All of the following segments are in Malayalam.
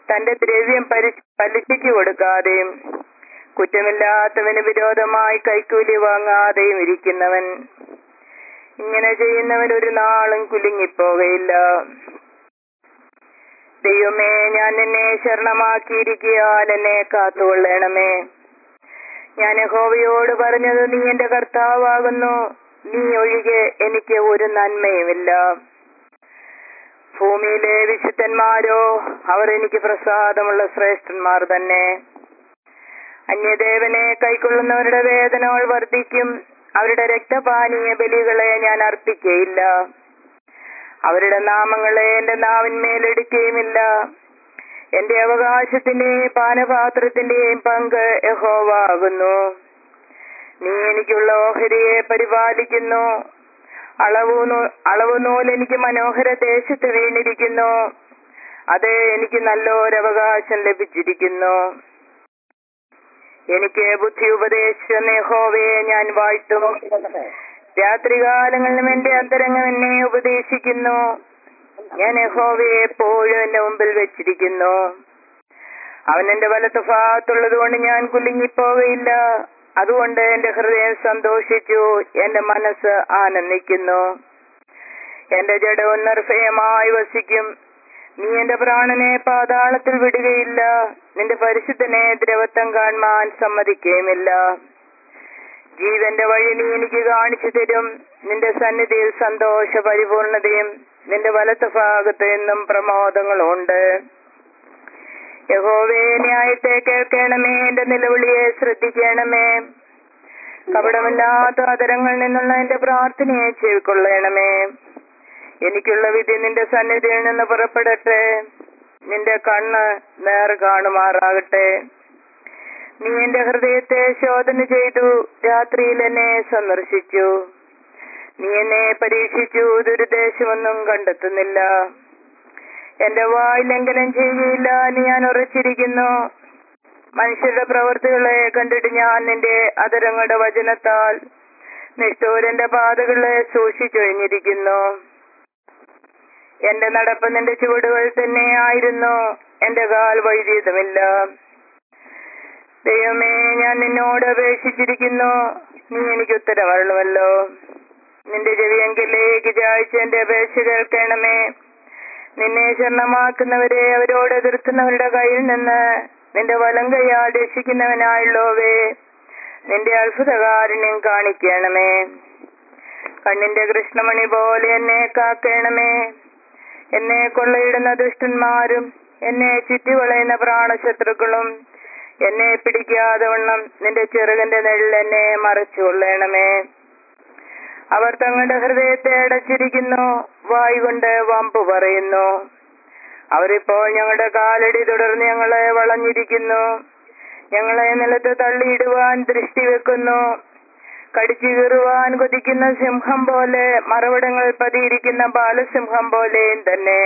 തന്റെ ദ്രവ്യം പരി- പലിശയ്ക്ക് കൊടുക്കാതെയും കുറ്റമില്ലാത്തവന് വിരോധമായി കൈക്കൂലി വാങ്ങാതെയും ഇരിക്കുന്നവൻ ഇങ്ങനെ ചെയ്യുന്നവൻ ഒരു നാളും കുലുങ്ങിപ്പോകയില്ല ദൈവമേ ഞാൻ നിന്നെ ശരണമാക്കിയിരിക്കിയാൽ എന്നെ കാത്തുകൊള്ളണമേ ഞാൻ യഹോവയോട് പറഞ്ഞത് നീ എന്റെ കർത്താവാകുന്നു നീ ഒഴികെ എനിക്ക് ഒരു നന്മയുമില്ല ഭൂമിയിലെ വിശുദ്ധന്മാരോ അവർ എനിക്ക് പ്രസാദമുള്ള ശ്രേഷ്ഠന്മാർ തന്നെ അന്യദേവനെ കൈക്കൊള്ളുന്നവരുടെ വേദനകൾ വർദ്ധിക്കും അവരുടെ രക്തപാനീയ ബലികളെ ഞാൻ അർപ്പിക്കയില്ല അവരുടെ നാമങ്ങളെ എന്റെ നാവിന്മേലെടുക്കുകയുമില്ല എന്റെ അവകാശത്തിന്റെയും പാനപാത്രത്തിന്റെയും പങ്ക് യഹോവ ആകുന്നു നീ എനിക്കുള്ള ഓഹരിയെ പരിപാലിക്കുന്നു അളവു നൂ- അളവ് നൂൽ എനിക്ക് മനോഹര ദേശത്ത് വീണിരിക്കുന്നു അത് എനിക്ക് നല്ലൊരവകാശം ലഭിച്ചിരിക്കുന്നു എനിക്ക് ബുദ്ധി ഉപദേശിച്ച യഹോവയെ ഞാൻ വാഴ്ത്തും രാത്രികാലങ്ങളിലും എന്റെ അന്തരംഗം എന്നെ ഉപദേശിക്കുന്നു ഞാൻ യഹോവയെ എപ്പോഴും എന്റെ മുമ്പിൽ വെച്ചിരിക്കുന്നു അവൻ എന്റെ വലത്ത് ഭാഗത്തുള്ളത് കൊണ്ട് ഞാൻ കുലുങ്ങിപ്പോകയില്ല അതുകൊണ്ട് എന്റെ ഹൃദയം സന്തോഷിച്ചു എന്റെ മനസ്സ് ആനന്ദിക്കുന്നു എന്റെ ജഡവും നിർഭയമായി വസിക്കും നീ എന്റെ പ്രാണനെ പാതാളത്തിൽ വിടുകയില്ല നിന്റെ പരിശുദ്ധനെ ദ്രവത്വം കാണുവാൻ സമ്മതിക്കുകയുമില്ല ജീവന്റെ വഴി നീ എനിക്ക് കാണിച്ചു തരും നിന്റെ സന്നിധിയിൽ സന്തോഷ പരിപൂർണതയും നിന്റെ വലത്ത് ഭാഗത്ത് എന്നും പ്രമോദങ്ങളുണ്ട് യഹോവേ ന്യായത്തെ കേൾക്കണമേ എന്റെ നിലവിളിയെ ശ്രദ്ധിക്കണമേ കപടമില്ലാത്ത അതരങ്ങളിൽ നിന്നുള്ള എന്റെ പ്രാർത്ഥനയെ ചെവിക്കൊള്ളണമേ എനിക്കുള്ള വിധി നിന്റെ സന്നിധിയിൽ നിന്ന് പുറപ്പെടട്ടെ നിന്റെ കണ്ണ് നേർ കാണുമാറാകട്ടെ നീ എന്റെ ഹൃദയത്തെ ശോധന ചെയ്തു രാത്രിയിൽ എന്നെ സന്ദർശിച്ചു നീ എന്നെ പരീക്ഷിച്ചു ദുരുദ്ദേശമൊന്നും കണ്ടെത്തുന്നില്ല എന്റെ വായ് ലംഘനം ചെയ്യുകയില്ല എന്ന് ഞാൻ ഉറച്ചിരിക്കുന്നു മനുഷ്യരുടെ പ്രവൃത്തികളെ കണ്ടിട്ട് ഞാൻ നിന്റെ അതരങ്ങളുടെ വചനത്താൽ നിഷ്ഠൂരന്റെ പാതകളെ സൂക്ഷിച്ചൊഴിഞ്ഞിരിക്കുന്നു എന്റെ നടപ്പ് നിന്റെ ചുവടുകൾ തന്നെ ആയിരുന്നു എന്റെ കാൽ വൈദ്യുതമില്ല ദൈവമേ ഞാൻ നിന്നോട് അപേക്ഷിച്ചിരിക്കുന്നു നീ എനിക്ക് ഉത്തരവരുളുമല്ലോ നിന്റെ ചെവിയെങ്കിലേക്ക് ചായ്ച്ച എന്റെ അപേക്ഷ കേൾക്കണമേ നിന്നെ ശരണമാക്കുന്നവരെ അവരോട് എതിർക്കുന്നവരുടെ കയ്യിൽ നിന്ന് നിന്റെ വലം കൈയാൽ രക്ഷിക്കുന്നവനായുള്ളോവേ നിന്റെ അത്ഭുതകാരുണ്യം കാണിക്കണമേ കണ്ണിന്റെ കൃഷ്ണമണി പോലെ എന്നെ കാക്കണമേ എന്നെ കൊള്ളയിടുന്ന ദുഷ്ടന്മാരും എന്നെ ചുറ്റിവളയുന്ന പ്രാണശത്രുക്കളും എന്നെ പിടിക്കാതെ വണ്ണം നിന്റെ ചെറുകന്റെ നെല്ലിൽ എന്നെ മറച്ചു കൊള്ളണമേ അവർ തങ്ങളുടെ ഹൃദയത്തെ അടച്ചിരിക്കുന്നു വായു കൊണ്ട് വമ്പ് പറയുന്നു അവരിപ്പോൾ ഞങ്ങളുടെ കാലടി തുടർന്ന് ഞങ്ങളെ വളഞ്ഞിരിക്കുന്നു ഞങ്ങളെ നിലത്ത് തള്ളിയിടുവാൻ ദൃഷ്ടി വെക്കുന്നു കടിച്ചു കീറുവാൻ കൊതിക്കുന്ന സിംഹം പോലെ മറവിടങ്ങൾ പതിയിരിക്കുന്ന ബാലസിംഹം പോലെയും തന്നെ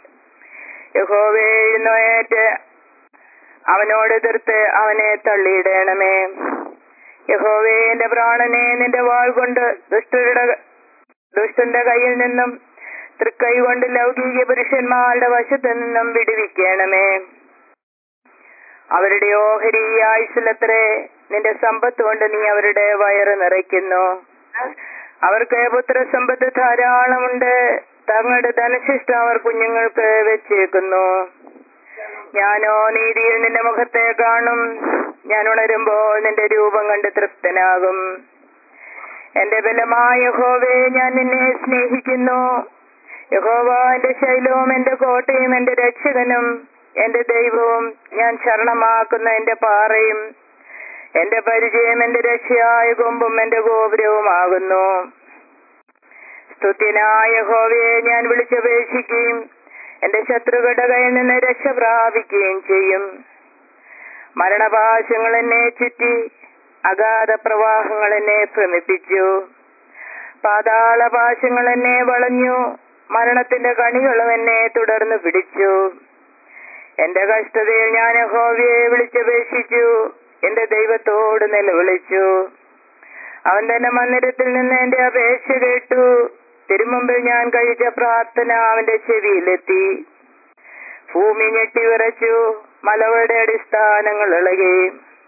യഹോവേ എഴുന്നേറ്റ് അവനോട് എതിർത്ത് അവനെ തള്ളിയിടണമേ യഹോവേ എന്റെ പ്രാണനെ നിന്റെ വാൾ കൊണ്ട് ദുഷ്ടരുടെ ദുഷ്ടന്റെ കയ്യിൽ നിന്നും തൃക്കൈ കൊണ്ട് ലൗകിക പുരുഷന്മാരുടെ വശത്തു നിന്നും വിടുവിക്കണമേ അവരുടെ ഓഹരി ആയുസിലത്രേ നിന്റെ സമ്പത്ത് കൊണ്ട് നീ അവരുടെ വയറ് നിറയ്ക്കുന്നു അവർക്ക് പുത്രസമ്പത്ത് ധാരാളമുണ്ട് തങ്ങളുടെ ധനശിഷ്ടം അവർ കുഞ്ഞുങ്ങൾക്ക് വെച്ചേക്കുന്നു ഞാനോ നീതിയിൽ നിന്റെ മുഖത്തെ കാണും ഞാൻ ഉണരുമ്പോൾ നിന്റെ രൂപം കണ്ട് തൃപ്തനാകും എന്റെ ബലമായ യഹോവേ ഞാൻ നിന്നെ സ്നേഹിക്കുന്നു യഹോവ എന്റെ ശൈലവും എന്റെ കോട്ടയും എന്റെ രക്ഷകനും എന്റെ ദൈവവും ഞാൻ ശരണമാക്കുന്ന എന്റെ പാറയും എന്റെ പരിചയം എന്റെ രക്ഷയായ കൊമ്പും എന്റെ ഗോപുരവുമാകുന്നു സ്തുത്യനായ യഹോവയെ ഞാൻ വിളിച്ചപേക്ഷിക്കുകയും എന്റെ ശത്രുക്കളുടെ കയ്യിൽ നിന്ന് രക്ഷ പ്രാപിക്കുകയും ചെയ്യും മരണപാശങ്ങൾ എന്നെ ചുറ്റി അഗാധ പ്രവാഹങ്ങൾ എന്നെ ഭ്രമിപ്പിച്ചു പാതാള പാശങ്ങൾ എന്നെ വളഞ്ഞു മരണത്തിന്റെ കണികളും എന്നെ തുടർന്ന് പിടിച്ചു എന്റെ കഷ്ടതയിൽ ഞാൻ യഹോവയെ വിളിച്ചപേക്ഷിച്ചു എന്റെ ദൈവത്തോട് നിലവിളിച്ചു അവൻ തന്നെ മന്ദിരത്തിൽ നിന്ന് എന്റെ അപേക്ഷ കേട്ടു തിരുമുമ്പിൽ ഞാൻ കഴിച്ച പ്രാർത്ഥന അവന്റെ ചെവിയിലെത്തി ഭൂമി ഞെട്ടി വിറച്ചു മലകളുടെ അടിസ്ഥാനങ്ങൾ ഇളകി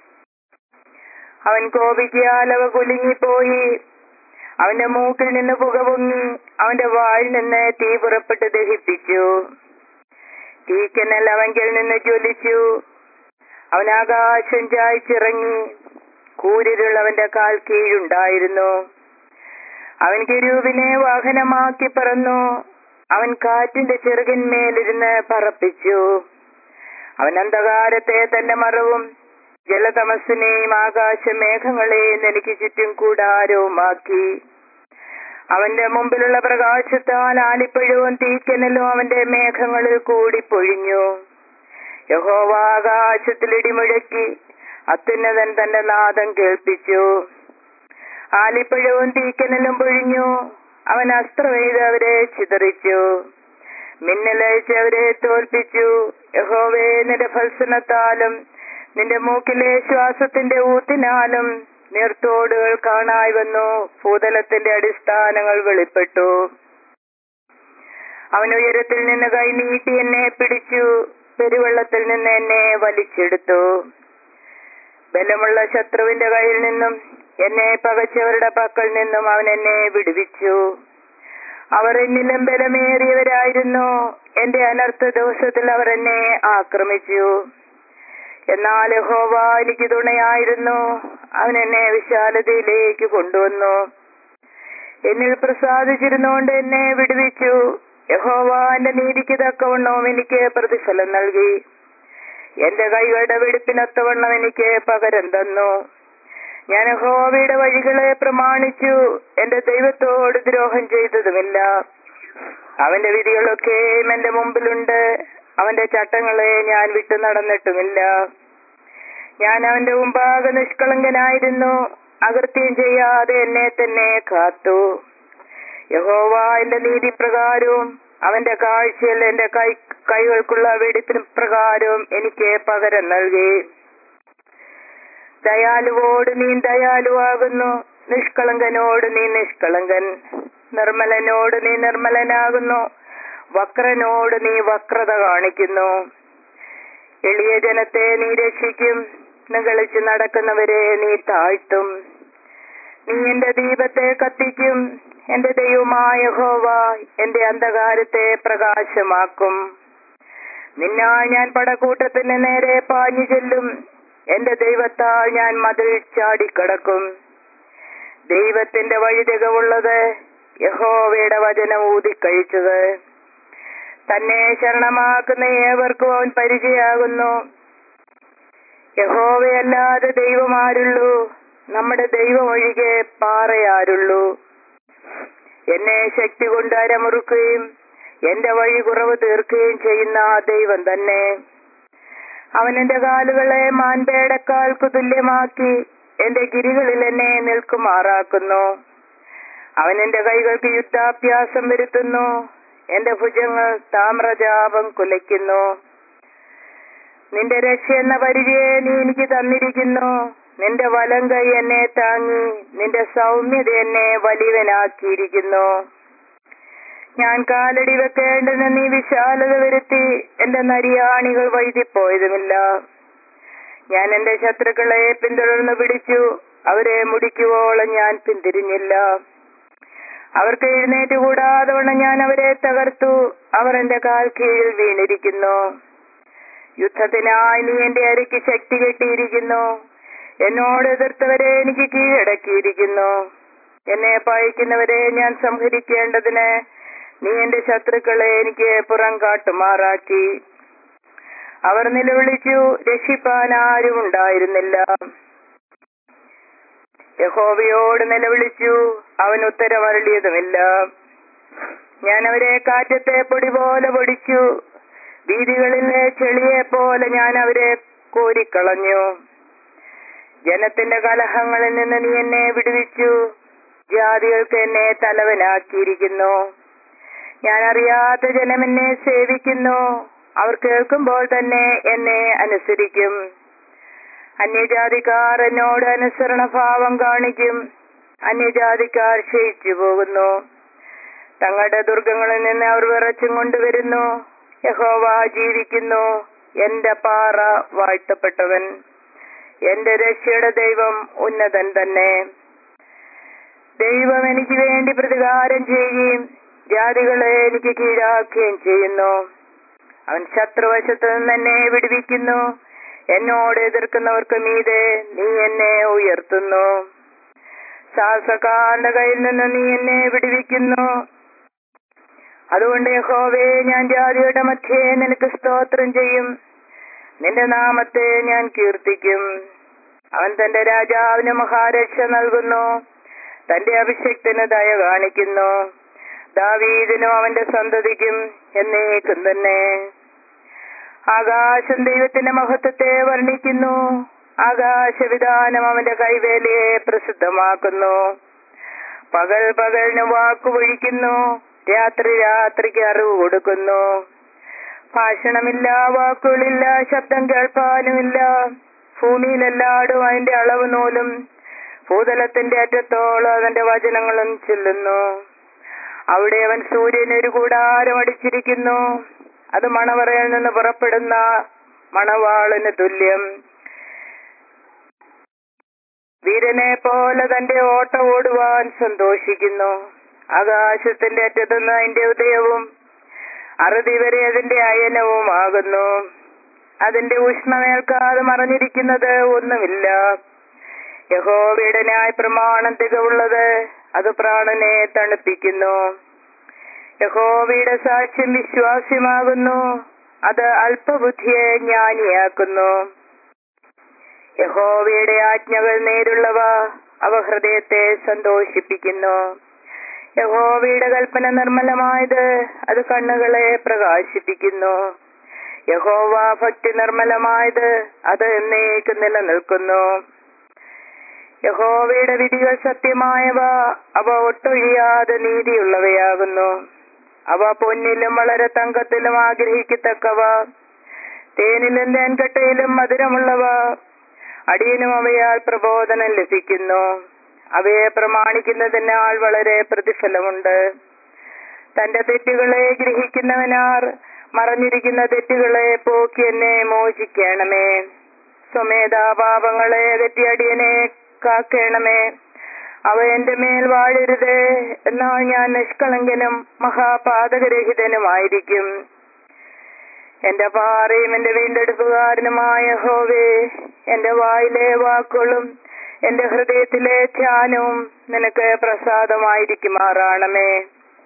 അവൻ കോപിക്കാൽ അവ കുലുങ്ങിപ്പോയി അവന്റെ മൂക്കിൽ നിന്ന് പുക പൊങ്ങി അവന്റെ വായിൽ നിന്ന് തീ പുറപ്പെട്ട് ദഹിപ്പിച്ചു തീക്കനൽ അവങ്കിൽ നിന്ന് ജ്വലിച്ചു അവൻ ആകാശം ചായ്ച്ചിറങ്ങി കൂരിരുൾ അവന്റെ കാൽ കീഴുണ്ടായിരുന്നു അവൻ കിരൂപിനെ വാഹനമാക്കി പറന്നു അവൻ കാറ്റിന്റെ ചെറുകിന്മേലിരുന്ന് പറപ്പിച്ചു അവൻ അന്ധകാരത്തെ തന്റെ മറവും ജലതമസ്സിനെയും ആകാശമേഘങ്ങളെയും എനിക്ക് ചുറ്റും കൂടാരവുമാക്കി അവന്റെ മുമ്പിലുള്ള പ്രകാശത്താൽ ആലിപ്പഴവും തീക്കനലും അവന്റെ മേഘങ്ങളിൽ കൂടി പൊഴിഞ്ഞു യഹോവ ആകാശത്തിൽ ഇടിമുഴക്കി അത്യുന്നതൻ തന്റെ നാദം കേൾപ്പിച്ചു ആലിപ്പഴവും തീക്കനലും പൊഴിഞ്ഞു അവൻ അസ്ത്രമെയ്ത് അവരെ ചിതറിച്ചു മിന്നലയച്ച് അവരെ തോൽപ്പിച്ചു യഹോവേ നിന്റെ ഭത്സനത്താലും നിന്റെ മൂക്കിലെ ശ്വാസത്തിന്റെ ഊത്തിനാലും നീർത്തോടുകൾ കാണായി വന്നു ഭൂതലത്തിന്റെ അടിസ്ഥാനങ്ങൾ വെളിപ്പെട്ടു അവൻ ഉയരത്തിൽ നിന്ന് കൈ നീട്ടി എന്നെ പിടിച്ചു പെരുവെള്ളത്തിൽ നിന്ന് എന്നെ വലിച്ചെടുത്തു ബലമുള്ള ശത്രുവിന്റെ കയ്യിൽ നിന്നും എന്നെ പകച്ചവരുടെ പക്കൽ നിന്നും അവൻ എന്നെ വിടുവിച്ചു അവർ എന്നിലും ബലമേറിയവരായിരുന്നു എന്റെ അനർത്ഥ ദിവസത്തിൽ അവർ എന്നെ ആക്രമിച്ചു എന്നാൽ ഹോവ എനിക്ക് തുണയായിരുന്നു അവൻ എന്നെ വിശാലതയിലേക്ക് കൊണ്ടുവന്നു എന്നിൽ പ്രസാദിച്ചിരുന്നുകൊണ്ട് എന്നെ വിടുവിച്ചു യഹോവ എന്റെ നീതിക്ക് തക്കവണ്ണവും എനിക്ക് പ്രതിഫലം നൽകി എന്റെ കൈകളുടെ വെടിപ്പിനൊത്തവണ്ണം എനിക്ക് പകരം തന്നു ഞാൻ യഹോവയുടെ വഴികളെ പ്രമാണിച്ചു എന്റെ ദൈവത്തോട് ദ്രോഹം ചെയ്തതുമില്ല അവന്റെ വിധികളൊക്കെയും എന്റെ മുമ്പിലുണ്ട് അവന്റെ ചട്ടങ്ങളെ ഞാൻ വിട്ടു നടന്നിട്ടുമില്ല ഞാൻ അവന്റെ മുമ്പാകെ നിഷ്കളങ്കനായിരുന്നു അകൃത്യം ചെയ്യാതെ എന്നെ തന്നെ കാത്തു യഹോവ എന്റെ നീതി പ്രകാരവും അവന്റെ കാഴ്ചയിൽ എന്റെ കൈ കൈകൾക്കുള്ള വെടിപ്പിന് പ്രകാരവും എനിക്ക് പകരം നൽകി ദയാലുവോട് നീ ദയാലുവാകുന്നു നിഷ്കളങ്കനോട് നീ നിഷ്കളങ്കൻ നിർമ്മലനോട് നീ നിർമ്മലനാകുന്നു വക്രനോട് നീ വക്രത കാണിക്കുന്നു എളിയ ജനത്തെ നീ രക്ഷിക്കും നികളിച്ച് നടക്കുന്നവരെ നീ താഴ്ത്തും നീ എന്റെ ദീപത്തെ കത്തിക്കും എന്റെ ദൈവമായ ഹോവ എന്റെ അന്ധകാരത്തെ പ്രകാശമാക്കും നിന്നാ ഞാൻ പടക്കൂട്ടത്തിന് നേരെ പാഞ്ഞു ചെല്ലും എന്റെ ദൈവത്താൽ ഞാൻ മതിൽ ചാടിക്കടക്കും ദൈവത്തിന്റെ വഴി തികവുള്ളത് യഹോവയുടെ വചനം ഊതിക്കഴിച്ചത് തന്നെ ശരണമാക്കുന്ന ഏവർക്കും അവൻ പരിചയാകുന്നു യഹോവയല്ലാതെ ദൈവമാരുള്ളൂ നമ്മുടെ ദൈവം ഒഴികെ പാറയാരുള്ളൂ എന്നെ ശക്തി കൊണ്ട് അരമുറുക്കുകയും എന്റെ വഴി കുറവ് തീർക്കുകയും ചെയ്യുന്ന ആ ദൈവം തന്നെ അവൻ എന്റെ കാലുകളെ മാൻപേടക്കാൽക്കു തുല്യമാക്കി എന്റെ ഗിരികളിൽ എന്നെ നിൽക്കുമാറാക്കുന്നു അവൻ എന്റെ കൈകൾക്ക് യുദ്ധാഭ്യാസം വരുത്തുന്നു എന്റെ ഭുജങ്ങൾ താമ്രജാപം കുലയ്ക്കുന്നു നിന്റെ രക്ഷ എന്ന പരിചയെ നീ എനിക്ക് തന്നിരിക്കുന്നു നിന്റെ വലം കൈ എന്നെ താങ്ങി നിന്റെ സൗമ്യത എന്നെ വലിയവനാക്കിയിരിക്കുന്നു ഞാൻ കാലടി വെക്കേണ്ടെന്ന് നീ വിശാലത വരുത്തി എന്റെ നരിയാണികൾ വഴുതിപ്പോയതുമില്ല ഞാൻ എന്റെ ശത്രുക്കളെ പിന്തുടർന്ന് പിടിച്ചു അവരെ മുടിക്കുവോളം ഞാൻ പിന്തിരിഞ്ഞില്ല അവർക്ക് എഴുന്നേറ്റ് കൂടാതെ വണ്ണം ഞാൻ അവരെ തകർത്തു അവർ എന്റെ കാൽ കീഴിൽ വീണിരിക്കുന്നു യുദ്ധത്തിനായി നീ എന്റെ അരയ്ക്ക് ശക്തി കെട്ടിയിരിക്കുന്നു എന്നോട് എതിർത്തവരെ എനിക്ക് കീഴടക്കിയിരിക്കുന്നു എന്നെ പഴിക്കുന്നവരെ ഞാൻ സംഹരിക്കേണ്ടതിന് നീ എന്റെ ശത്രുക്കളെ എനിക്ക് പുറം കാട്ടുമാറാക്കി അവർ നിലവിളിച്ചു രക്ഷിപ്പാൻ ആരും ഉണ്ടായിരുന്നില്ല യഹോവയോട് നിലവിളിച്ചു അവൻ ഉത്തരമരളിയതുമില്ല ഞാൻ അവരെ കാറ്റത്തെ പൊടി പോലെ പൊടിച്ചു വീതികളിലെ ചെളിയെ പോലെ ഞാൻ അവരെ കോരിക്കളഞ്ഞു ജനത്തിന്റെ കലഹങ്ങളിൽ നിന്ന് നീ എന്നെ വിടുവിച്ചു ജാതികൾക്ക് എന്നെ തലവനാക്കിയിരിക്കുന്നു ഞാൻ അറിയാത്ത ജനം എന്നെ സേവിക്കുന്നു അവർ കേൾക്കുമ്പോൾ തന്നെ എന്നെ അനുസരിക്കും അന്യജാതിക്കാർ എന്നോട് അനുസരണ ഭാവം കാണിക്കും അന്യജാതിക്കാർ ക്ഷയിച്ചു പോകുന്നു തങ്ങളുടെ ദുർഗങ്ങളിൽ നിന്ന് അവർ വിറച്ചും കൊണ്ടുവരുന്നു യഹോവ ജീവിക്കുന്നു എന്റെ പാറ വാഴ്ത്തപ്പെട്ടവൻ എന്റെ രക്ഷയുടെ ദൈവം ഉന്നതൻ തന്നെ ദൈവം എനിക്ക് വേണ്ടി പ്രതികാരം ചെയ്യുകയും ജാതികളെ എനിക്ക് കീഴാക്കുകയും ചെയ്യുന്നു അവൻ ശത്രുവശത്ത് നിന്ന് എന്നെ വിടുവിക്കുന്നു എന്നോട് എതിർക്കുന്നവർക്ക് മീതെ നീ എന്നെ ഉയർത്തുന്നു ശാസകാന്റെ കയ്യിൽ നിന്ന് നീ എന്നെ വിടുവിക്കുന്നു അതുകൊണ്ട് യഹോവേ ഞാൻ ജാതിയുടെ മധ്യേ നിനക്ക് സ്തോത്രം ചെയ്യും നിന്റെ നാമത്തെ ഞാൻ കീർത്തിക്കും അവൻ തന്റെ രാജാവിന് മഹാരക്ഷ നൽകുന്നു തന്റെ അഭിഷക്തിന് ദയ കാണിക്കുന്നു ദാവീദിനും അവന്റെ സന്തതിക്കും എന്നേക്കും തന്നെ ആകാശം ദൈവത്തിന്റെ മഹത്വത്തെ വർണ്ണിക്കുന്നു ആകാശവിധാനം അവന്റെ കൈവേലയെ പ്രസിദ്ധമാക്കുന്നു പകൽ പകലിന് വാക്കുപൊഴിക്കുന്നു രാത്രി രാത്രിക്ക് അറിവ് കൊടുക്കുന്നു ഭാഷണമില്ല വാക്കുകളില്ല ശബ്ദം കേൾപ്പാനുമില്ല ഭൂമിയിലെല്ലാടും അതിന്റെ അളവ് നൂലും ഭൂതലത്തിന്റെ അറ്റത്തോളം അതിന്റെ വചനങ്ങളും ചെല്ലുന്നു അവിടെ അവൻ സൂര്യന് ഒരു കൂടാരം അടിച്ചിരിക്കുന്നു അത് മണവറയിൽ നിന്ന് പുറപ്പെടുന്ന മണവാളിന് തുല്യം വീരനെ പോലെ തന്റെ ഓട്ട ഓടുവാൻ സന്തോഷിക്കുന്നു ആകാശത്തിന്റെ അറ്റത്തുനിന്ന് അതിന്റെ ഉദയവും അറുതി വരെ അതിന്റെ അയനവുമാകുന്നു അതിന്റെ ഉഷ്ണമേൽക്കാതെ മറഞ്ഞിരിക്കുന്നത് ഒന്നുമില്ല യഹോവയുടെ ന്യായ പ്രമാണം തികവുള്ളത് അത് പ്രാണനെ തണുപ്പിക്കുന്നു യഹോവയുടെ സാക്ഷ്യം വിശ്വാസ്യമാകുന്നു അത് അല്പബുദ്ധിയെ ജ്ഞാനിയാക്കുന്നു യഹോവയുടെ ആജ്ഞകൾ നേരുള്ളവ അവ ഹൃദയത്തെ സന്തോഷിപ്പിക്കുന്നു യഹോവയുടെ കൽപ്പന നിർമ്മലമായത് അത് കണ്ണുകളെ പ്രകാശിപ്പിക്കുന്നു യഹോവ ഭക്തി നിർമ്മലമായത് അത് എന്നേക്ക് നിലനിൽക്കുന്നു യഹോവയുടെ വിധികൾ സത്യമായവ അവ ഒട്ടൊഴിയാതെ നീതിയുള്ളവയാകുന്നു അവ പൊന്നിലും വളരെ തങ്കത്തിലും ആഗ്രഹിക്കത്തക്കവ തേനിലും തേൻകട്ടയിലും മധുരമുള്ളവ അടിയനും അവയാൽ പ്രബോധനം ലഭിക്കുന്നു അവയെ പ്രമാണിക്കുന്നതിനാൽ വളരെ പ്രതിഫലമുണ്ട് തന്റെ തെറ്റുകളെ ഗ്രഹിക്കുന്നവനാർ മറഞ്ഞിരിക്കുന്ന തെറ്റുകളെ പോക്കി എന്നെ മോചിക്കണമേ സ്വമേധാപാപങ്ങളെ അകറ്റി അടിയനെ കാക്കണമേ അവ എന്റെ മേൽ വാഴരുത് എന്നാൽ ഞാൻ നിഷ്കളങ്കനും മഹാപാതകരഹിതനുമായിരിക്കും എന്റെ പാറയും എന്റെ വീണ്ടെടുപ്പുകാരനുമായ ഹോവേ എന്റെ വായിലെ വാക്കുകളും എന്റെ ഹൃദയത്തിലെ ധ്യാനവും നിനക്ക് പ്രസാദമായിരിക്കുമാറാണമേ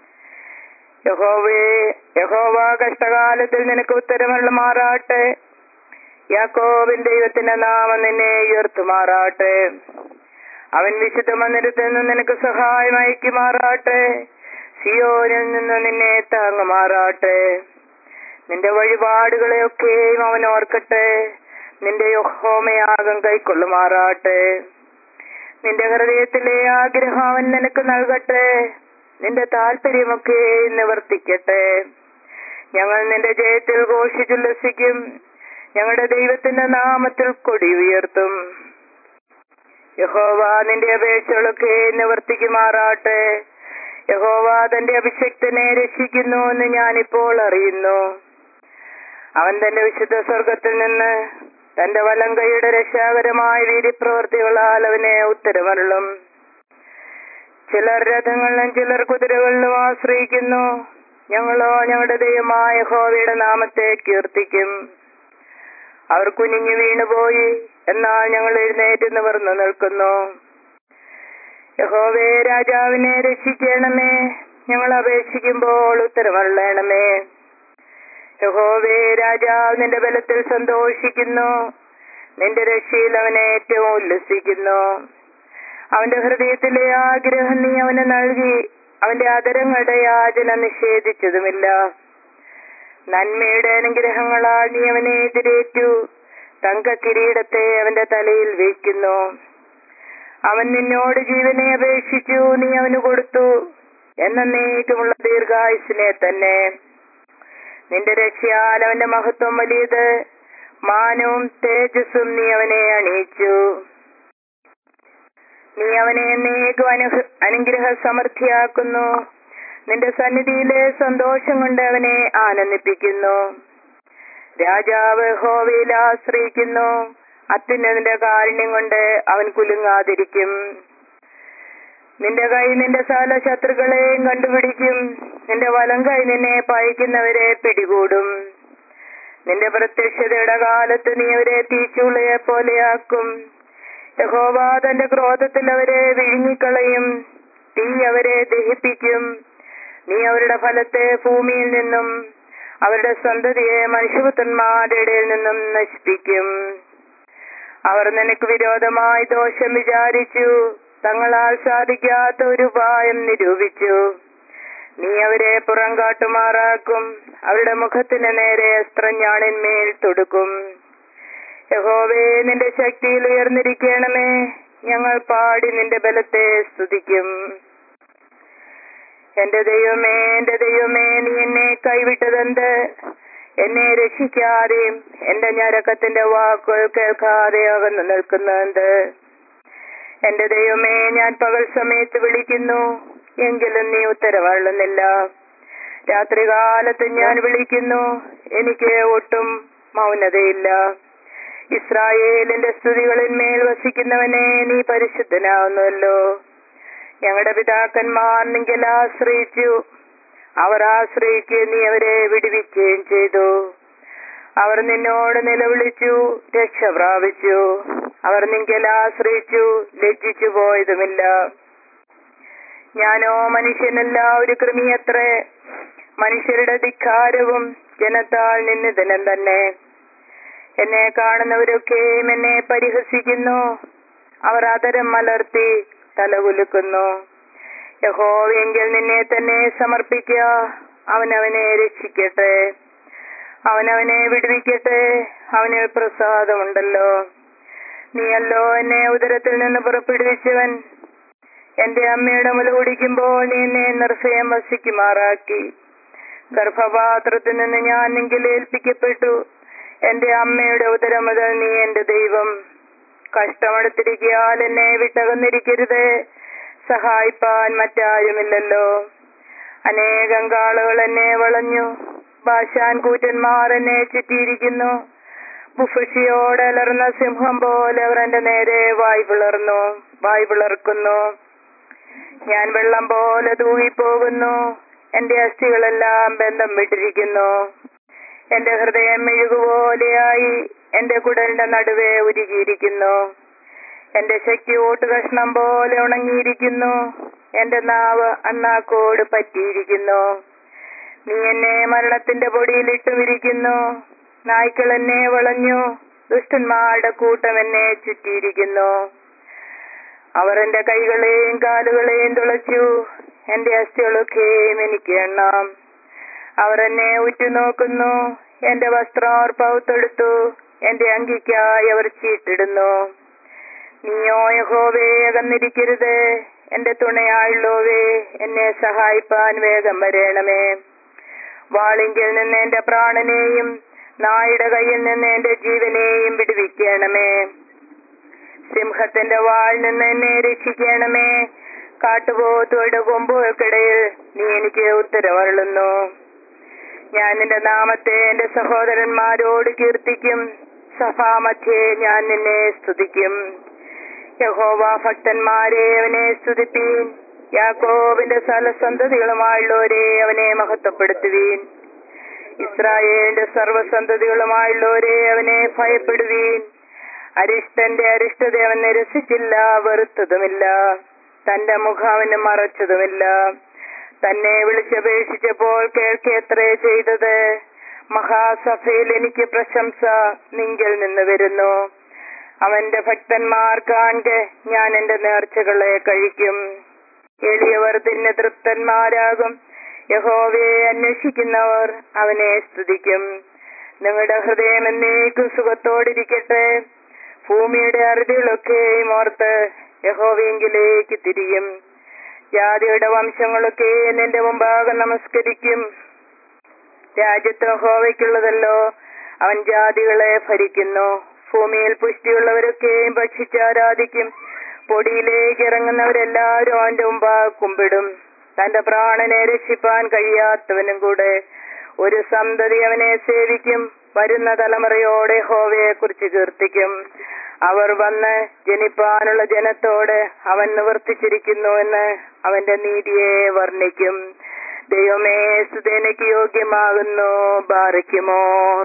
യഹോവേ യഹോവ കഷ്ടകാലത്തിൽ നിനക്ക് ഉത്തരമുള്ളമാറാട്ടെ യാക്കോബിൻ ദൈവത്തിന്റെ നാമം നിന്നെ ഉയർത്തുമാറാട്ടെ അവൻ വിശുദ്ധ മന്ദിരത്തിൽ നിന്ന് നിനക്ക് സഹായം അയക്കുമാറാട്ടെ സിയോനിൽ നിന്ന് നിന്നെ താങ്ങുമാറാട്ടെ നിന്റെ വഴിപാടുകളെയൊക്കെയും അവൻ ഓർക്കട്ടെ നിന്റെ യഹോമയാകം കൈക്കൊള്ളുമാറാട്ടെ നിന്റെ ഹൃദയത്തിലെ ആഗ്രഹം അവൻ നിനക്ക് നൽകട്ടെ നിന്റെ താല്പര്യമൊക്കെ നിവർത്തിക്കട്ടെ ഞങ്ങൾ നിന്റെ ജയത്തിൽ ഘോഷിച്ചുല്ലസിക്കും ഞങ്ങളുടെ ദൈവത്തിന്റെ നാമത്തിൽ കൊടി ഉയർത്തും യഹോവ നിന്റെ അപേക്ഷകളൊക്കെ നിവർത്തിക്കുമാറാട്ടെ യഹോവ തന്റെ അഭിഷക്തനെ രക്ഷിക്കുന്നു എന്ന് ഞാനിപ്പോൾ അറിയുന്നു അവൻ തന്റെ വിശുദ്ധ സ്വർഗത്തിൽ നിന്ന് തന്റെ വലങ്കയുടെ രക്ഷാകരമായ വീര്യപ്രവർത്തികളാൽ അവനെ ഉത്തരമരുളും ചിലർ രഥങ്ങളിലും ചിലർ കുതിരകളിലും ആശ്രയിക്കുന്നു ഞങ്ങളോ ഞങ്ങളുടെ ദൈവമായ ഹോവയുടെ നാമത്തെ കീർത്തിക്കും അവർ കുനിഞ്ഞു വീണുപോയി എന്നാൽ ഞങ്ങൾ എഴുന്നേറ്റ് നിവർന്നു നിൽക്കുന്നു യഹോവേ രാജാവിനെ രക്ഷിക്കണമേ ഞങ്ങൾ അപേക്ഷിക്കുമ്പോൾ ഉത്തരമള്ളണമേ യഹോവേ രാജാവ് നിന്റെ ബലത്തിൽ സന്തോഷിക്കുന്നു നിന്റെ രക്ഷയിൽ അവനെ ഏറ്റവും ഉല്ലസിക്കുന്നു അവന്റെ ഹൃദയത്തിലെ ആഗ്രഹം നീ അവന് നൽകി അവന്റെ അതരങ്ങളുടെ യാചന നിഷേധിച്ചതുമില്ല നന്മയുടെ അനുഗ്രഹങ്ങളാൽ നീ അവനെ എതിരേറ്റു തങ്ക കിരീടത്തെ അവന്റെ തലയിൽ വയ്ക്കുന്നു അവൻ നിന്നോട് ജീവനെ അപേക്ഷിച്ചു നീ അവന് കൊടുത്തു എന്നേക്കുമുള്ള ദീർഘായുസിനെ തന്നെ നിന്റെ രക്ഷയാൽ അവന്റെ മഹത്വം വലിയത് മാനവും തേജസ്സും നീ അവനെ അണിയിച്ചു നീ അവനെ എന്നേക്കും അനുഗ്രഹ സമൃദ്ധിയാക്കുന്നു നിന്റെ സന്നിധിയിലെ സന്തോഷം കൊണ്ട് അവനെ ആനന്ദിപ്പിക്കുന്നു രാജാവ് ഹോവയിൽ ആശ്രയിക്കുന്നു അത്യുന്നതിന്റെ കാരുണ്യം കൊണ്ട് അവൻ കുലുങ്ങാതിരിക്കും നിന്റെ കൈ നിന്റെ സകല ശത്രുക്കളെയും കണ്ടുപിടിക്കും നിന്റെ വലം കൈ നിന്നെ പായിക്കുന്നവരെ പിടികൂടും നിന്റെ പ്രത്യക്ഷതയുടെ കാലത്ത് നീ അവരെ തീച്ചുളയെ പോലെയാക്കും യഹോവ തന്റെ ക്രോധത്തിൽ അവരെ വിഴുങ്ങിക്കളയും തീ അവരെ ദഹിപ്പിക്കും നീ അവരുടെ ഫലത്തെ ഭൂമിയിൽ നിന്നും അവരുടെ സന്തതിയെ മനുഷ്യപുത്രന്മാരുടെ ഇടയിൽ നിന്നും നശിപ്പിക്കും അവർ നിനക്ക് വിരോധമായി ദോഷം വിചാരിച്ചു തങ്ങളാൽ സാധിക്കാത്ത ഒരു ഉപായം നിരൂപിച്ചു നീ അവരെ പുറം കാട്ടുമാറാക്കും അവരുടെ മുഖത്തിന് നേരെ അസ്ത്രഞ്ഞാണിന്മേൽ തൊടുക്കും യഹോവേ നിന്റെ ശക്തിയിൽ ഉയർന്നിരിക്കണമേ ഞങ്ങൾ പാടി നിന്റെ ബലത്തെ സ്തുതിക്കും എന്റെ ദൈവമേ എന്റെ ദൈവമേ നീ എന്നെ കൈവിട്ടതെന്ത് എന്നെ രക്ഷിക്കാതെയും എന്റെ ഞരക്കത്തിന്റെ വാക്കുകൾ കേൾക്കാതെ അകന്നു നിൽക്കുന്നതെന്ത് എന്റെ ദൈവമേ ഞാൻ പകൽ സമയത്ത് വിളിക്കുന്നു എങ്കിലും നീ ഉത്തരവള്ളുന്നില്ല രാത്രികാലത്ത് ഞാൻ വിളിക്കുന്നു എനിക്ക് ഒട്ടും മൗനതയില്ല ഇസ്രായേലിന്റെ സ്തുതികളിന്മേൽ വസിക്കുന്നവനെ നീ പരിശുദ്ധനാവുന്നുവല്ലോ ഞങ്ങളുടെ പിതാക്കന്മാർ നിങ്കിൽ ആശ്രയിച്ചു അവർ ആശ്രയിക്കുകയും നീ അവരെ വിടുവിക്കുകയും ചെയ്തു അവർ നിന്നോട് നിലവിളിച്ചു രക്ഷ പ്രാപിച്ചു അവർ നിങ്കിൽ ആശ്രയിച്ചു ലജ്ജിച്ചു പോയതുമില്ല ഞാനോ മനുഷ്യനല്ല ഒരു കൃമിയത്രേ മനുഷ്യരുടെ ധിക്കാരവും ജനത്താൽ നിന്നിതനം തന്നെ എന്നെ കാണുന്നവരൊക്കെയും എന്നെ പരിഹസിക്കുന്നു അവർ അതരം മലർത്തി തലകുലുക്കുന്നു യഹോവെങ്കിൽ നിന്നെ തന്നെ സമർപ്പിക്കുക അവനവനെ രക്ഷിക്കട്ടെ അവനവനെ വിടുവിക്കട്ടെ അവന് പ്രസാദമുണ്ടല്ലോ നീയല്ലോ എന്നെ ഉദരത്തിൽ നിന്ന് പുറപ്പെടുവിച്ചവൻ എന്റെ അമ്മയുടെ മുല കുടിക്കുമ്പോൾ നീ എന്നെ നിർഭയം വസിക്കുമാറാക്കി ഗർഭപാത്രത്തിൽ നിന്ന് ഞാൻ നിങ്കിൽ ഏൽപ്പിക്കപ്പെട്ടു എന്റെ അമ്മയുടെ ഉദരം മുതൽ നീ എന്റെ ദൈവം കഷ്ടമെടുത്തിരിക്കാൽ എന്നെ വിട്ടകന്നിരിക്കരുത് സഹായിപ്പാൻ മറ്റാരുമില്ലല്ലോ അനേകം കാളുകൾ എന്നെ വളഞ്ഞു ഭാഷാൻ കൂറ്റന്മാർ എന്നെ ചുറ്റിയിരിക്കുന്നു ബുഫഷിയോട് അലർന്ന സിംഹം പോലെ അവർ എന്റെ നേരെ വായ് പിളർന്നു വായ് പിളർക്കുന്നു ഞാൻ വെള്ളം പോലെ തൂങ്ങിപ്പോകുന്നു എന്റെ അസ്ഥികളെല്ലാം ബന്ധം വിട്ടിരിക്കുന്നു എന്റെ ഹൃദയം മെഴുകുപോലെയായി എന്റെ കുടലിന്റെ നടുവേ ഉരുകിയിരിക്കുന്നു എന്റെ ശക്തി ഓട്ട് കഷ്ണം പോലെ ഉണങ്ങിയിരിക്കുന്നു എന്റെ നാവ് അണ്ണാക്കോട് പറ്റിയിരിക്കുന്നു നീ എന്നെ മരണത്തിന്റെ പൊടിയിലിട്ടു വിരിക്കുന്നു നായ്ക്കൾ എന്നെ വളഞ്ഞു ദുഷ്ടന്മാരുടെ കൂട്ടം എന്നെ ചുറ്റിയിരിക്കുന്നു അവർ എന്റെ കൈകളെയും കാലുകളെയും തുളച്ചു എന്റെ അസ്ഥികളൊക്കെയും എനിക്ക് എണ്ണാം അവർ എന്നെ ഉറ്റുനോക്കുന്നു എന്റെ വസ്ത്രം അവർ പൗത്തെടുത്തു എന്റെ അങ്കിക്കായി അവർ ചീട്ടിടുന്നു നീയോ യഹോവേ അകന്നിരിക്കരുത് എന്റെ തുണയായുള്ളോവേ എന്നെ സഹായിപ്പാൻ വേഗം വരേണമേ വാളിങ്കിൽ നിന്ന് എന്റെ പ്രാണനെയും നായുടെ കയ്യിൽ നിന്ന് എന്റെ ജീവനെയും വിടുവിക്കണമേ സിംഹത്തിന്റെ വാൾ നിന്ന് എന്നെ രക്ഷിക്കണമേ കാട്ടുപോത്തുകളുടെ കൊമ്പുകൾക്കിടയിൽ നീ എനിക്ക് ഉത്തരവരുളുന്നു ഞാൻ നിന്റെ നാമത്തെ എന്റെ സഹോദരന്മാരോട് കീർത്തിക്കും സഭാമധ്യേ ഞാൻ നിന്നെ സ്തുതിക്കും യഹോവ ഭക്തന്മാരെ അവനെ സ്തുതിപ്പീൻ യാക്കോബിന്റെ സലസന്തതികളുമായുള്ളവരെ അവനെ മഹത്വപ്പെടുത്തുവീൻ ഇസ്രായേലിന്റെ സർവസന്തതികളുമായുള്ളവരെ അവനെ ഭയപ്പെടുവീൻ അരിഷ്ടന്റെ അരിഷ്ടത അവൻ നിരസിച്ചില്ല വെറുത്തതുമില്ല തന്റെ മുഖം അവന് മറച്ചതുമില്ല തന്നെ വിളിച്ചപേക്ഷിച്ചപ്പോൾ കേൾക്കെത്രേ ചെയ്തത് മഹാസഭയിൽ എനിക്ക് പ്രശംസ നിങ്കിൽ നിന്ന് വരുന്നു അവന്റെ ഭക്തന്മാർ കാണെ ഞാൻ എന്റെ നേർച്ചകളെ കഴിക്കും എളിയവർ തിന്ന് തൃപ്തന്മാരാകും യഹോവയെ അന്വേഷിക്കുന്നവർ അവനെ സ്തുതിക്കും നിങ്ങളുടെ ഹൃദയം എന്നേക്കും സുഖത്തോടിരിക്കട്ടെ ഭൂമിയുടെ അറുതികളൊക്കെയും ഓർത്ത് യഹോവയെങ്കിലേക്ക് തിരിയും ജാതിയുടെ വംശങ്ങളൊക്കെ നിന്റെ മുമ്പാകെ നമസ്കരിക്കും രാജ്യത്ത് യഹോവയ്ക്കുള്ളതല്ലോ അവൻ ജാതികളെ ഭരിക്കുന്നു ഭൂമിയിൽ പുഷ്ടിയുള്ളവരൊക്കെയും ഭക്ഷിച്ച് ആരാധിക്കും പൊടിയിലേക്ക് ഇറങ്ങുന്നവരെല്ലാവരും അവന്റെ മുമ്പാകെ കുമ്പിടും തന്റെ പ്രാണനെ രക്ഷിപ്പാൻ കഴിയാത്തവനും കൂടെ ഒരു സന്തതി അവനെ സേവിക്കും വരുന്ന തലമുറയോടെ ഹോവയെ കുറിച്ച് കീർത്തിക്കും അവർ വന്ന് ജനിപ്പാനുള്ള ജനത്തോട് അവൻ നിവർത്തിച്ചിരിക്കുന്നു എന്ന് അവന്റെ നീതിയെ വർണ്ണിക്കും ദൈവമേ സുതേനയ്ക്ക് യോഗ്യമാകുന്നു ബാറിക്കുമോർ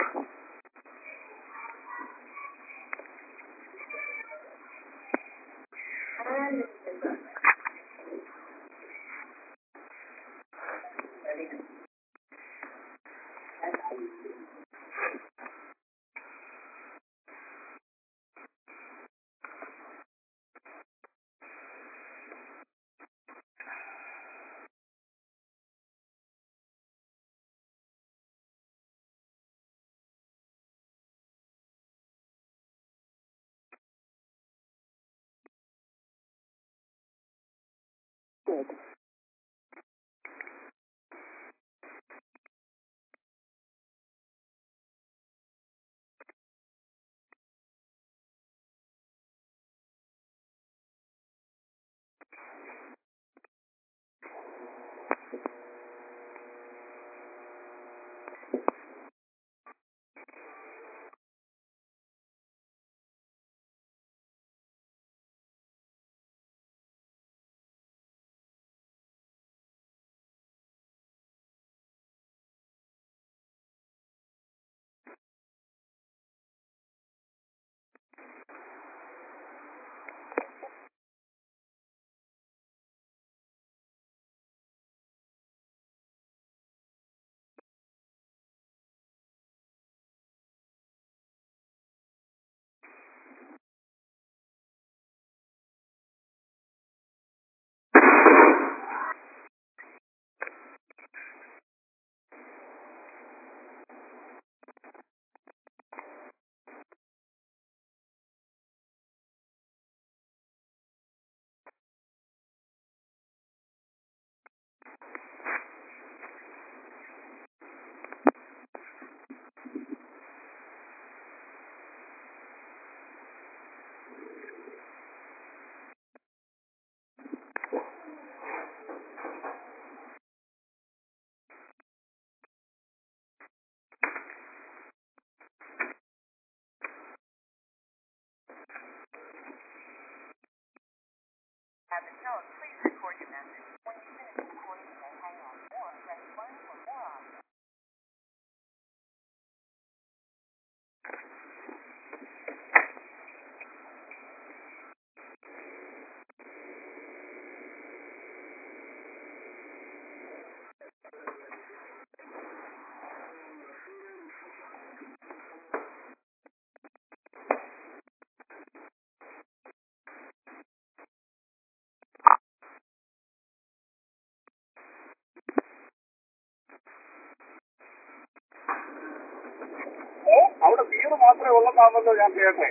അവിടെ വീട് മാത്രമേ ഉള്ളതാണെന്നല്ലോ ഞാൻ കേട്ടെ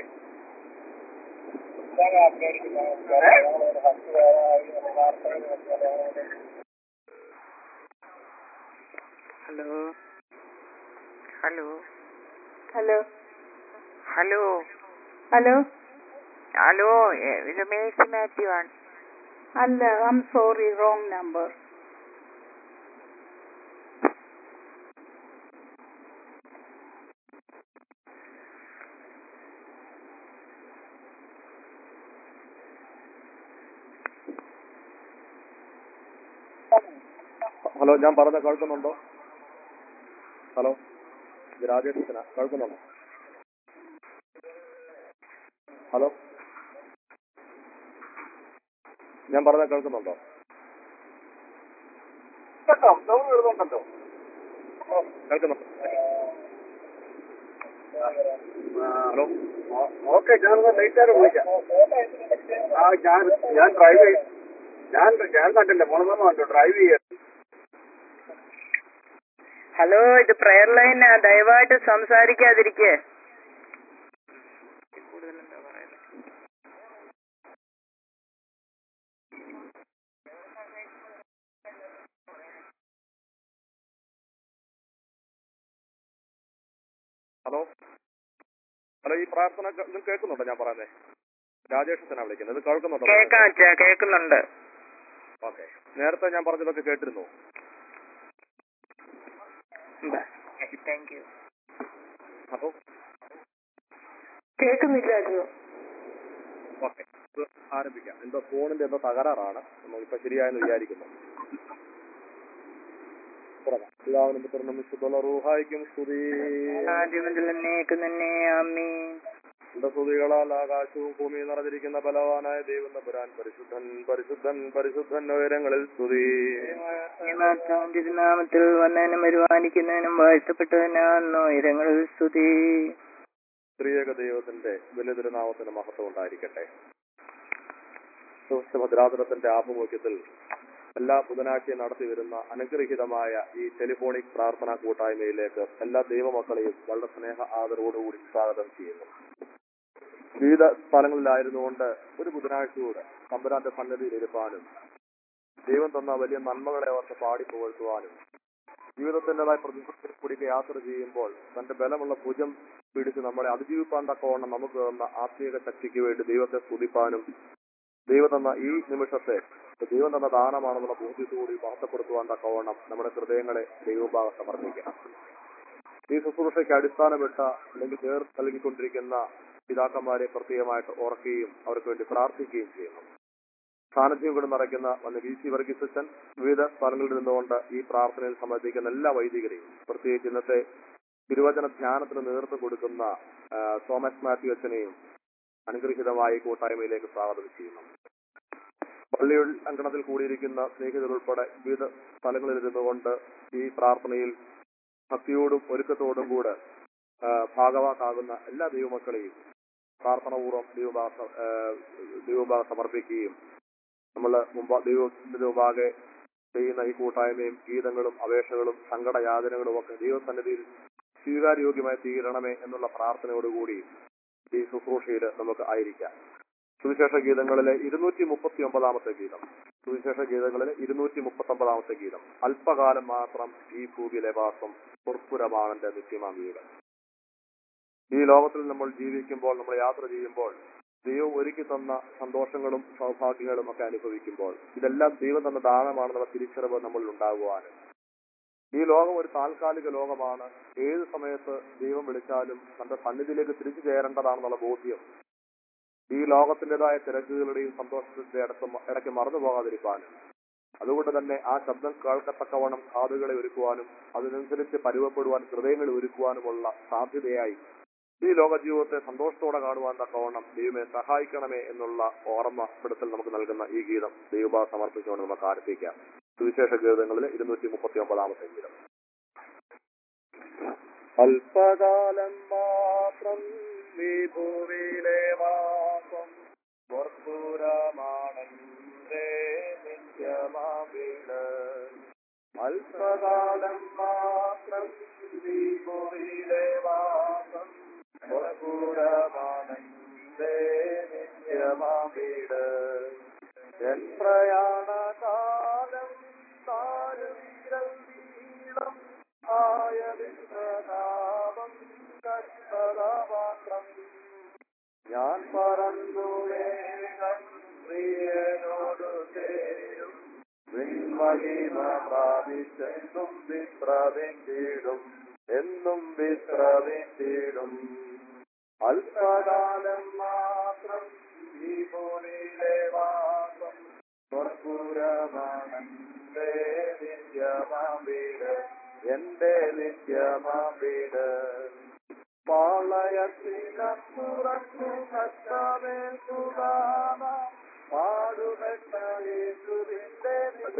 hello hello hello hello hello hello എ- ഇത് മേഴ്സി മാത്യു ആണ് അല്ല I'm sorry wrong number hello ഞാൻ പറഞ്ഞ കേൾക്കുന്നുണ്ടോ ഹലോ ഇത് രാജേഷ് കേൾക്കുന്നുണ്ടോ ഹലോ ഞാൻ പറഞ്ഞ കേൾക്കുന്നുണ്ടോ കേട്ടോ സൗണ്ട് വരുന്നുണ്ടല്ലോ കേൾക്കുന്നുണ്ടോ ഹലോ ഓക്കെ ഞാനൊന്ന് ലേറ്റായിട്ട് വിളിക്കാം ആ ഞാൻ ഞാൻ ഡ്രൈവ് ചെയ്യും ഞാൻ ഞാൻ കണ്ടില്ല മുളന്നൊന്നും കണ്ടു ഡ്രൈവ് ചെയ്യാൻ ഹലോ ഇത് പ്രയർ ലൈനാ ദയവായിട്ട് സംസാരിക്കാതിരിക്കേ കൂടുതൽ എന്താ പറയുന്നത് ഹലോ ഹലോ ഈ പ്രാർത്ഥന കേ- നിങ്ങൾ കേൾക്കുന്നുണ്ടോ ഞാൻ പറയുന്നത് രാജേഷ് തന്നെ വിളിക്കുന്നത് ഇത് കേൾക്കുന്നുണ്ടോ കേക്കാം അച്ഛാ കേൾക്കുന്നുണ്ട് ഓക്കെ നേരത്തെ ഞാൻ പറഞ്ഞതൊക്കെ കേട്ടിരുന്നു താങ്ക് യു അപ്പൊ കേൾക്കുന്നില്ലായിരുന്നു ഓക്കെ ആരംഭിക്കാം എന്തോ ഫോണിന്റെ എന്തോ തകരാറാണ് നമ്മളിപ്പോ ശരിയായെന്ന് വിചാരിക്കുന്നു തുടങ്ങാം. പിതാവിനും പുത്രനും വിശുദ്ധുള്ള റൂഹായിക്കും സ്തുതി ആദ്യം മുതൽ എന്നേക്കും തന്നെ ആമീൻ എന്റെ സ്തുതികളാൽ ആകാശവും ഭൂമിയും നിറഞ്ഞിരിക്കുന്ന ബലവാനായ ദൈവം തമ്പുരാൻ പരിശുദ്ധൻ പരിശുദ്ധൻ പരിശുദ്ധൻ ഉയരങ്ങളിൽ സ്തുതി മാതാവിന്റെ തിരുനാമത്തിൽ വന്നതിനും വരുവാനിക്കുന്നതിനും വാഴ്ത്തപ്പെട്ടവനാന്നോ ഇരങ്ങളിൽ സ്തുതി സ്ത്രീയക ദൈവത്തിന്റെ വലിയ തിരുനാമത്തിന് മഹത്വം ഉണ്ടായിരിക്കട്ടെ ഭദ്രാതനത്തിന്റെ ആഭിമുഖ്യത്തിൽ എല്ലാ ബുധനാഴ്ചയും നടത്തി വരുന്ന അനുഗ്രഹീതമായ ഈ ടെലിഫോണിക് പ്രാർത്ഥനാ കൂട്ടായ്മയിലേക്ക് എല്ലാ ദൈവമക്കളെയും വളരെ സ്നേഹ ആദരവോടുകൂടി സ്വാഗതം ചെയ്യുന്നു വിവിധ സ്ഥലങ്ങളിലായിരുന്നുകൊണ്ട് ഒരു ബുധനാഴ്ചയോട് തമ്പുരാന്റെ സന്നദ്ധിയിൽ ഇരുപ്പാനും ദൈവം തന്ന വലിയ നന്മകളെ ഓർത്ത് പാടി പുകഴ്ത്തുവാനും ജീവിതത്തിൻ്റെതായ പ്രതിസന്ധി കൂടി യാത്ര ചെയ്യുമ്പോൾ തന്റെ ബലമുള്ള ഭുജം പിടിച്ച് നമ്മളെ അതിജീവിപ്പാൻ തക്കവണ്ണം നമുക്ക് തന്ന ആത്മീയ ശക്തിക്ക് വേണ്ടി ദൈവത്തെ സ്തുതിപ്പാനും ദൈവം തന്ന ഈ നിമിഷത്തെ ദൈവം തന്ന ദാനമാണെന്നുള്ള ബോധ്യത്തോടുകൂടി വാർത്തപ്പെടുത്തുവാൻ തക്കവണ്ണം നമ്മുടെ ഹൃദയങ്ങളെ ദൈവഭാഗം സമർപ്പിക്കണം ഈ ശുശ്രൂഷയ്ക്ക് അടിസ്ഥാനമിട്ട അല്ലെങ്കിൽ ചേർ നൽകിക്കൊണ്ടിരിക്കുന്ന പിതാക്കന്മാരെ പ്രത്യേകമായിട്ട് ഓർക്കുകയും അവർക്ക് വേണ്ടി പ്രാർത്ഥിക്കുകയും ചെയ്യുന്നു സാന്നിധ്യം കൊണ്ട് നിറയ്ക്കുന്ന വന്ന് വി സി വർഗീസച്ചൻ വിവിധ സ്ഥലങ്ങളിൽ നിന്നുകൊണ്ട് ഈ പ്രാർത്ഥനയിൽ സംബന്ധിക്കുന്ന എല്ലാ വൈദികരെയും പ്രത്യേകിച്ച് ഇന്നത്തെ തിരുവചന ധ്യാനത്തിന് നേതൃത്വം കൊടുക്കുന്ന ആ, തോമസ് മാത്യു അച്ഛനെയും അനുഗ്രഹീതമായ ഈ കൂട്ടായ്മയിലേക്ക് സ്വാഗതം ചെയ്യുന്നു പള്ളിയിൽ അങ്കണത്തിൽ കൂടിയിരിക്കുന്ന സ്നേഹിതരുൾപ്പെടെ വിവിധ സ്ഥലങ്ങളിൽ ഇരുന്നുകൊണ്ട് ഈ പ്രാർത്ഥനയിൽ ഭക്തിയോടും ഒരുക്കത്തോടും കൂടെ ആ, ഭാഗവാക്കാകുന്ന എല്ലാ ദൈവമക്കളെയും പ്രാർത്ഥനാപൂർവ്വം ദൈവഭാഗ ദൈവഭാഗ സമർപ്പിക്കുകയും നമ്മൾ മുമ്പ് ദൈവത്തിന്റെ മുമ്പാകെ ചെയ്യുന്ന ഈ കൂട്ടായ്മയും ഗീതങ്ങളും അപേക്ഷകളും സങ്കടയാതനകളും ഒക്കെ ദൈവസന്നിധിയിൽ സ്വീകാര്യോഗ്യമായി തീരണമേ എന്നുള്ള പ്രാർത്ഥനയോടുകൂടി ഈ ശുശ്രൂഷയിൽ നമുക്ക് ആയിരിക്കാം സുവിശേഷ ഗീതങ്ങളിലെ ഇരുന്നൂറ്റി മുപ്പത്തി ഒമ്പതാമത്തെ ഗീതം സുവിശേഷ ഗീതങ്ങളിലെ ഇരുന്നൂറ്റി മുപ്പത്തി ഒമ്പതാമത്തെ ഗീതം അല്പകാലം മാത്രം ഈ ഭൂമിയിലെ വാസം പുറപ്പുരമാണെന്റെ നിത്യമാം വീട് ഈ ലോകത്തിൽ നമ്മൾ ജീവിക്കുമ്പോൾ നമ്മൾ യാത്ര ചെയ്യുമ്പോൾ ദൈവം ഒരുക്കി തന്ന സന്തോഷങ്ങളും സൗഭാഗ്യങ്ങളും ഒക്കെ അനുഭവിക്കുമ്പോൾ ഇതെല്ലാം ദൈവം തന്ന ദാനമാണെന്നുള്ള തിരിച്ചറിവ് നമ്മളിൽ ഉണ്ടാകുവാനും ഈ ലോകം ഒരു താൽക്കാലിക ലോകമാണ് ഏത് സമയത്ത് ദൈവം വിളിച്ചാലും തന്റെ സന്നിധിയിലേക്ക് തിരിച്ചു ചേരേണ്ടതാണെന്നുള്ള ബോധ്യം ഈ ലോകത്തിൻ്റെതായ തിരക്കുകളുടെയും സന്തോഷത്തിന്റെ ഇടക്ക് മ- ഇടയ്ക്ക് മറന്നു പോകാതിരിക്കാനും അതുകൊണ്ട് തന്നെ ആ ശബ്ദം കേൾക്കത്തക്കവണ്ണം കാതുകളെ ഒരുക്കുവാനും അതിനനുസരിച്ച് പരുവപ്പെടുവാൻ ഹൃദയങ്ങളെ ഒരുക്കുവാനുമുള്ള സാധ്യതയായി ഈ ലോക ജീവിതത്തെ സന്തോഷത്തോടെ കാണുവാൻ തക്കവണ്ണം ദൈവമെ സഹായിക്കണമേ എന്നുള്ള ഓർമ്മപ്പെടുത്തൽ നമുക്ക് നൽകുന്ന ഈ ഗീതം ദൈവഭാ സമർപ്പിച്ചുകൊണ്ട് നമുക്ക് ആരംഭിക്കാം സുവിശേഷ ഗീതങ്ങളിൽ ഇരുന്നൂറ്റി മുപ്പത്തി ഒമ്പതാമത്തെ ഗീതം അല്പകാലം മാത്രം ഈ ഭൂമിയിലെ വാസം വർപ്പുരമാണെന്റെ നിത്യമാവിട് അല്പകാലം മാത്രം ഈ ഭൂമിയിലെ വാസം വർപ്പുരമാണെന്റെ നിത്യമാവിട് എൻ പ്രയാണകാലം നാല് വീരൽ വീളം ആയ വിശ്വനാമം കഷ്ടത ഞാൻ പറന്നു വേഗം പ്രിയനോടു ചേരും വിൺമഹിമ പ്രാപിച്ചെന്നും വിശ്രമിച്ചിടും എന്നും വിശ്രമിച്ചിടും അല്പകാലം മാത്രം ഈ ഭൂമിയിലെ വാസം സ്വർപ്പുരമാണെന്റെ നിത്യമാം വീട് എന്റെ നിത്യമാം വീട് പാളയത്തിനപ്പുറത്തു കഷ്ടമേൽക്കുകാന പാടുപെട്ട യേശുവിന്റെ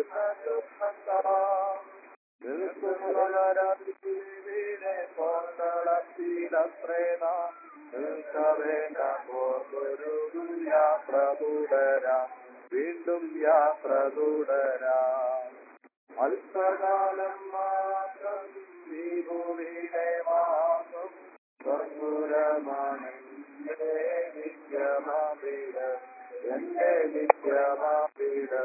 നിൽക്കുന്നവരെ കോട്ടളത്തിലത്രേ നാം നിൽക്കവേണ്ട പോർക്കൊരു യാത്ര തുടരാം വീണ്ടും യാത്ര തുടരാം അല്പകാലം മാത്രം ഈ ഭൂമിയിലെ വാസം സ്വർഗുരമാണ് എന്റെ നിത്യമാവിട് എന്റെ നിത്യമാവിട്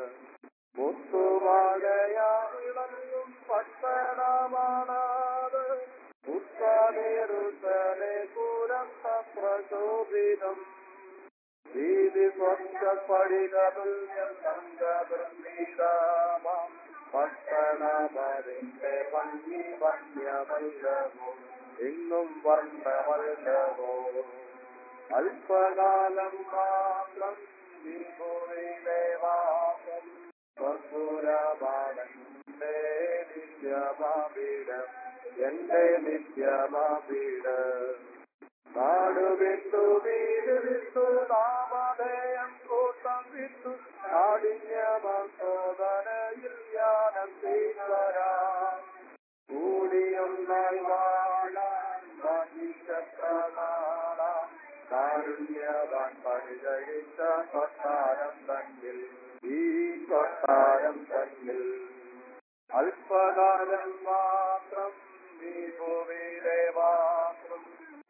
മുത്തുമഴയാവിളങ്ങും പട്ടണമാണത് ഉത്തരേറുത്തനെ പുരത്ത പ്രചോദിതം വീതി സ്വച്ഛപടികതുല്യം സംഗീതാമാം പട്ടണമതിന്റെ ഭംഗി വന്യമല്ലവോ എങ്ങും വർണ്ണമല്ലവോ അല്പകാലം മാത്രം വിഭുവിലെ വാസം സ്വർഗുരമാണെന്റെ നിത്യമാപീഠം എന്റെ നിത്യമാപീഠം നാട് വിട്ടു വീട് വിട്ടു നാമധേയം കൂട്ടം വിട്ടു കാഠിന്യമോദനയിൽ ജ്ഞാനത്തീവരാം കൂടിയൊന്നായി വാഴാൻ വഹിക്കപ്രമാണം കാരുണ്യവാൻ പണികഴിച്ച കൊട്ടാരം തന്നിൽ ഈ കൊട്ടാരം തന്നിൽ അല്പകാലം മാത്രം ഈ ഭൂമിയിലെ മാത്രം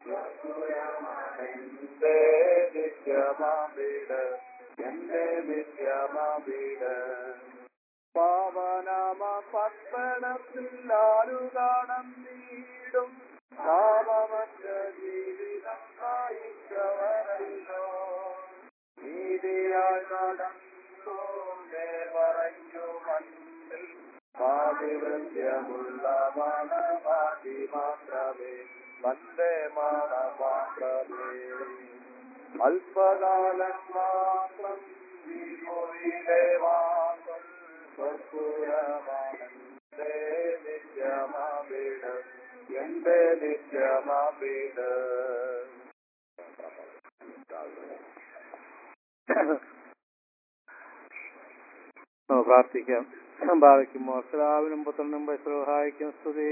എന്റെ നിത്യമാവീട് എന്റെ നിത്യമാവീട് പാവനാമ പട്ടണത്തിൽ ആരുകാണം നീടും പാവമറ്റ ജീവിതം നയിച്ചവരല്ലോ നീതിയായി നടന്നു പറഞ്ഞു മണ്ണിൽ പാതിവൃത്യമുള്ള മണവാതി മാത്രമേ വന്ദേ മാണ മാത്രമേ അല്പകാലം മാത്രം വിഭുവിലെ വാസം സ്വപുരമാണെന്റെ നിത്യമാവീട് എന്റെ നിത്യമാവീട് നമുക്ക് പ്രാർത്ഥിക്കാം ഭാവിക്കുമോ പിതാവിനും പുത്രനും പരിശ്രഹായിക്കും സ്തുതി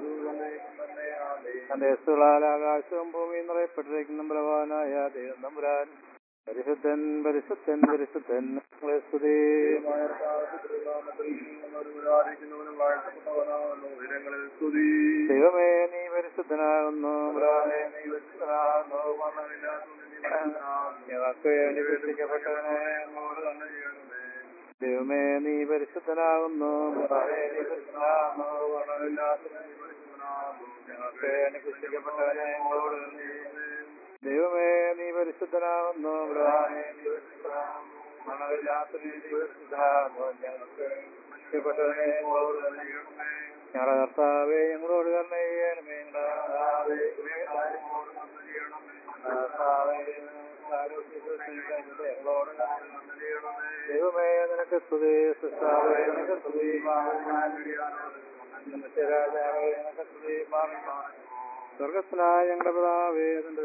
തന്റെ സ്തുളാൽ ആകാശവും ഭൂമിയും നിറയപ്പെട്ടിരിക്കുന്ന ബലവാനായ ദൈവം തമ്പുരാൻ പരിശുദ്ധൻ പരിശുദ്ധൻ പരിശുദ്ധൻ നിങ്ങളെ സ്തുതി ദൈവമേ നീ പരിശുദ്ധനാകുന്നു ബലവാനെ നീ പരിശുദ്ധനാകുന്നു ഞങ്ങൾക്ക് വേണ്ടി രക്ഷിക്കപ്പെട്ടവനെ ഞങ്ങളോട് തന്നെ ചെയ്യണമേ ദൈവമേ നീ പരിശുദ്ധനാകുന്നു ബലവാനെ നീ പരിശുദ്ധനാകുന്നു വർണ്ണമില്ലാത്തവനെ നീ പരിശുദ്ധനാകുന്നു ഞങ്ങൾക്ക് വേണ്ടി രക്ഷിക്കപ്പെട്ടവനെ ഞങ്ങളോട് തന്നെ ചെയ്യണമേ ദൈവമേ നീ പരിശുദ്ധനാകുന്നു ബലവാനെ നീ പരിശുദ്ധനാകുന്നു മണമില്ലാത്തവനെ നീ പരിശുദ്ധനാകുന്നു ഞങ്ങൾക്ക് രക്ഷിക്കപ്പെട്ടവനെ ഞങ്ങളോട് തന്നെ ചെയ്യണമേ ഞങ്ങളുടെ കർത്താവേ ഞങ്ങളോട് തന്നെ ചെയ്യണമേ ഞങ്ങളുടെ കർത്താവേ ഞങ്ങളോട് തന്നെ ചെയ്യണമേ കർത്താവേ ഞങ്ങളോട് തന്നെ ചെയ്യണമേ ദൈവമേ നിനക്ക് സ്തുതി സൃഷ്ടാവേ നിനക്ക് സ്തുതി രാജാവേ നിനക്ക് സ്തുതി സ്വർഗസ്നായ ഞങ്ങളുടെ പിതാവേ അതിന്റെ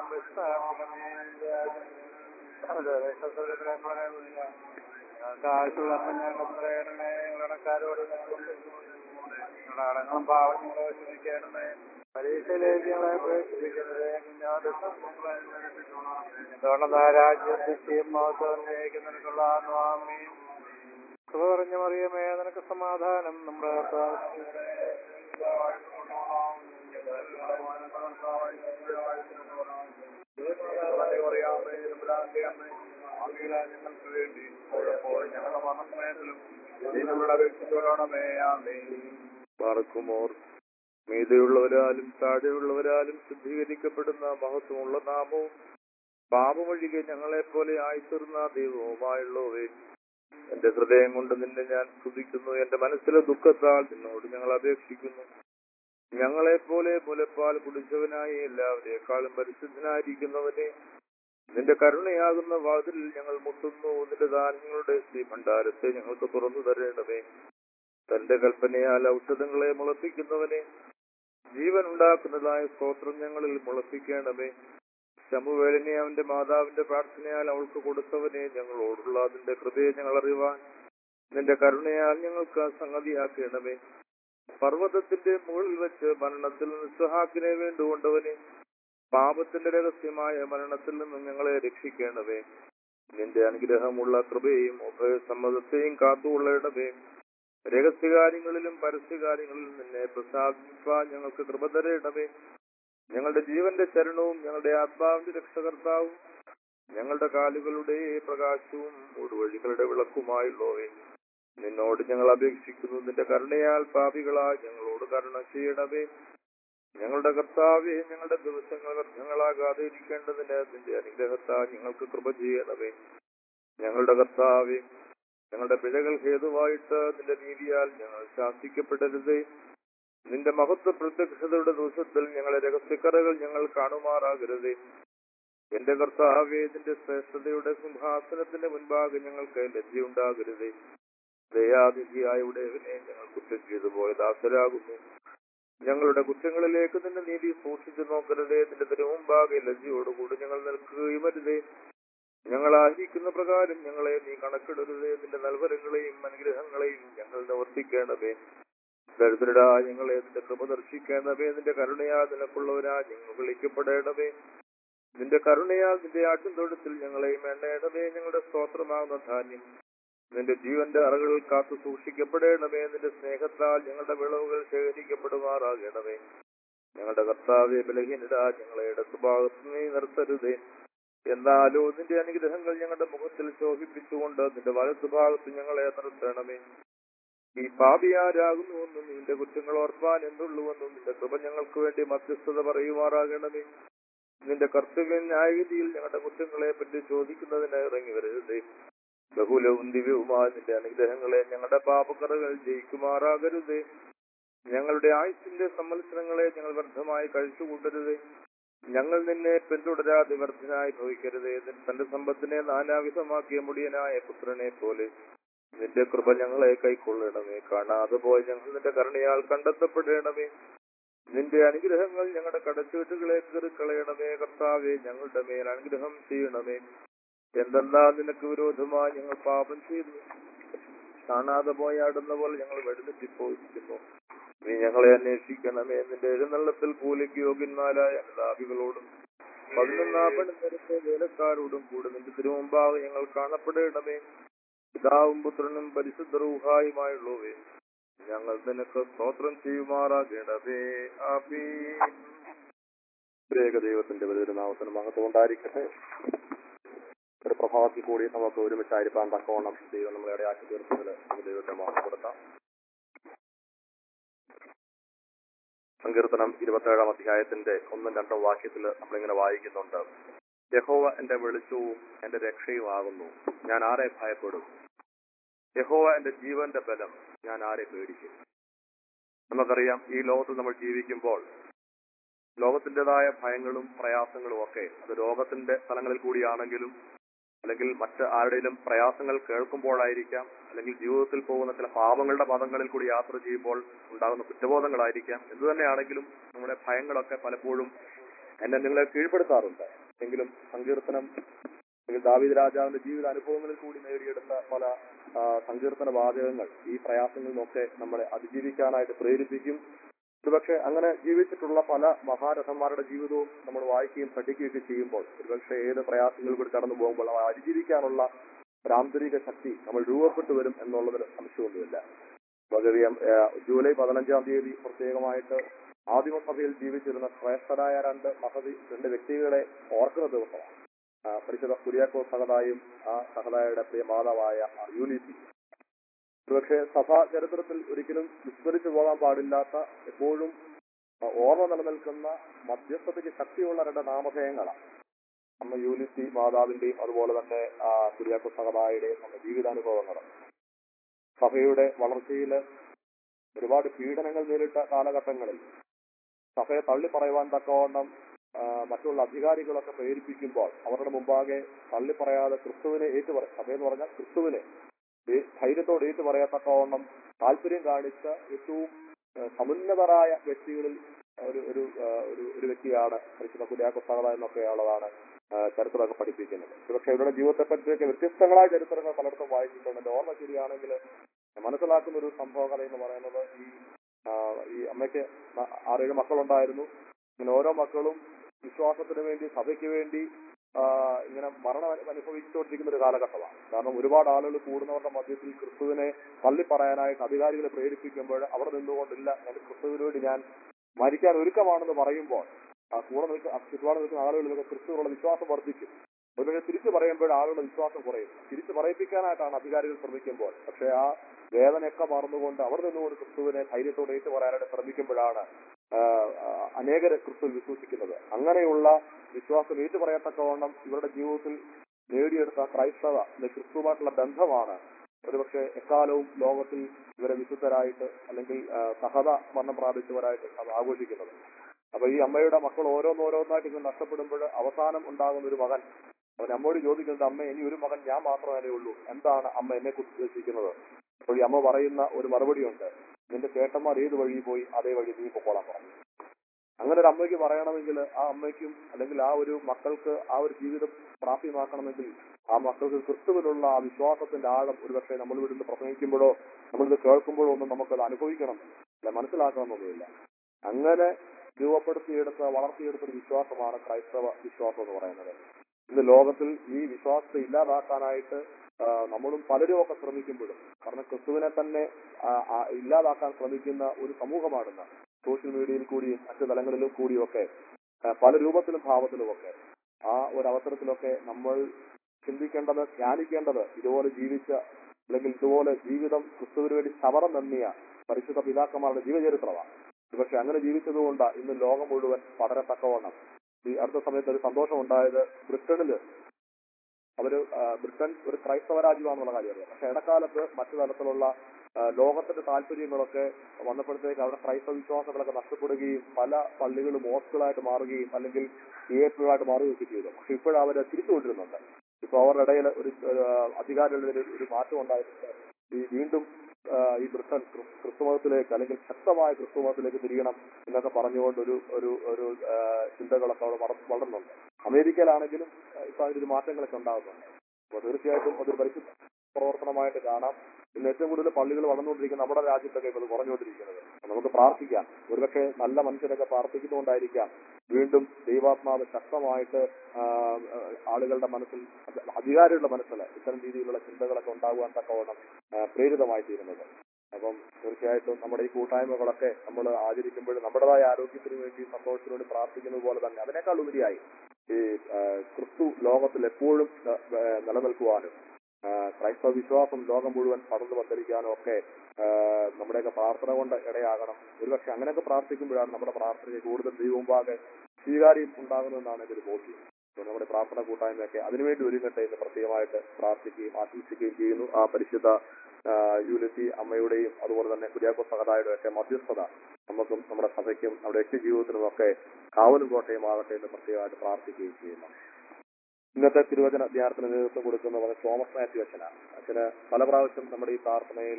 ആവശ്യമുള്ള ഞങ്ങൾ പറയണമേ ഞങ്ങളടക്കാരോട് ഞങ്ങളുടെ അടങ്ങളും പാവങ്ങളെ ക്ഷമിക്കണമേ പരീക്ഷയിലേക്ക് ഞങ്ങളെ പ്രവേശിപ്പിക്കുന്നത് എന്തുകൊണ്ടെന്ന രാജ്യത്തെയും മഹത്വം ആമീൻ കൃപ പറഞ്ഞു മറിയമേ നിനക്ക് സമാധാനം നമ്മുടെ ഞങ്ങൾക്ക് വേണ്ടി ഞങ്ങളുടെ മരണസമയത്തിലും നീ നമ്മുടെ അപേക്ഷിച്ചോളണമേ ആമേൻ പാർക്കുമോർ മീതയുള്ളവരാലും താഴെയുള്ളവരാലും ശുദ്ധീകരിക്കപ്പെടുന്ന മഹത്വമുള്ള നാമവും പാപമൊഴികെ ഞങ്ങളെപ്പോലെ ആയിത്തീർന്ന ദൈവവുമായുള്ളവേ എന്റെ ഹൃദയം കൊണ്ട് നിന്നെ ഞാൻ സ്തുതിക്കുന്നു എന്റെ മനസ്സിലെ ദുഃഖത്താൽ നിന്നോട് ഞങ്ങൾ അപേക്ഷിക്കുന്നു ഞങ്ങളെപ്പോലെ മുലപ്പാൽ കുടിച്ചവനായി എല്ലാവരെക്കാളും പരിശുദ്ധനായിരിക്കുന്നവനെ നിന്റെ കരുണയാകുന്ന വാതിലിൽ ഞങ്ങൾ മുട്ടുന്നു നിന്റെ ദാനങ്ങളുടെ ശ്രീഭണ്ഡാരത്തെ ഞങ്ങൾക്ക് തുറന്നു തരേണ്ടമേ തന്റെ കൽപ്പനയാൽ ഔഷധങ്ങളെ മുളപ്പിക്കുന്നവനെ ജീവൻ ഉണ്ടാക്കുന്നതായ സ്തോത്രം ഞങ്ങളിൽ മുളപ്പിക്കണമേ ശമുവേലിനെ അവന്റെ മാതാവിന്റെ പ്രാർത്ഥനയാൽ അവൾക്ക് കൊടുത്തവനെ ഞങ്ങളോടുള്ള അതിന്റെ കൃപയെ ഞങ്ങൾ അറിയുവാൻ നിന്റെ കരുണയാൽ ഞങ്ങൾക്ക് സംഗതിയാക്കണമേ പർവ്വതത്തിന്റെ മുകളിൽ വെച്ച് മരണത്തിൽ നിന്ന് ഇസ്ഹാക്കിനെ വേണ്ടുകൊണ്ടവനെ പാപത്തിന്റെ രഹസ്യമായ മരണത്തിൽ നിന്നും ഞങ്ങളെ രക്ഷിക്കണമേ നിന്റെ അനുഗ്രഹമുള്ള കൃപയെയും ഉഭയസമ്മതത്തെയും കാത്തുകൊള്ളണമേ രഹസ്യകാര്യങ്ങളിലും പരസ്യകാര്യങ്ങളിലും നിന്നെ പ്രസാദിപ്പാൻ ഞങ്ങൾക്ക് കൃപ തരേണമേ ഞങ്ങളുടെ ജീവന്റെ ശരണവും ഞങ്ങളുടെ ആത്മാവിന്റെ രക്ഷകർത്താവും ഞങ്ങളുടെ കാലുകളുടെ പ്രകാശവും ഊടുവഴികളുടെ വിളക്കുമായുള്ളവേ നിന്നോട് ഞങ്ങൾ അപേക്ഷിക്കുന്നു നിന്റെ കരുണയാൽ പാപികളായി ഞങ്ങളോട് കരുണ ചെയ്യണമേ ഞങ്ങളുടെ കർത്താവെ ഞങ്ങളുടെ ദിവസങ്ങൾ വ്യർത്ഥങ്ങളാകാതെ ഇരിക്കേണ്ടതിന് നിന്റെ അനുഗ്രഹത്താൽ ഞങ്ങൾക്ക് കൃപ ചെയ്യണമേ ഞങ്ങളുടെ കർത്താവെ ഞങ്ങളുടെ പിഴകൾ ഹേതുവായിട്ട് നിന്റെ നീതിയാൽ ഞങ്ങൾ ശാസിക്കപ്പെടരുതേ നിന്റെ മഹത്വ പ്രത്യക്ഷതയുടെ ദിവസത്തിൽ ഞങ്ങളെ രഹസ്യക്കറകൾ ഞങ്ങൾ കാണുമാറാകരുതേ എന്റെ കർത്താവേ നിന്റെ ശ്രേഷ്ഠതയുടെ സിംഹാസനത്തിന്റെ മുൻപാകെ ഞങ്ങൾക്ക് ലജ്ജയുണ്ടാകരുതേ ദയാനിധിയായ ഉടയവനെ ഞങ്ങൾ കുറ്റം ചെയ്തു പോയ ദാസരാകുന്നു ഞങ്ങളുടെ കുറ്റങ്ങളിലേക്ക് നിന്റെ നീതി സൂക്ഷിച്ചു നോക്കരുതേ നിന്റെ തിരുമുമ്പാകെ ലജ്ജയോടുകൂടി ഞങ്ങൾ നിൽക്കുകയും അരുതേ ഞങ്ങൾ ആയിരിക്കുന്ന പ്രകാരം ഞങ്ങളെ നീ കണക്കിടരുതേ നിന്റെ നൽവരങ്ങളെയും അനുഗ്രഹങ്ങളെയും ഞങ്ങൾ നിവർത്തിക്കേണ്ടതേ ദരിദ്രരാ ഞങ്ങളെ നിന്റെ കൃപ ദർശിക്കേണ്ടവേ നിന്റെ കരുണയാൽ നിനക്കുള്ളവരാ ഞങ്ങൾ വിളിക്കപ്പെടേണ്ടവേ നിന്റെ കരുണയാൽ നിന്റെ ആട്ടിൻതൊഴുത്തിൽ ഞങ്ങളെയും എണ്ണേണ്ടവേ ഞങ്ങളുടെ സ്തോത്രമാകുന്ന ധാന്യം നിന്റെ ജീവന്റെ അറകളിൽ കാത്തു സൂക്ഷിക്കപ്പെടേണമേ നിന്റെ സ്നേഹത്താൽ ഞങ്ങളുടെ വിളവുകൾ ശേഖരിക്കപ്പെടുമാറാകണമേ ഞങ്ങളുടെ കർത്താവെ ബലഹീനരാ ഞങ്ങളെ ഇടത്തുഭാഗത്ത് നീ നിർത്തരുതേ എന്നാലോ നിന്റെ അനുഗ്രഹങ്ങൾ ഞങ്ങളുടെ മുഖത്തിൽ ശോഭിപ്പിച്ചുകൊണ്ട് നിന്റെ വലത്തുഭാഗത്ത് ഞങ്ങളെ നിർത്തണമേ ഈ പാപിയാരാകുന്നുവെന്നും നിന്റെ കുറ്റങ്ങൾ ഓർപ്പാൻ എന്തുള്ളുവെന്നും നിന്റെ കൃപ ഞങ്ങൾക്ക് വേണ്ടി മധ്യസ്ഥത പറയുമാറാകണമേ നിന്റെ കർത്തവ്യ ന്യായവിധിയിൽ ഞങ്ങളുടെ കുറ്റങ്ങളെ പറ്റി ചോദിക്കുന്നതിന് ഇറങ്ങി വരരുതേ ബഹുലവും ദിവ്യവുമായ നിന്റെ അനുഗ്രഹങ്ങളെ ഞങ്ങളുടെ പാപക്കറകൾ ജയിക്കുമാറാകരുതേ ഞങ്ങളുടെ ആയുസിന്റെ സംവത്സരങ്ങളെ ഞങ്ങൾ വ്യർത്ഥമായി കഴിച്ചുകൂട്ടരുതേ ഞങ്ങൾ നിന്നെ പിന്തുടരാതെ വ്യർത്ഥനായി ഭവിക്കരുതേ നിൻ തന്റെ സമ്പത്തിനെ നാനാവിധമാക്കിയ മുടിയനായ പുത്രനെ പോലെ നിന്റെ കൃപ ഞങ്ങളെ കൈക്കൊള്ളണമേ കാണാതെ പോയി ഞങ്ങൾ നിന്റെ കരുണയാൽ കണ്ടെത്തപ്പെടണമേ നിന്റെ അനുഗ്രഹങ്ങൾ ഞങ്ങളുടെ കടച്ചുവെട്ടുകളെ കീറിക്കളയണമേ കർത്താവെ ഞങ്ങളുടെ മേൽ അനുഗ്രഹം ചെയ്യണമേ എന്തെന്നാ നിനക്ക് വിരോധമായി ഞങ്ങൾ പാപം ചെയ്തു കാണാതെ പോയാടുന്ന പോലെ ഞങ്ങൾ വെടിഞ്ഞിട്ടിപ്പോയിരിക്കുന്നു നീ ഞങ്ങളെ അന്വേഷിക്കണമേ നിന്റെ എഴുന്നള്ളത്തിൽ കൂലിക്ക് യോഗ്യന്മാരായ അനുതാപികളോടും പതിനൊന്നാം പെണ്ണുന്നരത്തെ വേലക്കാരോടും കൂടെ നിന്റെ തിരുമുമ്പാകെ ഞങ്ങൾ കാണപ്പെടണമേ പിതാവും പുത്രനും പരിശുദ്ധ റൂഹായുമായുള്ളവേ ഞങ്ങൾ നിനക്ക് സ്തോത്രം ചെയ്യുമാറാകണമേ ആമീൻ ഏക ദൈവത്തിന്റെ വലിയൊരു നാമത്തിന് മഹത്വം ഉണ്ടായിരിക്കട്ടെ ഒരു പ്രഭാതത്തിൽ കൂടി നമുക്ക് ഒരുമിച്ചായിരിക്കാൻ തക്കവണ്ണം ദൈവം നമ്മളെ ഇടയാക്കി തീർത്തതിൽ നമുക്ക് ദൈവത്തെ മഹത്വം കൊടുക്കാം സങ്കീർത്തനം ഇരുപത്തേഴാം അധ്യായത്തിന്റെ ഒന്നും രണ്ടും വാക്യത്തിൽ നമ്മളിങ്ങനെ വായിക്കുന്നുണ്ട് യഹോവ എന്റെ വെളിച്ചവും എന്റെ രക്ഷയുമാകുന്നു ഞാൻ ആരെ ഭയപ്പെടും യഹോവ എന്റെ ജീവന്റെ ബലം ഞാൻ ആരെ പേടിക്കും നമുക്കറിയാം ഈ ലോകത്ത് നമ്മൾ ജീവിക്കുമ്പോൾ ലോകത്തിൻ്റെതായ ഭയങ്ങളും പ്രയാസങ്ങളും ഒക്കെ അത് രോഗത്തിന്റെ സ്ഥലങ്ങളിൽ കൂടിയാണെങ്കിലും അല്ലെങ്കിൽ മറ്റ് ആരുടെയും പ്രയാസങ്ങൾ കേൾക്കുമ്പോഴായിരിക്കാം അല്ലെങ്കിൽ ജീവിതത്തിൽ പോകുന്ന ചില പാപങ്ങളുടെ പദങ്ങളിൽ കൂടി യാത്ര ചെയ്യുമ്പോൾ ഉണ്ടാകുന്ന കുറ്റബോധങ്ങളായിരിക്കാം എന്തു തന്നെയാണെങ്കിലും നമ്മുടെ ഭയങ്ങളൊക്കെ പലപ്പോഴും എന്നെ നിങ്ങളെ കീഴ്പ്പെടുത്താറുണ്ട് എങ്കിലും സങ്കീർത്തനം അല്ലെങ്കിൽ ദാവീദ് രാജാവിന്റെ ജീവിത അനുഭവങ്ങളിൽ കൂടി നേടിയെടുത്ത പല ആ, സങ്കീർത്തന വാചകങ്ങൾ ഈ പ്രയാസങ്ങളിൽ നിന്നൊക്കെ നമ്മളെ അതിജീവിക്കാനായിട്ട് പ്രേരിപ്പിക്കും ഒരുപക്ഷെ അങ്ങനെ ജീവിച്ചിട്ടുള്ള പല മഹാരഥന്മാരുടെ ജീവിതവും നമ്മൾ വായിക്കുകയും പഠിക്കുകയൊക്കെ ചെയ്യുമ്പോൾ ഒരുപക്ഷെ ഏത് പ്രയാസങ്ങളിൽ കൂടി കടന്നു പോകുമ്പോൾ അവ അതിജീവിക്കാനുള്ള ഒരു ആന്തരിക ശക്തി നമ്മൾ രൂപപ്പെട്ടു വരും എന്നുള്ളതിൽ സംശയമൊന്നുമില്ല നമുക്കറിയാം ആ, ജൂലൈ പതിനഞ്ചാം തീയതി പ്രത്യേകമായിട്ട് ആദിമസഭയിൽ ജീവിച്ചിരുന്ന ശ്രേഷ്ഠരായ രണ്ട് മഹതി രണ്ട് വ്യക്തികളെ ഓർക്കുന്ന ദിവസമാണ് ആ, പരിശുദ്ധ കുര്യാക്കോ സഹതായും ആ സഹതായുടെ പ്രിയ മാതാവായ യൂലിസി ഒരുപക്ഷെ സഭാ ചരിത്രത്തിൽ ഒരിക്കലും വിസ്മരിച്ചു പോകാൻ പാടില്ലാത്ത എപ്പോഴും ആ, ഓർമ്മ നിലനിൽക്കുന്ന മധ്യസ്ഥതയ്ക്ക് ശക്തിയുള്ള രണ്ട് നാമധേയങ്ങളാണ് അമ്മ യൂലിസി മാതാവിന്റെയും അതുപോലെ തന്നെ ആ കുര്യാക്കോ സഹതായുടെയും നമ്മുടെ ജീവിതാനുഭവങ്ങൾ സഭയുടെ വളർച്ചയിൽ ഒരുപാട് പീഡനങ്ങൾ നേരിട്ട കാലഘട്ടങ്ങളിൽ സഭയെ തള്ളിപ്പറയുവാൻ തക്കവണ്ണം ആ, മറ്റുള്ള അധികാരികളൊക്കെ പ്രേരിപ്പിക്കുമ്പോൾ അവരുടെ മുമ്പാകെ തള്ളിപ്പറയാതെ ക്രിസ്തുവിനെ ഏറ്റുപറ സഭയെന്ന് പറഞ്ഞാൽ ക്രിസ്തുവിനെ ഏ- ധൈര്യത്തോടെ ഏറ്റു പറയത്തക്കവണ്ണം താല്പര്യം കാണിച്ച ഏറ്റവും ആ, സമുന്നതരായ വ്യക്തികളിൽ ഒരു ഒരു ആ, ഒരു ഒരു വ്യക്തിയാണ് പരിശുദ്ധ കുര്യാക്കോ സഹത എന്നൊക്കെയുള്ളതാണ് ആ, ചരിത്രമൊക്കെ പഠിപ്പിക്കുന്നത് പക്ഷെ ഇവരുടെ ജീവിതത്തെ പറ്റിയൊക്കെ വ്യത്യസ്തങ്ങളായ ചരിത്രങ്ങൾ പലയിടത്തും വായിച്ചിട്ടുണ്ട് എന്റെ ഓർമ്മ ശരിയാണെങ്കിൽ മനസ്സിലാക്കുന്ന ഒരു സംഭവ കഥ എന്ന് പറയുന്നത് ഈ ആ, ഈ അമ്മയ്ക്ക് ന- ആറേഴ് മക്കളുണ്ടായിരുന്നു ഇങ്ങനെ ഓരോ മക്കളും വിശ്വാസത്തിന് വേണ്ടി സഭയ്ക്ക് വേണ്ടി ആ, ഇങ്ങനെ മരണം അനു- അനുഭവിച്ചുകൊണ്ടിരിക്കുന്ന ഒരു കാലഘട്ടമാണ് കാരണം ഒരുപാട് ആളുകൾ കൂടുന്നവരുടെ മധ്യത്തിൽ ക്രിസ്തുവിനെ തള്ളി പറയാനായിട്ട് അധികാരികളെ പ്രേരിപ്പിക്കുമ്പോൾ അവിടെ നിന്നുകൊണ്ടില്ല ഞാൻ ക്രിസ്തുവിന് വേണ്ടി ഞാൻ മരിക്കാൻ ഒരുക്കമാണെന്ന് പറയുമ്പോൾ ആ കൂടെ നിൽക്കുന്ന ചുറ്റുപാട് നിൽക്കുന്ന ആളുകളിലൊക്കെ ക്രിസ്തുവിനുള്ള വിശ്വാസം വർദ്ധിക്കും ഒരുപക്ഷെ തിരിച്ചു പറയുമ്പോൾ ആളുകളുടെ വിശ്വാസം കുറയും തിരിച്ചു പറയിപ്പിക്കാനായിട്ടാണ് അധികാരികൾ ശ്രമിക്കുമ്പോൾ പക്ഷെ ആ വേദനയൊക്കെ മറന്നുകൊണ്ട് അവിടെ നിന്നുകൊണ്ട് ക്രിസ്തുവിനെ ധൈര്യത്തോടെ ഏറ്റു പറയാനായിട്ട് ശ്രമിക്കുമ്പോഴാണ് ആ, ആ, അനേകര് ക്രിസ്തുവിൽ വിശ്വസിക്കുന്നത് അങ്ങനെയുള്ള വിശ്വാസം ഏറ്റുപറയത്തക്കവണ്ണം ഇവരുടെ ജീവിതത്തിൽ നേടിയെടുത്ത ക്രൈസ്തവ അല്ലെങ്കിൽ ക്രിസ്തുവുമായിട്ടുള്ള ബന്ധമാണ് ഒരുപക്ഷെ എക്കാലവും ലോകത്തിൽ ഇവരെ വിശുദ്ധരായിട്ട് അല്ലെങ്കിൽ ആ, സഹത മരണം പ്രാപിച്ചവരായിട്ട് അത് ആഘോഷിക്കുന്നത് അപ്പൊ ഈ അമ്മയുടെ മക്കൾ ഓരോന്നോരോന്നായിട്ട് ഇങ്ങനെ നഷ്ടപ്പെടുമ്പോൾ അവസാനം ഉണ്ടാകുന്ന ഒരു മകൻ അവൻ അമ്മയോട് ചോദിക്കുന്നത് അമ്മ ഇനി ഒരു മകൻ ഞാൻ മാത്രമേ ഉള്ളൂ എന്താണ് അമ്മ എന്നെ കുറിച്ച് ഉദ്ദേശിക്കുന്നത് അപ്പോൾ ഈ അമ്മ പറയുന്ന ഒരു മറുപടിയുണ്ട് നിന്റെ ചേട്ടന്മാർ ഏത് വഴി പോയി അതേ വഴി നീ പൊക്കോളാൻ പറഞ്ഞു അങ്ങനെ ഒരു അമ്മയ്ക്ക് പറയണമെങ്കിൽ ആ അമ്മയ്ക്കും അല്ലെങ്കിൽ ആ ഒരു മക്കൾക്ക് ആ ഒരു ജീവിതം പ്രാപ്യമാക്കണമെങ്കിൽ ആ മക്കൾക്ക് ക്രിസ്തുവിലുള്ള ആ വിശ്വാസത്തിന്റെ ആഴം ഒരുപക്ഷെ നമ്മൾ ഇവിടുന്ന് പ്രസംഗിക്കുമ്പോഴോ നമ്മളിത് കേൾക്കുമ്പോഴോ ഒന്നും നമുക്കത് അനുഭവിക്കണം അല്ല മനസ്സിലാക്കണമെന്നൊന്നുമില്ല അങ്ങനെ രൂപപ്പെടുത്തിയെടുത്ത വളർത്തിയെടുത്ത ഒരു വിശ്വാസമാണ് ക്രൈസ്തവ വിശ്വാസം എന്ന് പറയുന്നത് ഇന്ന് ലോകത്തിൽ ഈ വിശ്വാസത്തെ ഇല്ലാതാക്കാനായിട്ട് ആ, നമ്മളും പലരും ഒക്കെ ശ്രമിക്കുമ്പോഴും കാരണം ക്രിസ്തുവിനെ തന്നെ ആ, ആ, ഇല്ലാതാക്കാൻ ശ്രമിക്കുന്ന ഒരു സമൂഹമാണെന്ന് സോഷ്യൽ മീഡിയയിൽ കൂടിയും മറ്റു തലങ്ങളിലും കൂടിയൊക്കെ ആ, പല രൂപത്തിലും ഭാവത്തിലും ഒക്കെ ആ ഒരു അവസരത്തിലൊക്കെ നമ്മൾ ചിന്തിക്കേണ്ടത് ധ്യാനിക്കേണ്ടത് ഇതുപോലെ ജീവിച്ച അല്ലെങ്കിൽ ഇതുപോലെ ജീവിതം ക്രിസ്തുവിന് വേണ്ടി ശവറം നന്ദിയ പരിശുദ്ധ പിതാക്കന്മാരുടെ ജീവചരിത്രമാണ് പക്ഷെ അങ്ങനെ ജീവിച്ചതുകൊണ്ട് ഇന്ന് ലോകം മുഴുവൻ പടരത്തക്കവണ്ണം ഈ അടുത്ത സമയത്ത് ഒരു സന്തോഷം ഉണ്ടായത് ബ്രിട്ടനില് അവര് ആ, ബ്രിട്ടൻ ഒരു ക്രൈസ്തവ രാജ്യമാണെന്നുള്ള കാര്യമറിയാം പക്ഷെ ഇടക്കാലത്ത് മറ്റു തരത്തിലുള്ള ആ, ലോകത്തിന്റെ താല്പര്യങ്ങളൊക്കെ വന്നപ്പോഴത്തേക്ക് അവിടെ ക്രൈസ്തവ വിശ്വാസങ്ങളൊക്കെ നഷ്ടപ്പെടുകയും പല പള്ളികളും മോസ്കുകളായിട്ട് മാറുകയും അല്ലെങ്കിൽ തിയേറ്ററുകളായിട്ട് മാറുകയൊക്കെ ചെയ്തു പക്ഷെ ഇപ്പോഴവര് തിരിച്ചുകൊണ്ടിരുന്നുണ്ട് ഇപ്പൊ അവരുടെ ഇടയിൽ ഒരു ആ, അധികാരികളിൽ ഒരു- ഒരു മാറ്റം ഉണ്ടായിട്ടുണ്ട് ഈ വീണ്ടും ആ, ഈ ബ്രിട്ടൻ ക്രി- ക്രിസ്തുമതത്തിലേക്ക് അല്ലെങ്കിൽ ശക്തമായ ക്രിസ്തുമതത്തിലേക്ക് തിരിയണം എന്നൊക്കെ പറഞ്ഞുകൊണ്ട് ഒരു ഒരു ഒരു ആ, ചിന്തകളൊക്കെ അവിടെ വളർ- വളർന്നുണ്ട് അമേരിക്കയിലാണെങ്കിലും ആ, ഇപ്പൊ അതിലൊരു മാറ്റങ്ങളൊക്കെ ഉണ്ടാകുന്നുണ്ട് അപ്പൊ തീർച്ചയായിട്ടും അതൊരു പരിശുദ്ധ പ്രവർത്തനമായിട്ട് കാണാം ഇന്ന് ഏറ്റവും കൂടുതൽ പള്ളികൾ വളർന്നുകൊണ്ടിരിക്കുന്ന നമ്മുടെ രാജ്യത്തൊക്കെ ഇപ്പോൾ ഇത് കുറഞ്ഞുകൊണ്ടിരിക്കുന്നത് അപ്പൊ നമുക്ക് പ്രാർത്ഥിക്കാം ഒരുപക്ഷെ നല്ല മനുഷ്യരൊക്കെ പ്രാർത്ഥിക്കുന്നതുകൊണ്ടായിരിക്കാം വീണ്ടും ദൈവാത്മാവ് ശക്തമായിട്ട് ആ, ആ, ആളുകളുടെ മനസ്സിൽ അത് അധികാരികളുടെ മനസ്സിൽ ഇത്തരം രീതിയിലുള്ള ചിന്തകളൊക്കെ ഉണ്ടാകുവാൻ തക്കവണ്ണം ആ, പ്രേരിതമായി തീരുന്നത് അപ്പം തീർച്ചയായിട്ടും നമ്മുടെ ഈ കൂട്ടായ്മകളൊക്കെ നമ്മൾ ആചരിക്കുമ്പോൾ നമ്മുടേതായ ആരോഗ്യത്തിന് വേണ്ടി സന്തോഷത്തിന് വേണ്ടി പ്രാർത്ഥിക്കുന്നത് പോലെ തന്നെ അതിനേക്കാൾ ഉപരിയായി ഈ ആ, ക്രിസ്തു ലോകത്തിൽ എപ്പോഴും ആ, ആ, നിലനിൽക്കുവാനും ആ, ക്രൈസ്തവ വിശ്വാസം ലോകം മുഴുവൻ പടർന്നു പന്തലിക്കാനും ഒക്കെ ആ, നമ്മുടെയൊക്കെ പ്രാർത്ഥന കൊണ്ട് ഇടയാകണം ഒരുപക്ഷെ അങ്ങനെയൊക്കെ പ്രാർത്ഥിക്കുമ്പോഴാണ് നമ്മുടെ പ്രാർത്ഥനയ്ക്ക് കൂടുതൽ ദൈവമുമ്പാകെ സ്വീകാര്യം ഉണ്ടാകുന്നതെന്നാണ് എൻ്റെ ഒരു ബോധ്യം അപ്പോൾ നമ്മുടെ പ്രാർത്ഥന കൂട്ടായ്മയൊക്കെ അതിനുവേണ്ടി ഒരുങ്ങട്ടെ എന്ന് പ്രത്യേകമായിട്ട് പ്രാർത്ഥിക്കുകയും ആശംസിക്കുകയും ചെയ്യുന്നു ആ പരിശുദ്ധ ആ, യൂലിറ്റി അമ്മയുടെയും അതുപോലെ തന്നെ കുര്യാക്കോസ് സഹതായുടെയും ഒക്കെ മധ്യസ്ഥത നമുക്കും നമ്മുടെ സഭയ്ക്കും നമ്മുടെ വ്യക്തി ജീവിതത്തിനും ഒക്കെ കാവലും കോട്ടയും ആകട്ടെ എന്ന് പ്രത്യേകമായിട്ട് പ്രാർത്ഥിക്കുകയും ചെയ്യുന്നു ഇന്നത്തെ തിരുവചന ധ്യാനത്തിന് നേതൃത്വം കൊടുക്കുന്നത് തോമസ് മാത്യു അച്ഛനാണ് അച്ഛന് പല പ്രാവശ്യം നമ്മുടെ ഈ പ്രാർത്ഥനയിൽ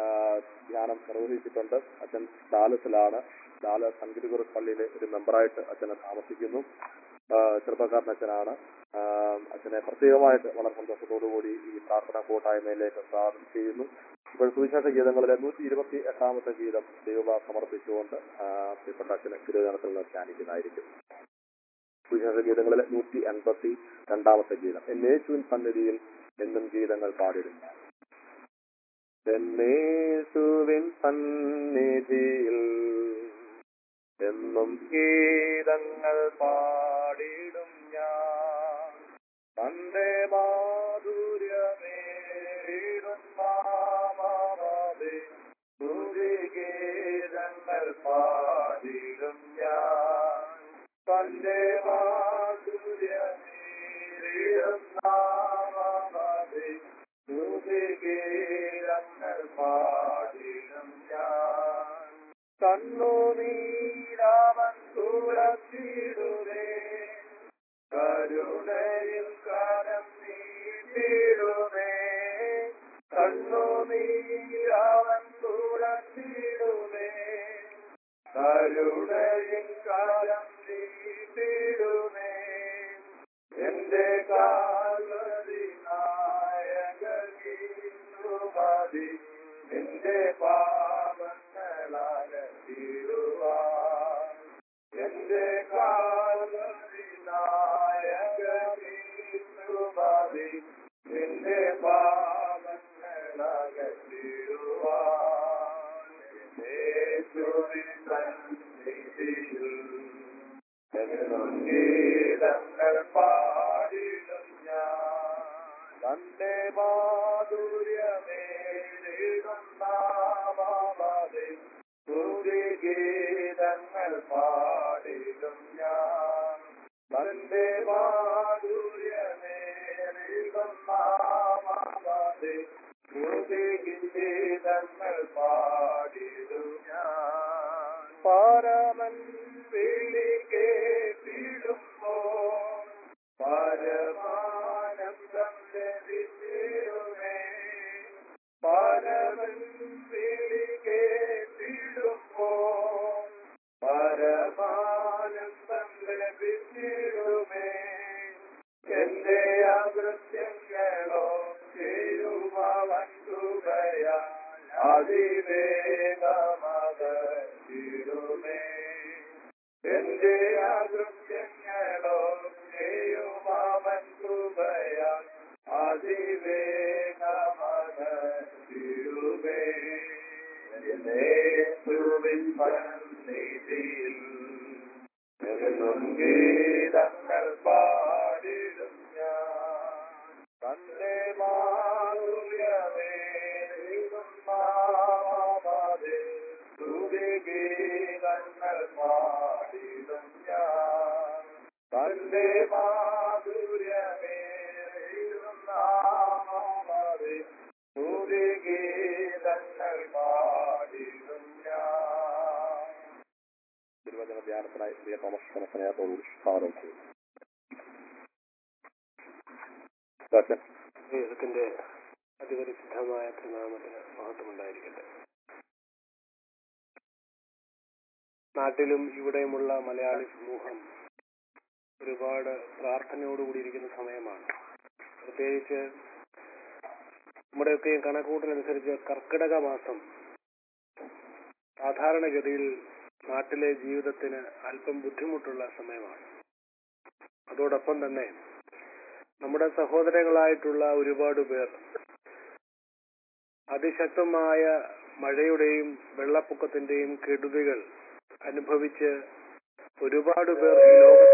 ധ്യാനം നിർവഹിച്ചിട്ടുണ്ട് അച്ഛൻ ഡാലസിലാണ് ഡാലസ് സൻഗിരിഗുർ പള്ളിയിലെ ഒരു മെമ്പറായിട്ട് അച്ഛന് താമസിക്കുന്നു ആ, ചെറുപ്പക്കാരൻ അച്ഛനാണ് ആ, അച്ഛനെ പ്രത്യേകമായിട്ട് വളരെ സന്തോഷത്തോടുകൂടി ഈ പ്രാർത്ഥന കൂട്ടായ്മയിലേക്ക് സ്വാഗതം ചെയ്യുന്നു ഇപ്പോൾ സുവിശേഷ ഗീതങ്ങളിലെ നൂറ്റി ഇരുപത്തി എട്ടാമത്തെ ഗീതം ദൈവ സമർപ്പിച്ചുകൊണ്ട് ആ, പ്രിയപ്പെട്ട അച്ഛനെ തിരുവചനത്തിൽ നിന്ന് ധ്യാനിക്കുന്നതായിരിക്കും സുവിശേഷ ഗീതങ്ങളിലെ നൂറ്റി അൻപത്തി രണ്ടാമത്തെ ഗീതം എന്നേശുവിൻ സന്നിധിയിൽ എന്നും ഗീതങ്ങൾ പാടിടും എന്നേശുവിൻ സന്നിധിയിൽ എന്നും ഗീതങ്ങൾ പാടിടും ഞാൻ തന്റെ മാധുര്യമേറിടും നാമമേ ഗീതങ്ങൾ പാടിടും ഞാൻ തന്റെ മാധുര്യമേറിടും നാമമേ ഗീതങ്ങൾ പാടിടും ഞാൻ കണ്ണുനീരാവൻ തുറച്ചിടുവേ കരുണയിൽ കരം നീട്ടിടുവേ കണ്ണുനീരാവൻ തുറച്ചിടുവേ കരുണയിൽ കരം നീട്ടിടുവേ എന്റെ കാൽവരി നായകീന്നുമതി എന്റെ പാപങ്ങളകത്തിടുവാൻ എന്റെ കാൽവരി നായകീന്നുമതി എന്റെ പാപങ്ങളകത്തിടുവാൻ യേശുവിൻ സന്നിധിയിൽ എന്നും ഗീതങ്ങൾ പാടിടും ഞാൻ തന്റെ മാധുര്യമേറിടും നാമ അവൻ കൃപയാൽ അതിവേഗമകത്തിടുമേ യേശുവിൻ സന്നിധിയിൽ എന്നും ഗീതങ്ങൾ പാടിടും ഞാൻ തന്റെ മാധുര്യമേറിയും നാമമതിൽ സ്തുതിഗീതങ്ങൾ പാടിടും ഞാൻ തന്റെ മാധുര്യമേറിയും നാമമതിൽ സ്തുതിഗീതങ്ങൾ പാടിടും ഞാൻ തിരുവചന ധ്യാനത്തിനായി പ്രിയ തോമസ് സ്നേഹത്തോടുകൂടി സ്വാഗതം ചെയ്യുന്നു ദർശൻ ദൈവത്തിന്റെ അതിപരിശുദ്ധമായ തിരുനാമത്തിന് മഹത്വമുണ്ടായിരിക്കട്ടെ നാട്ടിലും ഇവിടെയുമുള്ള മലയാളി സമൂഹം ഒരുപാട് പ്രാർത്ഥനയോടുകൂടിയിരിക്കുന്ന സമയമാണ് പ്രത്യേകിച്ച് നമ്മുടെയൊക്കെയും കണക്കൂട്ടലനുസരിച്ച് കർക്കിടക മാസം സാധാരണഗതിയിൽ നാട്ടിലെ ജീവിതത്തിന് അല്പം ബുദ്ധിമുട്ടുള്ള സമയമാണ് അതോടൊപ്പം തന്നെ നമ്മുടെ സഹോദരങ്ങളായിട്ടുള്ള ഒരുപാട് പേർ അതിശക്തമായ മഴയുടെയും വെള്ളപ്പൊക്കത്തിന്റെയും കെടുതികൾ അനുഭവിച്ച് ഒരുപാട് പേർ ഈ ലോകത്ത്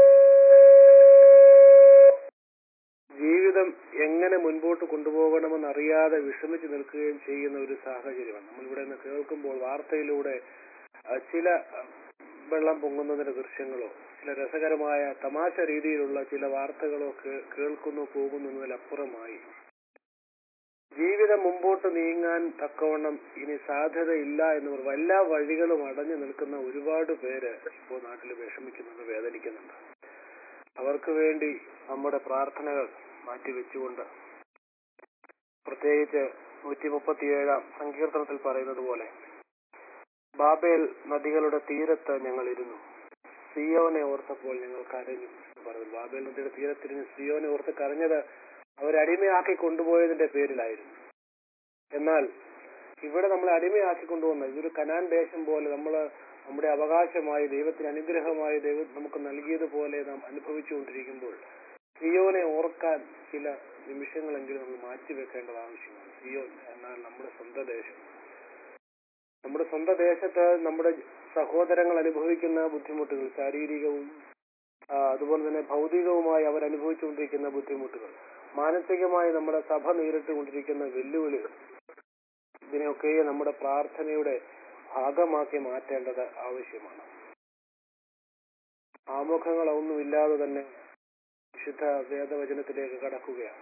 ജീവിതം എങ്ങനെ മുൻപോട്ട് കൊണ്ടുപോകണമെന്ന് അറിയാതെ വിഷമിച്ചു നിൽക്കുകയും ചെയ്യുന്ന ഒരു സാഹചര്യമാണ് നമ്മളിവിടെ നിന്ന് കേൾക്കുമ്പോൾ വാർത്തയിലൂടെ അഹ് ചില അഹ് വെള്ളം പൊങ്ങുന്നതിന്റെ ദൃശ്യങ്ങളോ ചില രസകരമായ തമാശ രീതിയിലുള്ള ചില വാർത്തകളോ കേ- കേൾക്കുന്നു പോകുന്നു എന്നതിലപ്പുറമായി ജീവിതം മുമ്പോട്ട് നീങ്ങാൻ തക്കവണ്ണം ഇനി സാധ്യതയില്ല എന്ന് പറയുമ്പോൾ എല്ലാ വഴികളും അടഞ്ഞു നിൽക്കുന്ന ഒരുപാട് പേര് ഇപ്പോൾ നാട്ടിൽ വിഷമിക്കുന്നുണ്ട് വേദനിക്കുന്നുണ്ട് അവർക്ക് വേണ്ടി നമ്മുടെ പ്രാർത്ഥനകൾ മാറ്റിവെച്ചുകൊണ്ട് പ്രത്യേകിച്ച് നൂറ്റി മുപ്പത്തിയേഴാം സങ്കീർത്തനത്തിൽ പറയുന്നത് പോലെ ബാബേൽ നദികളുടെ തീരത്ത് ഞങ്ങൾ ഇരുന്നു സിയോനെ ഓർത്തപ്പോൾ ഞങ്ങൾ കരഞ്ഞു എന്ന് പറയുന്നു ബാബേൽ നദിയുടെ തീരത്തിരുന്ന് സിയോനെ ഓർത്ത് കരഞ്ഞത് അവരടിമയാക്കി കൊണ്ടുപോയതിന്റെ പേരിലായിരുന്നു എന്നാൽ ഇവിടെ നമ്മളെ അടിമയാക്കി കൊണ്ടുവന്ന ഇതൊരു കനാൻ ദേശം പോലെ നമ്മൾ നമ്മുടെ അവകാശമായി ദൈവത്തിന് അനുഗ്രഹമായി ദൈവം നമുക്ക് നൽകിയതുപോലെ നാം അനുഭവിച്ചുകൊണ്ടിരിക്കുമ്പോൾ സിയോനെ ഓർക്കാൻ ചില നിമിഷങ്ങളെങ്കിലും നമ്മൾ മാറ്റിവെക്കേണ്ടത് ആവശ്യമാണ് സിയോൻ എന്നാൽ നമ്മുടെ സ്വന്തം ദേശം നമ്മുടെ സ്വന്തം ദേശത്ത് നമ്മുടെ സഹോദരങ്ങൾ അനുഭവിക്കുന്ന ബുദ്ധിമുട്ടുകൾ ശാരീരികവും ആ, അതുപോലെ തന്നെ ഭൗതികവുമായി അവർ അനുഭവിച്ചുകൊണ്ടിരിക്കുന്ന ബുദ്ധിമുട്ടുകൾ മാനസികമായി നമ്മുടെ സഭ നേരിട്ടുകൊണ്ടിരിക്കുന്ന വെല്ലുവിളികൾ ഇതിനെയൊക്കെ നമ്മുടെ പ്രാർത്ഥനയുടെ ഭാഗമാക്കി മാറ്റേണ്ടത് ആവശ്യമാണ് ആമുഖങ്ങളൊന്നുമില്ലാതെ തന്നെ വിശുദ്ധ വേദവചനത്തിലേക്ക് കടക്കുകയാണ്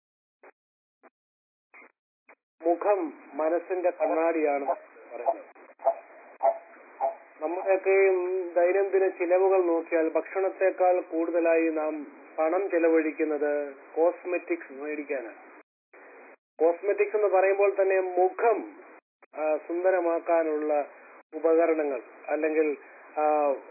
മുഖം മനസ്സിന്റെ കണ്ണാടിയാണ് പറയുന്നത് നമ്മുടെയൊക്കെയും ദൈനംദിന ചിലവുകൾ നോക്കിയാൽ ഭക്ഷണത്തെക്കാൾ കൂടുതലായി നാം പണം ചെലവഴിക്കുന്നത് കോസ്മെറ്റിക്സ് മേടിക്കാനാണ് കോസ്മെറ്റിക്സ് എന്ന് പറയുമ്പോൾ തന്നെ മുഖം ആ, സുന്ദരമാക്കാനുള്ള ഉപകരണങ്ങൾ അല്ലെങ്കിൽ ആ,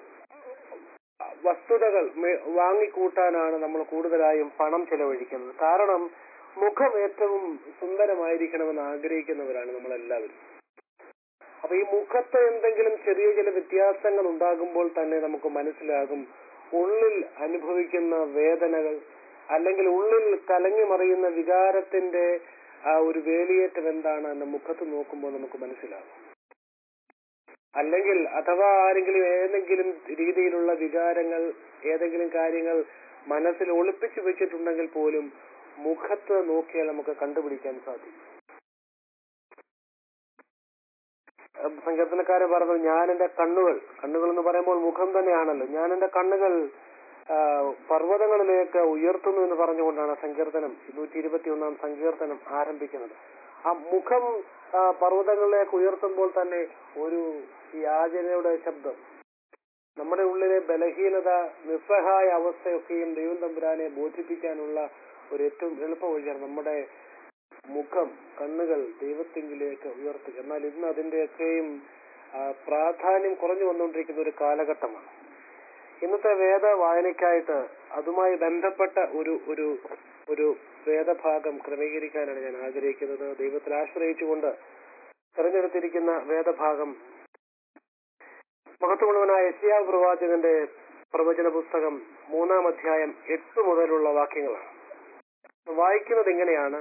വസ്തുതകൾ മേ- വാങ്ങിക്കൂട്ടാനാണ് നമ്മൾ കൂടുതലായും പണം ചെലവഴിക്കുന്നത് കാരണം മുഖം ഏറ്റവും സുന്ദരമായിരിക്കണമെന്ന് ആഗ്രഹിക്കുന്നവരാണ് നമ്മളെല്ലാവരും അപ്പൊ ഈ മുഖത്ത് എന്തെങ്കിലും ചെറിയ ചില വ്യത്യാസങ്ങൾ ഉണ്ടാകുമ്പോൾ തന്നെ നമുക്ക് മനസ്സിലാകും ഉള്ളിൽ അനുഭവിക്കുന്ന വേദനകൾ അല്ലെങ്കിൽ ഉള്ളിൽ കലങ്ങി മറിയുന്ന വികാരത്തിന്റെ ആ ഒരു വേലിയേറ്റം എന്താണ് എന്ന് മുഖത്ത് നോക്കുമ്പോൾ നമുക്ക് മനസ്സിലാകും അല്ലെങ്കിൽ അഥവാ ആരെങ്കിലും ഏതെങ്കിലും രീതിയിലുള്ള വികാരങ്ങൾ ഏതെങ്കിലും കാര്യങ്ങൾ മനസ്സിൽ ഒളിപ്പിച്ചു വെച്ചിട്ടുണ്ടെങ്കിൽ പോലും മുഖത്ത് നോക്കിയാൽ നമുക്ക് കണ്ടുപിടിക്കാൻ സാധിക്കും അഹ് സങ്കീർത്തനക്കാരൻ പറഞ്ഞു ഞാൻ എന്റെ കണ്ണുകൾ കണ്ണുകൾ എന്ന് പറയുമ്പോൾ മുഖം തന്നെയാണല്ലോ ഞാൻ എന്റെ കണ്ണുകൾ ആ, പർവ്വതങ്ങളിലേക്ക് ഉയർത്തുന്നു എന്ന് പറഞ്ഞുകൊണ്ടാണ് സങ്കീർത്തനം നൂറ്റി ഇരുപത്തി ഒന്നാം സങ്കീർത്തനം ആരംഭിക്കുന്നത് ആ മുഖം ആ, പർവ്വതങ്ങളിലേക്ക് ഉയർത്തുമ്പോൾ തന്നെ ഒരു യാചനയുടെ ശബ്ദം നമ്മുടെ ഉള്ളിലെ ബലഹീനത നിസ്സഹായ അവസ്ഥയൊക്കെയും ദൈവം തമ്പുരാനെ ബോധിപ്പിക്കാനുള്ള ഒരു ഏറ്റവും എളുപ്പ വഴിയാണ് നമ്മുടെ മുഖം കണ്ണുകൾ ദൈവത്തിങ്കിലേക്ക് ഉയർത്തുക എന്നാൽ ഇന്ന് അതിന്റെയൊക്കെയും ആ, പ്രാധാന്യം കുറഞ്ഞു വന്നുകൊണ്ടിരിക്കുന്ന ഒരു കാലഘട്ടമാണ് ഇന്നത്തെ വേദ വായനയ്ക്കായിട്ട് അതുമായി ബന്ധപ്പെട്ട ഒരു ഒരു ഒരു വേദഭാഗം ക്രമീകരിക്കാനാണ് ഞാൻ ആഗ്രഹിക്കുന്നത് ദൈവത്തിൽ ആശ്രയിച്ചുകൊണ്ട് തെരഞ്ഞെടുത്തിരിക്കുന്ന വേദഭാഗം മഹത്വമുള്ളവനായ യശിയാവ് പ്രവാചകന്റെ പ്രവചന പുസ്തകം മൂന്നാം അധ്യായം എട്ട് മുതലുള്ള വാക്യങ്ങളാണ് വായിക്കുന്നത് ഇങ്ങനെയാണ്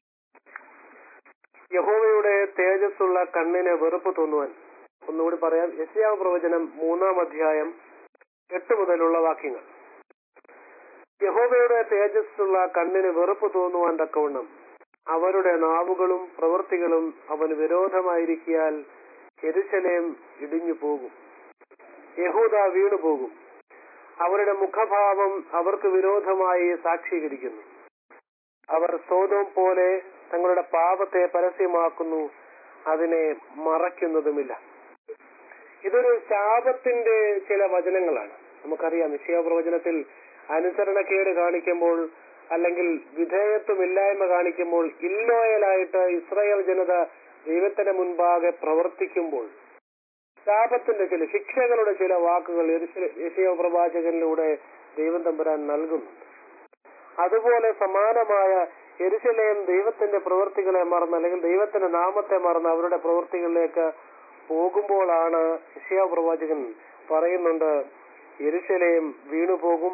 യഹോവയുടെ തേജസ്സുള്ള കണ്ണിന് വെറുപ്പ് തോന്നുവാൻ ഒന്നുകൂടി പറയാം യശയാവ് പ്രവചനം മൂന്നാം അധ്യായം എട്ട് മുതലുള്ള വാക്യങ്ങൾ യഹോവയുടെ തേജസ്സുള്ള കണ്ണിന് വെറുപ്പ് തോന്നുവാൻ തക്കവണ്ണം അവരുടെ നാവുകളും പ്രവൃത്തികളും അവന് വിരോധമായിരിക്കിയാൽ എരുശലേം ഇടിഞ്ഞു പോകും യഹൂദ വീണു പോകും അവരുടെ മുഖഭാവം അവർക്ക് വിരോധമായി സാക്ഷീകരിക്കുന്നു അവർ സോതോം പോലെ തങ്ങളുടെ പാപത്തെ പരസ്യമാക്കുന്നു അതിനെ മറയ്ക്കുന്നതുമില്ല ഇതൊരു ശാപത്തിന്റെ ചില വചനങ്ങളാണ് നമുക്കറിയാം നിശ്ചയ പ്രവചനത്തിൽ അനുസരണക്കേട് കാണിക്കുമ്പോൾ അല്ലെങ്കിൽ വിധേയത്വമില്ലായ്മ കാണിക്കുമ്പോൾ ഇല്ലോയലായിട്ട് ഇസ്രായേൽ ജനത ദൈവത്തിന്റെ മുൻപാകെ പ്രവർത്തിക്കുമ്പോൾ ശാപത്തിന്റെ ചില ശിക്ഷകളുടെ ചില വാക്കുകൾ യശയ പ്രവാചകനിലൂടെ ദൈവം തമ്പുരാൻ നൽകുന്നുണ്ട് അതുപോലെ സമാനമായ എരുശലേം ദൈവത്തിന്റെ പ്രവൃത്തികളെ മറന്ന് അല്ലെങ്കിൽ ദൈവത്തിന്റെ നാമത്തെ മറന്ന് അവരുടെ പ്രവൃത്തികളിലേക്ക് പോകുമ്പോഴാണ് യശയ പ്രവാചകൻ പറയുന്നുണ്ട് എരുശലേം വീണുപോകും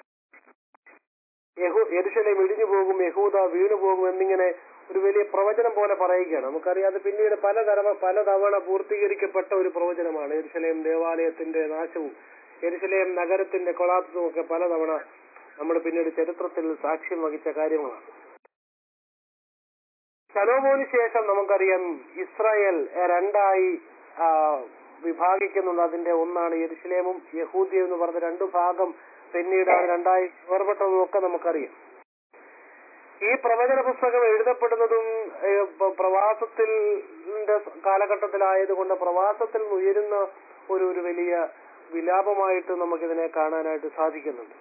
യഹൂ എരുശലേം ഇടിഞ്ഞു പോകും യഹൂദ വീണു പോകും എന്നിങ്ങനെ ഒരു വലിയ പ്രവചനം പോലെ പറയുകയാണ് നമുക്കറിയാം അത് പിന്നീട് പലതവണ പലതവണ പൂർത്തീകരിക്കപ്പെട്ട ഒരു പ്രവചനമാണ് എരുശലേം ദേവാലയത്തിന്റെ നാശവും എരുശലേം നഗരത്തിന്റെ കൊളാപ്സും ഒക്കെ പലതവണ നമ്മൾ പിന്നീട് ചരിത്രത്തിൽ സാക്ഷ്യം വഹിച്ച കാര്യങ്ങളാണ് ശലോമോന് ശേഷം നമുക്കറിയാം ഇസ്രായേൽ രണ്ടായി ആ, വിഭാഗിക്കുന്നുണ്ട് അതിന്റെ ഒന്നാണ് യെരുശലേമും യഹൂദിയും എന്ന് പറഞ്ഞ രണ്ടു ഭാഗം പിന്നീട് അത് രണ്ടായി വേർപെട്ടതും ഒക്കെ നമുക്കറിയാം ഈ പ്രവചന പുസ്തകം എഴുതപ്പെടുന്നതും ഏ, പ- പ്രവാസത്തിൽ കാലഘട്ടത്തിലായതുകൊണ്ട് പ്രവാസത്തിൽ നിന്ന് ഉയരുന്ന ഒരു ഒരു വലിയ വിലാപമായിട്ട് നമുക്കിതിനെ കാണാനായിട്ട് സാധിക്കുന്നുണ്ട്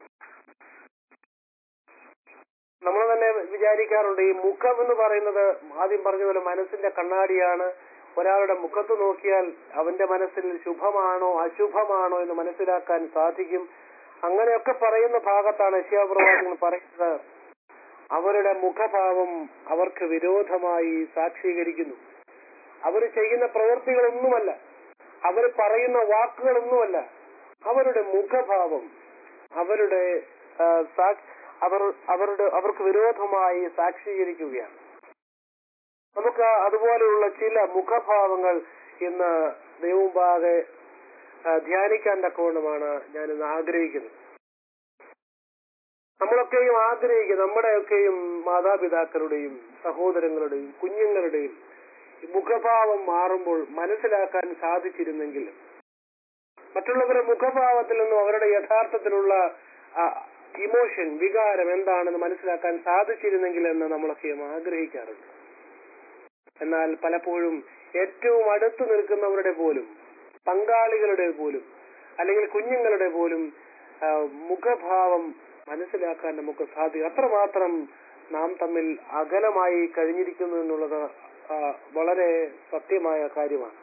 നമ്മൾ തന്നെ വിചാരിക്കാറുണ്ട് ഈ മുഖം എന്ന് പറയുന്നത് ആദ്യം പറഞ്ഞ പോലെ മനസ്സിന്റെ കണ്ണാടിയാണ് ഒരാളുടെ മുഖത്ത് നോക്കിയാൽ അവന്റെ മനസ്സിൽ ശുഭമാണോ അശുഭമാണോ എന്ന് മനസ്സിലാക്കാൻ സാധിക്കും അങ്ങനെയൊക്കെ പറയുന്ന ഭാഗത്താണ് യശയാപ്രവാചകൻ പറയുന്നത് അവരുടെ മുഖഭാവം അവർക്ക് വിരോധമായി സാക്ഷീകരിക്കുന്നു അവർ ചെയ്യുന്ന പ്രവൃത്തികളൊന്നുമല്ല അവർ പറയുന്ന വാക്കുകളൊന്നുമല്ല അവരുടെ മുഖഭാവം അവരുടെ ആ, സാ- അവർ അവരുടെ അവർക്ക് വിരോധമായി സാക്ഷീകരിക്കുകയാണ് നമുക്ക് അതുപോലെയുള്ള ചില മുഖഭാവങ്ങൾ ഇന്ന് ദൈവമുമ്പാകെ ആ, ധ്യാനിക്കാൻ തക്കവണ്ണമാണ് ഞാൻ ഇന്ന് ആഗ്രഹിക്കുന്നത് നമ്മളൊക്കെയും ആഗ്രഹിക്കും നമ്മുടെയൊക്കെയും മാതാപിതാക്കളുടെയും സഹോദരങ്ങളുടെയും കുഞ്ഞുങ്ങളുടെയും ഈ മുഖഭാവം മാറുമ്പോൾ മനസ്സിലാക്കാൻ സാധിച്ചിരുന്നെങ്കിൽ മറ്റുള്ളവരുടെ മുഖഭാവത്തിൽ നിന്നും അവരുടെ യഥാർത്ഥത്തിലുള്ള ഇമോഷൻ വികാരം എന്താണെന്ന് മനസ്സിലാക്കാൻ സാധിച്ചിരുന്നെങ്കിൽ എന്ന് നമ്മളൊക്കെയും ആഗ്രഹിക്കാറുണ്ട് എന്നാൽ പലപ്പോഴും ഏറ്റവും അടുത്തു നിൽക്കുന്നവരുടെ പോലും പങ്കാളികളുടെ പോലും അല്ലെങ്കിൽ കുഞ്ഞുങ്ങളുടെ പോലും ആ, മുഖഭാവം മനസ്സിലാക്കാൻ നമുക്ക് സാധിക്കും അത്രമാത്രം നാം തമ്മിൽ അകലമായി കഴിഞ്ഞിരിക്കുന്നു എന്നുള്ളത് ആ, വളരെ സത്യമായ കാര്യമാണ്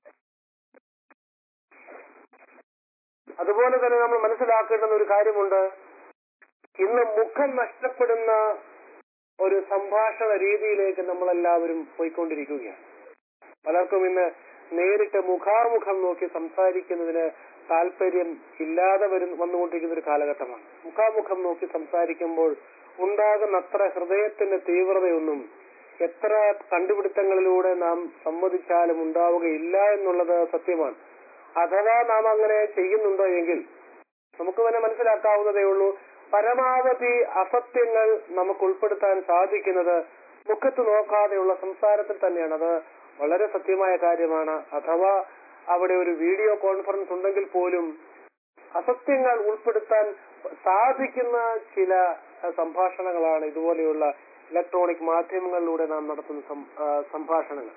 അതുപോലെ തന്നെ നമ്മൾ മനസ്സിലാക്കേണ്ടുന്ന ഒരു കാര്യമുണ്ട് ഇന്ന് മുഖം നഷ്ടപ്പെടുന്ന ഒരു സംഭാഷണ രീതിയിലേക്ക് നമ്മളെല്ലാവരും പോയിക്കൊണ്ടിരിക്കുകയാണ് പലർക്കും ഇന്ന് നേരിട്ട് മുഖാമുഖം നോക്കി സംസാരിക്കുന്നതിന് താല്പര്യം ഇല്ലാതെ വരും വന്നുകൊണ്ടിരിക്കുന്ന ഒരു കാലഘട്ടമാണ് മുഖാമുഖം നോക്കി സംസാരിക്കുമ്പോൾ ഉണ്ടാകുന്ന അത്ര ഹൃദയത്തിന്റെ തീവ്രതയൊന്നും എത്ര കണ്ടുപിടുത്തങ്ങളിലൂടെ നാം സമ്മതിച്ചാലും ഉണ്ടാവുകയില്ല എന്നുള്ളത് സത്യമാണ് അഥവാ നാം അങ്ങനെ ചെയ്യുന്നുണ്ടോ എങ്കിൽ നമുക്ക് തന്നെ മനസ്സിലാക്കാവുന്നതേ ഉള്ളൂ പരമാവധി അസത്യങ്ങൾ നമുക്ക് ഉൾപ്പെടുത്താൻ സാധിക്കുന്നത് മുഖത്ത് നോക്കാതെയുള്ള സംസാരത്തിൽ തന്നെയാണ് അത് വളരെ സത്യമായ കാര്യമാണ് അഥവാ അവിടെ ഒരു വീഡിയോ കോൺഫറൻസ് ഉണ്ടെങ്കിൽ പോലും അസത്യങ്ങൾ ഉൾപ്പെടുത്താൻ സാധിക്കുന്ന ചില അഹ്, സംഭാഷണങ്ങളാണ് ഇതുപോലെയുള്ള ഇലക്ട്രോണിക് മാധ്യമങ്ങളിലൂടെ നാം നടത്തുന്ന സം- ആ, സംഭാഷണങ്ങൾ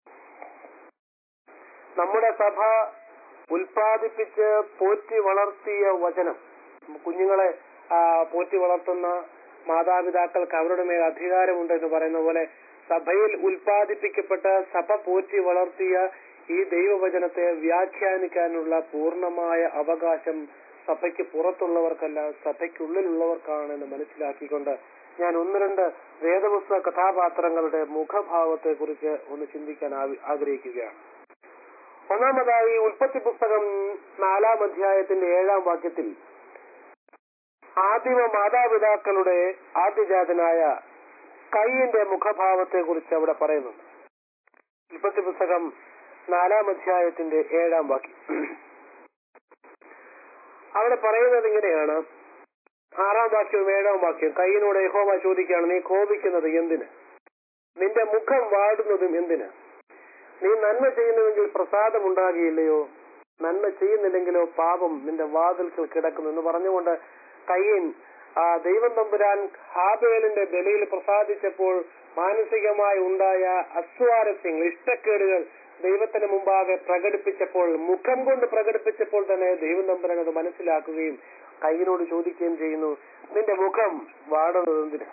നമ്മുടെ സഭ ഉൽപ്പാദിപ്പിച്ച് പോറ്റി വളർത്തിയ വചനം കുഞ്ഞുങ്ങളെ ആ, പോറ്റി വളർത്തുന്ന മാതാപിതാക്കൾക്ക് അവരുടെ മേൽ അധികാരമുണ്ട് എന്ന് പറയുന്ന പോലെ സഭയിൽ ഉൽപ്പാദിപ്പിക്കപ്പെട്ട സഭ പോറ്റി വളർത്തിയ ഈ ദൈവവചനത്തെ വ്യാഖ്യാനിക്കാനുള്ള പൂർണ്ണമായ അവകാശം സഭയ്ക്ക് പുറത്തുള്ളവർക്കല്ല സഭയ്ക്കുള്ളിലുള്ളവർക്കാണ് എന്ന് മനസ്സിലാക്കിക്കൊണ്ട് ഞാൻ ഒന്ന് രണ്ട് വേദപുസ്തക കഥാപാത്രങ്ങളുടെ മുഖഭാവത്തെ കുറിച്ച് ഒന്ന് ചിന്തിക്കാൻ ആവി- ആഗ്രഹിക്കുകയാണ് ഒന്നാമതായി ഉൽപ്പത്തി പുസ്തകം നാലാം അധ്യായത്തിന്റെ ഏഴാം വാക്യത്തിൽ ആദിമ മാതാപിതാക്കളുടെ ആദ്യജാതനായ കൈയിന്റെ മുഖഭാവത്തെ കുറിച്ച് അവിടെ പറയുന്നുണ്ട് ഉൽപ്പത്തി പുസ്തകം നാലാം അധ്യായത്തിന്റെ ഏഴാം വാക്യം അവിടെ പറയുന്നത് ഇങ്ങനെയാണ് ആറാം വാക്യവും ഏഴാം വാക്യം കയ്യിനോട് യഹോവ ചോദിക്കുകയാണ് നീ കോപിക്കുന്നത് എന്തിന് നിന്റെ മുഖം വാടുന്നതും എന്തിന് നീ നന്മ ചെയ്യുന്നുവെങ്കിൽ പ്രസാദമുണ്ടാകുകയില്ലയോ നന്മ ചെയ്യുന്നില്ലെങ്കിലോ പാപം നിന്റെ വാതിൽക്കൽ കിടക്കുന്നു എന്ന് പറഞ്ഞുകൊണ്ട് കയ്യൻ ആ ദൈവം തമ്പുരാൻ ഹാബേലിന്റെ ബലിയിൽ പ്രസാദിച്ചപ്പോൾ മാനസികമായി ഉണ്ടായ അസ്വാരസ്യങ്ങൾ ഇഷ്ടക്കേടുകൾ ദൈവത്തിന് മുമ്പാകെ പ്രകടിപ്പിച്ചപ്പോൾ മുഖം കൊണ്ട് പ്രകടിപ്പിച്ചപ്പോൾ തന്നെ ദൈവം തമ്പുരാൻ അത് മനസ്സിലാക്കുകയും കയ്യനോട് ചോദിക്കുകയും ചെയ്യുന്നു നിന്റെ മുഖം വാടുന്നത് എന്തിനാ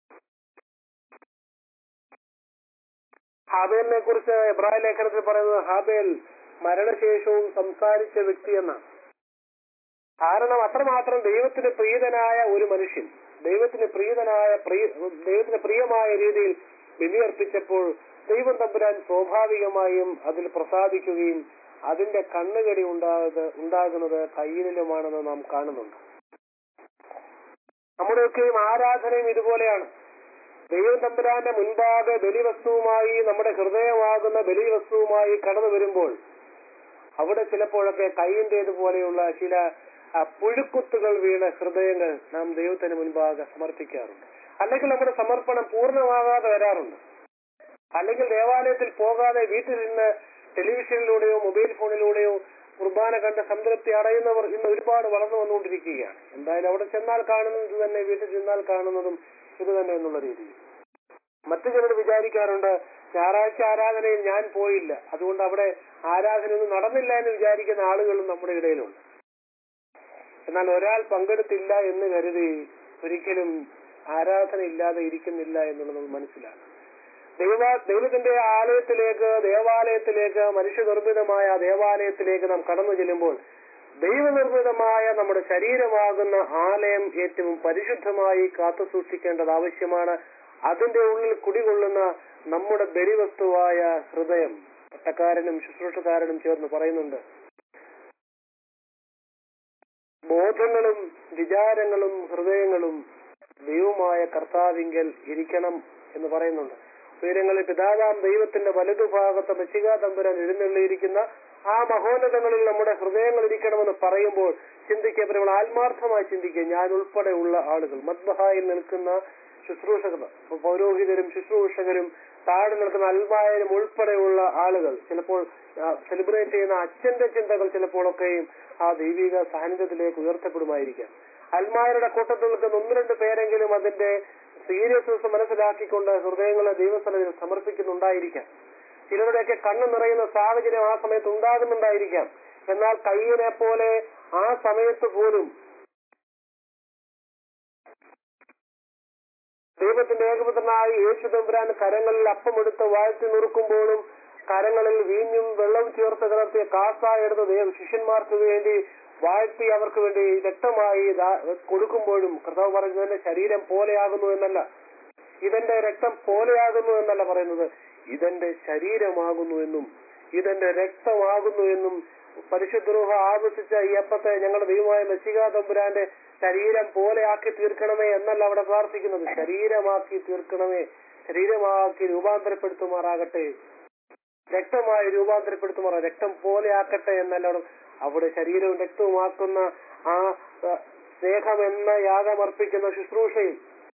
ഹാബേലിനെ കുറിച്ച് എബ്രായ ലേഖനത്തിൽ പറയുന്നത് ഹാബേൽ മരണശേഷവും സംസാരിച്ച വ്യക്തി എന്നാണ് കാരണം അത്രമാത്രം ദൈവത്തിന് പ്രീതനായ ഒരു മനുഷ്യൻ ദൈവത്തിന് പ്രീതനായ പ്രിയ ദൈവത്തിന് പ്രിയമായ രീതിയിൽ ബലിയർപ്പിച്ചപ്പോൾ ദൈവം തമ്പുരാൻ സ്വാഭാവികമായും അതിൽ പ്രസാദിക്കുകയും അതിന്റെ കണ്ണുകടി ഉണ്ടാകുന്നത് ഉണ്ടാകുന്നത് കയ്യിലുമാണെന്ന് നാം കാണുന്നുണ്ട് നമ്മുടെയൊക്കെയും ആരാധനയും ഇതുപോലെയാണ് ദൈവം തമ്പുരാന്റെ മുൻപാകെ ബലിവസ്തുവുമായി നമ്മുടെ ഹൃദയമാകുന്ന ബലിവസ്തുവുമായി കടന്നു വരുമ്പോൾ അവിടെ ചിലപ്പോഴൊക്കെ കൈയിൻ്റേതുപോലെയുള്ള ചില ആ, പുഴുക്കുത്തുകൾ വീണ ഹൃദയങ്ങൾ നാം ദൈവത്തിന് മുൻപാകെ സമർപ്പിക്കാറുണ്ട് അല്ലെങ്കിൽ നമ്മുടെ സമർപ്പണം പൂർണ്ണമാകാതെ വരാറുണ്ട് അല്ലെങ്കിൽ ദേവാലയത്തിൽ പോകാതെ വീട്ടിലിരുന്ന് ടെലിവിഷനിലൂടെയോ മൊബൈൽ ഫോണിലൂടെയോ കുർബാന കണ്ട് സംതൃപ്തി അടയുന്നവർ ഇന്ന് ഒരുപാട് വളർന്നു വന്നുകൊണ്ടിരിക്കുകയാണ് എന്തായാലും അവിടെ ചെന്നാൽ കാണുന്നത് തന്നെ വീട്ടിൽ ചെന്നാൽ കാണുന്നതും ഇത് തന്നെ എന്നുള്ള രീതിയിൽ മറ്റു ചിലർ വിചാരിക്കാറുണ്ട് ഞായറാഴ്ച ആരാധനയിൽ ഞാൻ പോയില്ല അതുകൊണ്ട് അവിടെ ആരാധനയൊന്നും നടന്നില്ല എന്ന് വിചാരിക്കുന്ന ആളുകളും നമ്മുടെ ഇടയിലുണ്ട് എന്നാൽ ഒരാൾ പങ്കെടുത്തില്ല എന്ന് കരുതി ഒരിക്കലും ആരാധന ഇല്ലാതെ ഇരിക്കുന്നില്ല എന്നുള്ളത് നമ്മൾ മനസ്സിലാക്കണം ദൈവ ദൈവത്തിന്റെ ആലയത്തിലേക്ക് ദേവാലയത്തിലേക്ക് മനുഷ്യനിർമ്മിതമായ ആ ദേവാലയത്തിലേക്ക് നാം കടന്നു ചെല്ലുമ്പോൾ ദൈവനിർമ്മിതമായ നമ്മുടെ ശരീരമാകുന്ന ആലയം ഏറ്റവും പരിശുദ്ധമായി കാത്തു സൂക്ഷിക്കേണ്ടത് ആവശ്യമാണ് അതിന്റെ ഉള്ളിൽ കുടികൊള്ളുന്ന നമ്മുടെ ബലിവസ്തുവായ ഹൃദയം പട്ടക്കാരനും ശുശ്രൂഷക്കാരനും ചേർന്ന് പറയുന്നുണ്ട് ബോധങ്ങളും വിചാരങ്ങളും ഹൃദയങ്ങളും ദൈവമായ കർത്താവിങ്കൽ ഇരിക്കണം എന്ന് പറയുന്നുണ്ട് ഉയരങ്ങളിൽ പിതാവാം ദൈവത്തിന്റെ വലതുഭാഗത്ത് മെച്ചിക തമ്പുരാൻ എഴുന്നള്ളിയിരിക്കുന്ന ആ മഹോന്നതങ്ങളിൽ നമ്മുടെ ഹൃദയങ്ങൾ ഇരിക്കണമെന്ന് പറയുമ്പോൾ ചിന്തിക്കപ്പെടുമ്പോൾ ആത്മാർത്ഥമായി ചിന്തിക്കുക ഞാൻ ഉൾപ്പെടെ ഉള്ള ആളുകൾ മദ്ബഹായിൽ നിൽക്കുന്ന ശുശ്രൂഷകർ പൗരോഹിതരും ശുശ്രൂഷകരും താഴെ നിൽക്കുന്ന അൽമായരും ഉൾപ്പെടെയുള്ള ആളുകൾ ചിലപ്പോൾ സെലിബ്രേറ്റ് ചെയ്യുന്ന അച്ഛന്റെ ചിന്തകൾ ചിലപ്പോഴൊക്കെയും ആ ദൈവിക സാന്നിധ്യത്തിലേക്ക് ഉയർത്തപ്പെടുമായിരിക്കാം അൽമായരുടെ കൂട്ടത്തിൽ നിൽക്കുന്ന ഒന്ന് രണ്ട് പേരെങ്കിലും അതിന്റെ സീരിയസ്നെസ് മനസ്സിലാക്കിക്കൊണ്ട് ഹൃദയങ്ങളെ ദൈവസ്ഥലത്തിൽ സമർപ്പിക്കുന്നുണ്ടായിരിക്കാം ചിലരുടെയൊക്കെ കണ്ണു നിറയുന്ന സാഹചര്യം ആ സമയത്ത് ഉണ്ടാകുന്നുണ്ടായിരിക്കാം എന്നാൽ കയ്യനെ പോലെ ആ സമയത്ത് പോലും ദൈവത്തിന്റെ ഏകപുത്രനായി യേശു തമ്പുരാൻ കരങ്ങളിൽ അപ്പമെടുത്ത് വാഴ്ത്തി നുറുക്കുമ്പോഴും കരങ്ങളിൽ വീഞ്ഞും വെള്ളം ചേർത്ത് കലർത്തിയ കാസായ എടുത്ത് ദൈവ ശിഷ്യന്മാർക്ക് വേണ്ടി വാഴ്ത്തി അവർക്ക് വേണ്ടി രക്തമായി ദാ- കൊടുക്കുമ്പോഴും കർത്താവ് പറയുന്നതിന്റെ ശരീരം പോലെയാകുന്നു എന്നല്ല ഇതെന്റെ രക്തം പോലെയാകുന്നു എന്നല്ല പറയുന്നത് ഇതെന്റെ ശരീരമാകുന്നു എന്നും ഇതെന്റെ രക്തമാകുന്നു എന്നും പരിശുദ്ധരൂഹ ആവശ്യിച്ച ഈ അപ്പത്തെ ഞങ്ങളുടെ ദൈവമായ മെസ്സിക തമ്പുരാന്റെ ശരീരം പോലെയാക്കി തീർക്കണമേ എന്നല്ല അവിടെ പ്രാർത്ഥിക്കുന്നത് ശരീരമാക്കി തീർക്കണമേ ശരീരമാക്കി രൂപാന്തരപ്പെടുത്തുമാറാകട്ടെ രക്തമായി രൂപാന്തരപ്പെടുത്തുമാറാ രക്തം പോലെ ആക്കട്ടെ എന്നല്ല അവിടെ അവിടെ ശരീരവും രക്തവുമാക്കുന്ന ആ ആ, സ്നേഹം എന്ന യാഗമർപ്പിക്കുന്ന ശുശ്രൂഷയിൽ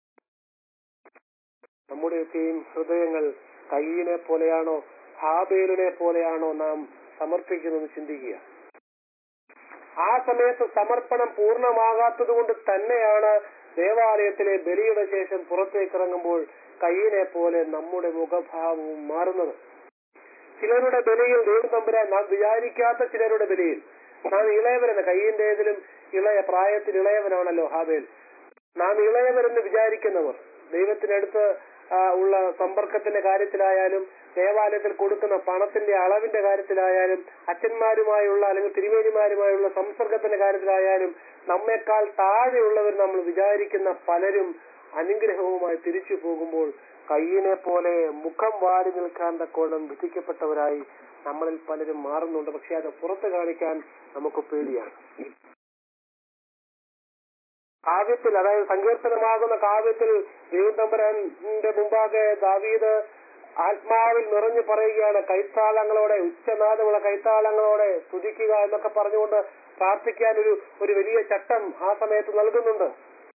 നമ്മുടെയൊക്കെയും ഹൃദയങ്ങൾ കയ്യിനെ പോലെയാണോ ഹാബേലിനെ പോലെയാണോ നാം സമർപ്പിക്കുന്നത് ചിന്തിക്കുക ആ സമയത്ത് സമർപ്പണം പൂർണ്ണമാകാത്തത് കൊണ്ട് തന്നെയാണ് ദേവാലയത്തിലെ ബലിയുടെ ശേഷം പുറത്തേക്ക് ഇറങ്ങുമ്പോൾ കയ്യിനെ പോലെ നമ്മുടെ മുഖഭാവവും മാറുന്നത് ചിലരുടെ ബലിയിൽ ദൈവം തമ്പുരാൻ നാം വിചാരിക്കാത്ത ചിലരുടെ ബലിയിൽ നാം ഇളയവരെന്ന് കയ്യിന്റേതിലും ഇളയ പ്രായത്തിൽ ഇളയവനാണല്ലോ ഹാബേൽ നാം ഇളയവരെന്ന് വിചാരിക്കുന്നവർ ദൈവത്തിനടുത്ത് ആ, ഉള്ള സമ്പർക്കത്തിന്റെ കാര്യത്തിലായാലും ദേവാലയത്തിൽ കൊടുക്കുന്ന പണത്തിന്റെ അളവിന്റെ കാര്യത്തിലായാലും അച്ഛന്മാരുമായുള്ള അല്ലെങ്കിൽ തിരുമേനിമാരുമായുള്ള സംസർഗത്തിന്റെ കാര്യത്തിലായാലും നമ്മെക്കാൾ താഴെയുള്ളവർ നമ്മൾ വിചാരിക്കുന്ന പലരും അനുഗ്രഹവുമായി തിരിച്ചു പോകുമ്പോൾ കയ്യിനെ പോലെ മുഖം വാടി നിൽക്കാൻ തക്കോണം വിധിക്കപ്പെട്ടവരായി നമ്മളിൽ പലരും മാറുന്നുണ്ട് പക്ഷെ അത് പുറത്ത് കാണിക്കാൻ നമുക്ക് പേടിയാണ് കാവ്യത്തിൽ അതായത് സങ്കീർത്തനമാകുന്ന കാവ്യത്തിൽ ദൈവത്തമ്പരാന്റെ മുമ്പാകെ ദാവീദ് ആത്മാവിൽ നിറഞ്ഞു പറയുകയാണ് കൈത്താളങ്ങളോടെ ഉച്ചനാദമുള്ള കൈത്താളങ്ങളോടെ സ്തുതിക്കുക എന്നൊക്കെ പറഞ്ഞുകൊണ്ട് പ്രാർത്ഥിക്കാൻ ഒരു ഒരു വലിയ ചട്ടം ആ സമയത്ത് നൽകുന്നുണ്ട്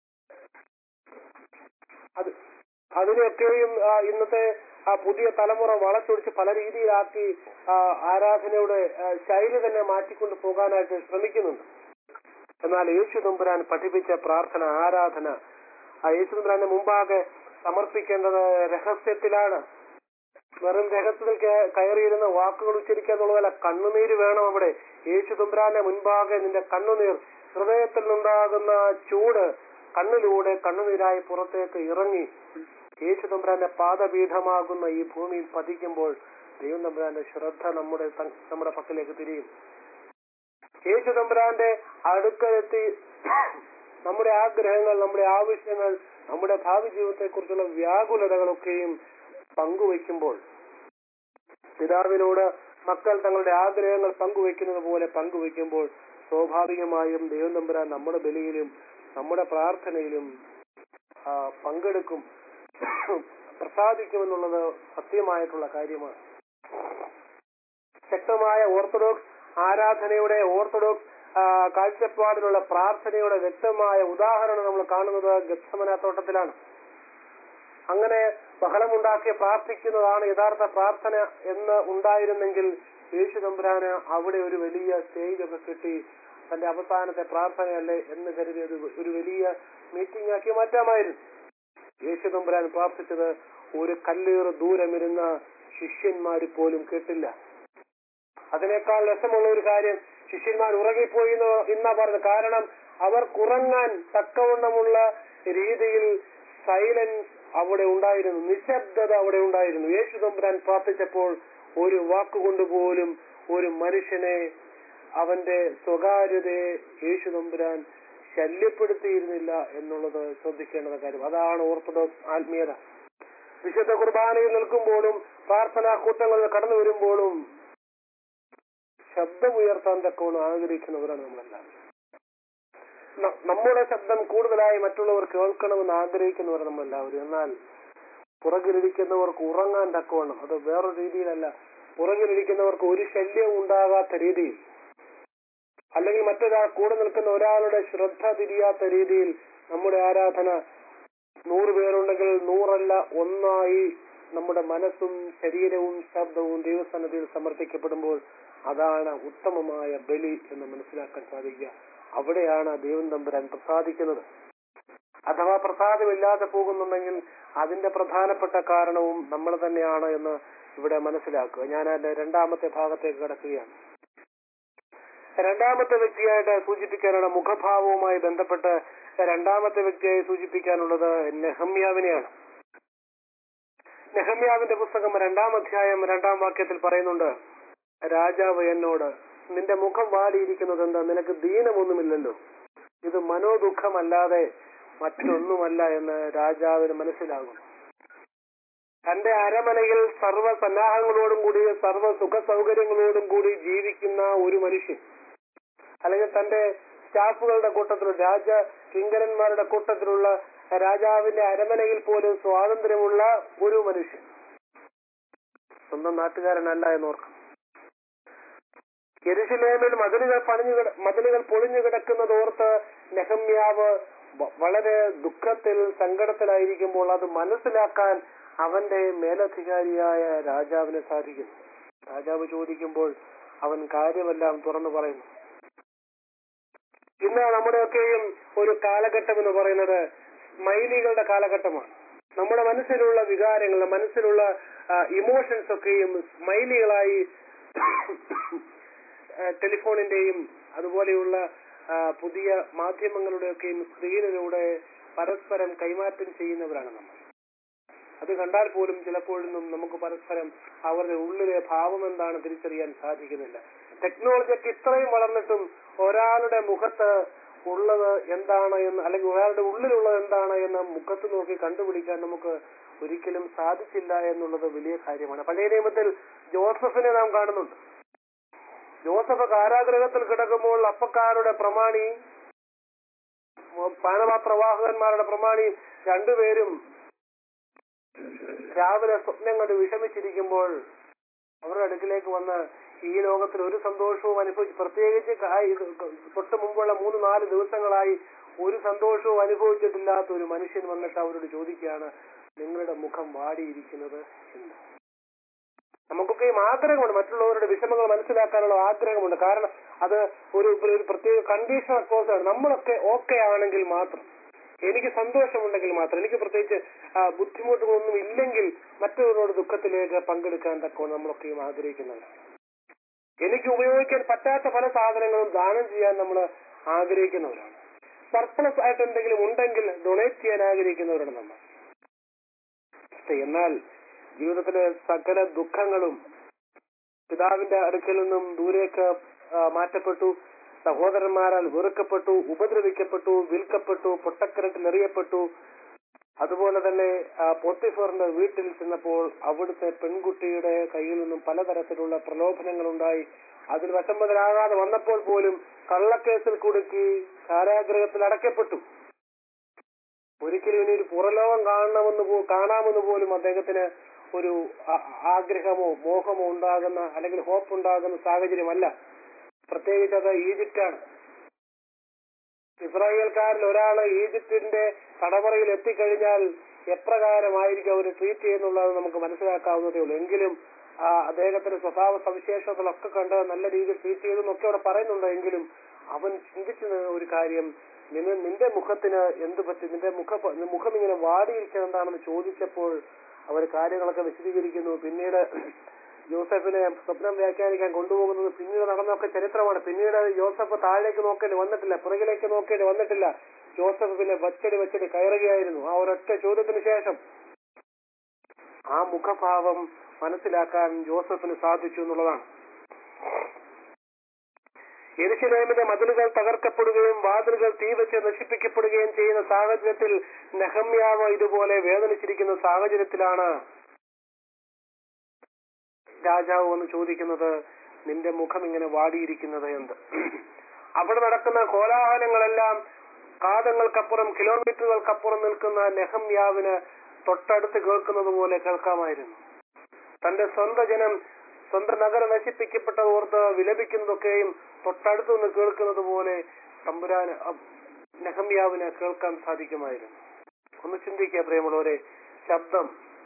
അത് അതിനെയൊക്കെയും ആ, ഇന്നത്തെ ആ പുതിയ തലമുറ വളച്ചൊടിച്ച് പല രീതിയിലാക്കി ആ, ആരാധനയുടെ ആ, ശൈലി തന്നെ മാറ്റിക്കൊണ്ട് പോകാനായിട്ട് ശ്രമിക്കുന്നുണ്ട് എന്നാൽ യേശു തമ്പുരാൻ പഠിപ്പിച്ച പ്രാർത്ഥന ആരാധന ആ യേശു തമ്പുരാന്റെ മുമ്പാകെ സമർപ്പിക്കേണ്ടത് രഹസ്യത്തിലാണ് വെറും രഹസ്യത്തിൽ കയ- കയറിയിരുന്ന വാക്കുകൾ ഉച്ചരിക്കുക എന്നുള്ളതല്ല കണ്ണുനീര് വേണം അവിടെ യേശു തമ്പുരാന്റെ മുൻപാകെ നിന്റെ കണ്ണുനീർ ഹൃദയത്തിൽ നിന്നുണ്ടാകുന്ന ചൂട് കണ്ണിലൂടെ കണ്ണുനീരായി പുറത്തേക്ക് ഇറങ്ങി യേശു തമ്പുരാന്റെ പാദപീഠമാകുന്ന ഈ ഭൂമിയിൽ പതിക്കുമ്പോൾ ദൈവം തമ്പുരാന്റെ ശ്രദ്ധ നമ്മുടെ ത- നമ്മുടെ പക്കലേക്ക് തിരിയും യേശു തമ്പുരാന്റെ അടുക്കലെത്തി നമ്മുടെ ആഗ്രഹങ്ങൾ നമ്മുടെ ആവശ്യങ്ങൾ നമ്മുടെ ഭാവി ജീവിതത്തെക്കുറിച്ചുള്ള വ്യാകുലതകളൊക്കെയും പങ്കുവയ്ക്കുമ്പോൾ പിതാവിനോട് മക്കൾ തങ്ങളുടെ ആഗ്രഹങ്ങൾ പങ്കുവയ്ക്കുന്നത് പോലെ പങ്കുവയ്ക്കുമ്പോൾ സ്വാഭാവികമായും ദൈവം തമ്പുരാൻ നമ്മുടെ ബലിയിലും നമ്മുടെ പ്രാർത്ഥനയിലും ആ, പങ്കെടുക്കും പ്രസാദിക്കുമെന്നുള്ളത് സത്യമായിട്ടുള്ള കാര്യമാണ് ശക്തമായ ഓർത്തഡോക്സ് ആരാധനയുടെ ഓർത്തഡോക്സ് ആ, കാഴ്ചപ്പാടിലുള്ള പ്രാർത്ഥനയുടെ വ്യക്തമായ ഉദാഹരണം നമ്മൾ കാണുന്നത് ഗത്സമന തോട്ടത്തിലാണ് അങ്ങനെ ബഹളമുണ്ടാക്കി പ്രാർത്ഥിക്കുന്നതാണ് യഥാർത്ഥ പ്രാർത്ഥന എന്ന് ഉണ്ടായിരുന്നെങ്കിൽ യേശു തമ്പുരാന് അവിടെ ഒരു വലിയ സ്റ്റേജ് ഒക്കെ കിട്ടി തന്റെ അവസാനത്തെ പ്രാർത്ഥനയല്ലേ എന്ന് കരുതി ഒരു ഒരു വലിയ മീറ്റിംഗ് ആക്കി മാറ്റാമായിരുന്നു യേശു തമ്പുരാൻ പ്രാർത്ഥിച്ചത് ഒരു കല്ലേറ് ദൂരമിരുന്ന ശിഷ്യന്മാർ പോലും കേട്ടില്ല അതിനേക്കാൾ രസമുള്ള ഒരു കാര്യം ശിഷ്യന്മാർ ഉറങ്ങിപ്പോയി എന്ന് ഇന്നാ പറഞ്ഞത് കാരണം അവർക്കുറങ്ങാൻ തക്കവണ്ണമുള്ള രീതിയിൽ സൈലൻസ് അവിടെ ഉണ്ടായിരുന്നു നിശബ്ദത അവിടെ ഉണ്ടായിരുന്നു യേശു തമ്പുരാൻ പ്രാർത്ഥിച്ചപ്പോൾ ഒരു വാക്കുകൊണ്ട് പോലും ഒരു മനുഷ്യനെ അവന്റെ സ്വകാര്യതയെ യേശു തമ്പുരാൻ ശല്യപ്പെടുത്തിയിരുന്നില്ല എന്നുള്ളത് ശ്രദ്ധിക്കേണ്ട കാര്യം അതാണ് ഓർത്തഡോക്സ് ആത്മീയത വിശുദ്ധ കുർബാനയിൽ നിൽക്കുമ്പോഴും പ്രാർത്ഥനാ കൂട്ടങ്ങളിൽ കടന്നു വരുമ്പോഴും ശബ്ദമുയർത്താൻ തക്കവണ്ണം ആഗ്രഹിക്കുന്നവരാണ് നമ്മളെല്ലാവരും ന- നമ്മുടെ ശബ്ദം കൂടുതലായി മറ്റുള്ളവർ കേൾക്കണമെന്ന് ആഗ്രഹിക്കുന്നവർ നമ്മളെല്ലാവരും എന്നാൽ പുറകിലിരിക്കുന്നവർക്ക് ഉറങ്ങാൻ തക്കവണ്ണം അത് വേറൊരു രീതിയിലല്ല പുറകിലിരിക്കുന്നവർക്ക് ഒരു ശല്യവും ഉണ്ടാകാത്ത രീതിയിൽ അല്ലെങ്കിൽ മറ്റൊരാൾ കൂടെ നിൽക്കുന്ന ഒരാളുടെ ശ്രദ്ധ തിരിയാത്ത രീതിയിൽ നമ്മുടെ ആരാധന നൂറ് പേരുണ്ടെങ്കിൽ നൂറല്ല ഒന്നായി നമ്മുടെ മനസ്സും ശരീരവും ശബ്ദവും ദൈവസന്നിധിയിൽ സമർപ്പിക്കപ്പെടുമ്പോൾ അതാണ് ഉത്തമമായ ബലി എന്ന് മനസ്സിലാക്കാൻ സാധിക്കുക അവിടെയാണ് ദൈവം തമ്പുരാൻ പ്രസാദിക്കുന്നത് അഥവാ പ്രസാദമില്ലാതെ പോകുന്നുണ്ടെങ്കിൽ അതിന്റെ പ്രധാനപ്പെട്ട കാരണവും നമ്മൾ തന്നെയാണ് എന്ന് ഇവിടെ മനസ്സിലാക്കുക ഞാൻ അതിന്റെ രണ്ടാമത്തെ ഭാഗത്തേക്ക് കടക്കുകയാണ് രണ്ടാമത്തെ വ്യക്തിയായിട്ട് സൂചിപ്പിക്കാനുള്ള മുഖഭാവവുമായി ബന്ധപ്പെട്ട് രണ്ടാമത്തെ വ്യക്തിയായി സൂചിപ്പിക്കാനുള്ളത് നെഹമ്യാവിനെയാണ് നെഹമ്യാവിന്റെ പുസ്തകം രണ്ടാം അധ്യായം രണ്ടാം വാക്യത്തിൽ പറയുന്നുണ്ട് രാജാവ് എന്നോട് നിന്റെ മുഖം വാടിയിരിക്കുന്നത് എന്താ നിനക്ക് ദീനമൊന്നുമില്ലല്ലോ ഇത് മനോദുഃഖമല്ലാതെ മറ്റൊന്നുമല്ല എന്ന് രാജാവിന് മനസ്സിലാകും തന്റെ അരമനയിൽ സർവ്വ സന്നാഹങ്ങളോടും കൂടി സർവ്വ സുഖ സൗകര്യങ്ങളോടും കൂടി ജീവിക്കുന്ന ഒരു മനുഷ്യൻ അല്ലെങ്കിൽ തന്റെ സ്റ്റാഫുകളുടെ കൂട്ടത്തിൽ രാജ കിങ്കരന്മാരുടെ കൂട്ടത്തിലുള്ള രാജാവിന്റെ അരമനയിൽ പോലും സ്വാതന്ത്ര്യമുള്ള ഒരു മനുഷ്യൻ സ്വന്തം നാട്ടുകാരനല്ല എന്ന് ഓർക്കണം യെരുശലേമിൽ മതിലുകൾ പണിഞ്ഞു കിട- മതിലുകൾ പൊളിഞ്ഞു കിടക്കുന്നത് ഓർത്ത് നെഹമ്യാവ് വ- വളരെ ദുഃഖത്തിൽ സങ്കടത്തിലായിരിക്കുമ്പോൾ അത് മനസ്സിലാക്കാൻ അവന്റെ മേലധികാരിയായ രാജാവിന് സാധിക്കുന്നു രാജാവ് ചോദിക്കുമ്പോൾ അവൻ കാര്യമെല്ലാം തുറന്നു പറയുന്നു ഇന്ന് നമ്മുടെയൊക്കെയും ഒരു കാലഘട്ടം എന്ന് പറയുന്നത് സ്മൈലികളുടെ കാലഘട്ടമാണ് നമ്മുടെ മനസ്സിലുള്ള വികാരങ്ങൾ മനസ്സിലുള്ള ഇമോഷൻസ് ഒക്കെയും സ്മൈലികളായി ആ, ടെലിഫോണിന്റെയും അതുപോലെയുള്ള ആ, പുതിയ മാധ്യമങ്ങളുടെയൊക്കെയും സ്ക്രീനിലൂടെ പരസ്പരം കൈമാറ്റം ചെയ്യുന്നവരാണ് നമ്മൾ അത് കണ്ടാൽ പോലും ചിലപ്പോഴൊന്നും നമുക്ക് പരസ്പരം അവരുടെ ഉള്ളിലെ ഭാവം എന്താണ് തിരിച്ചറിയാൻ സാധിക്കുന്നില്ല ടെക്നോളജി ഒക്കെ ഇത്രയും വളർന്നിട്ടും ഒരാളുടെ മുഖത്ത് ഉള്ളത് എന്താണ് എന്ന് അല്ലെങ്കിൽ ഒരാളുടെ ഉള്ളിലുള്ളത് എന്താണ് എന്ന് മുഖത്ത് നോക്കി കണ്ടുപിടിക്കാൻ നമുക്ക് ഒരിക്കലും സാധിച്ചില്ല എന്നുള്ളത് വലിയ കാര്യമാണ് പഴയ നിയമത്തിൽ ജോസഫിനെ നാം കാണുന്നുണ്ട് ജോസഫ് കാരാഗ്രഹത്തിൽ കിടക്കുമ്പോൾ അപ്പക്കാരുടെ പ്രമാണി പാനപാത്രവാഹകന്മാരുടെ പ്രമാണി രണ്ടുപേരും രാവിലെ സ്വപ്നം കണ്ട് വിഷമിച്ചിരിക്കുമ്പോൾ അവരുടെ അടുക്കിലേക്ക് വന്ന് ഈ ലോകത്തിൽ ഒരു സന്തോഷവും അനുഭവിച്ച് പ്രത്യേകിച്ച് കാ- ഇത് തൊട്ട് മുമ്പുള്ള മൂന്ന് നാല് ദിവസങ്ങളായി ഒരു സന്തോഷവും അനുഭവിച്ചിട്ടില്ലാത്ത ഒരു മനുഷ്യൻ വന്നിട്ട് അവരോട് ചോദിക്കുകയാണ് നിങ്ങളുടെ മുഖം വാടിയിരിക്കുന്നത് എന്ന് നമുക്കൊക്കെയും ആഗ്രഹമുണ്ട് മറ്റുള്ളവരുടെ വിഷമങ്ങൾ മനസ്സിലാക്കാനുള്ള ആഗ്രഹമുണ്ട് കാരണം അത് ഒരു ഒരു പ്രത്യേക കണ്ടീഷണൽ ക്ലോസ് ആണ് നമ്മളൊക്കെ ഓക്കെ ആണെങ്കിൽ മാത്രം എനിക്ക് സന്തോഷമുണ്ടെങ്കിൽ മാത്രം എനിക്ക് പ്രത്യേകിച്ച് ആ, ബുദ്ധിമുട്ടുകളൊന്നും ഇല്ലെങ്കിൽ മറ്റവരോട് ദുഃഖത്തിലേക്ക് പങ്കെടുക്കാൻ തക്കവണ്ണം നമ്മളൊക്കെയും ആഗ്രഹിക്കുന്നവരാണ് എനിക്ക് ഉപയോഗിക്കാൻ പറ്റാത്ത പല സാധനങ്ങളും ദാനം ചെയ്യാൻ നമ്മൾ ആഗ്രഹിക്കുന്നവരാണ് സർപ്ലസ് ആയിട്ട് എന്തെങ്കിലും ഉണ്ടെങ്കിൽ ഡൊണേറ്റ് ചെയ്യാൻ ആഗ്രഹിക്കുന്നവരാണ് നമ്മൾ പക്ഷെ എന്നാൽ ജീവിതത്തിലെ സകല ദുഃഖങ്ങളും പിതാവിന്റെ അടുക്കൽ നിന്നും ദൂരേക്ക് ആ, മാറ്റപ്പെട്ടു സഹോദരന്മാരാൽ വെറുക്കപ്പെട്ടു ഉപദ്രവിക്കപ്പെട്ടു വിൽക്കപ്പെട്ടു പൊട്ടക്കിരട്ടിൽ എറിയപ്പെട്ടു അതുപോലെ തന്നെ ആ, പോത്തിഫറിന്റെ വീട്ടിൽ ചെന്നപ്പോൾ അവിടുത്തെ പെൺകുട്ടിയുടെ കയ്യിൽ നിന്നും പലതരത്തിലുള്ള പ്രലോഭനങ്ങൾ ഉണ്ടായി അതിൽ വശംബദരാകാതെ വന്നപ്പോൾ പോലും കള്ളക്കേസിൽ കുടുക്കി കാരാഗ്രഹത്തിൽ അടയ്ക്കപ്പെട്ടു ഒരിക്കലും ഇനി ഒരു പുറലോകം കാണണമെന്ന് പോ- കാണാമെന്ന് പോലും അദ്ദേഹത്തിന് ഒരു ആ- ആഗ്രഹമോ മോഹമോ ഉണ്ടാകുന്ന അല്ലെങ്കിൽ ഹോപ്പ് ഉണ്ടാകുന്ന സാഹചര്യമല്ല പ്രത്യേകിച്ച് അത് ഈജിപ്റ്റാണ് ഇസ്രായേൽക്കാരിൽ ഒരാള് ഈജിപ്തിന്റെ തടവറയിൽ എത്തിക്കഴിഞ്ഞാൽ എപ്രകാരമായിരിക്കും അവർ ട്രീറ്റ് ചെയ്യുന്നുള്ളത് നമുക്ക് മനസ്സിലാക്കാവുന്നതേ ഉള്ളൂ എങ്കിലും ആ അദ്ദേഹത്തിന്റെ സ്വഭാവ സവിശേഷതകളൊക്കെ കണ്ട് നല്ല രീതിയിൽ ട്രീറ്റ് ചെയ്തു എന്നൊക്കെ അവിടെ പറയുന്നുണ്ട് എങ്കിലും അവൻ ചിന്തിച്ചു നിന്ന ഒരു കാര്യം നിന നിന്റെ മുഖത്തിന് എന്ത് പറ്റി നിന്റെ മുഖ മുഖം ഇങ്ങനെ വാടിയിരിക്കുന്നത് എന്താണെന്ന് ചോദിച്ചപ്പോൾ അവർ കാര്യങ്ങളൊക്കെ വിശദീകരിക്കുന്നു പിന്നീട് ജോസഫിനെ സ്വപ്നം വ്യാഖ്യാനിക്കാൻ കൊണ്ടുപോകുന്നത് പിന്നീട് നടന്നൊക്കെ ചരിത്രമാണ് പിന്നീട് ജോസഫ് താഴേക്ക് നോക്കേണ്ടി വന്നിട്ടില്ല പുറകിലേക്ക് നോക്കേണ്ടി വന്നിട്ടില്ല ജോസഫ് പിന്നെ വച്ചടി വച്ചടി കയറുകയായിരുന്നു ആ ഒരൊറ്റ ചോദ്യത്തിന് ശേഷം ആ മുഖഭാവം മനസ്സിലാക്കാൻ ജോസഫിന് സാധിച്ചു എന്നുള്ളതാണ് യെരുശലേമിന്റെ മതിലുകൾ തകർക്കപ്പെടുകയും വാതിലുകൾ തീവച്ച് നശിപ്പിക്കപ്പെടുകയും ചെയ്യുന്ന സാഹചര്യത്തിൽ നെഹമ്യാവ് ഇതുപോലെ വേദനിച്ചിരിക്കുന്ന സാഹചര്യത്തിലാണ് രാജാവ് വന്ന് ചോദിക്കുന്നത് നിന്റെ മുഖം ഇങ്ങനെ വാടിയിരിക്കുന്നത് എന്ത് അവിടെ നടക്കുന്ന കോലാഹലങ്ങളെല്ലാം കാതങ്ങൾക്കപ്പുറം കിലോമീറ്ററുകൾക്കപ്പുറം നിൽക്കുന്ന നെഹമ്യാവിന് തൊട്ടടുത്ത് കേൾക്കുന്നത് പോലെ കേൾക്കാമായിരുന്നു തന്റെ സ്വന്തം ജനം സ്വന്തം നഗരം നശിപ്പിക്കപ്പെട്ടത് ഓർത്ത് വിലപിക്കുന്നതൊക്കെയും തൊട്ടടുത്ത് നിന്ന് കേൾക്കുന്നത് പോലെ തമ്പുരാന് അ- നെഹമ്യാവിന് കേൾക്കാൻ സാധിക്കുമായിരുന്നു ഒന്ന് ചിന്തിക്കുക പ്രിയമുള്ളവരെ ശബ്ദം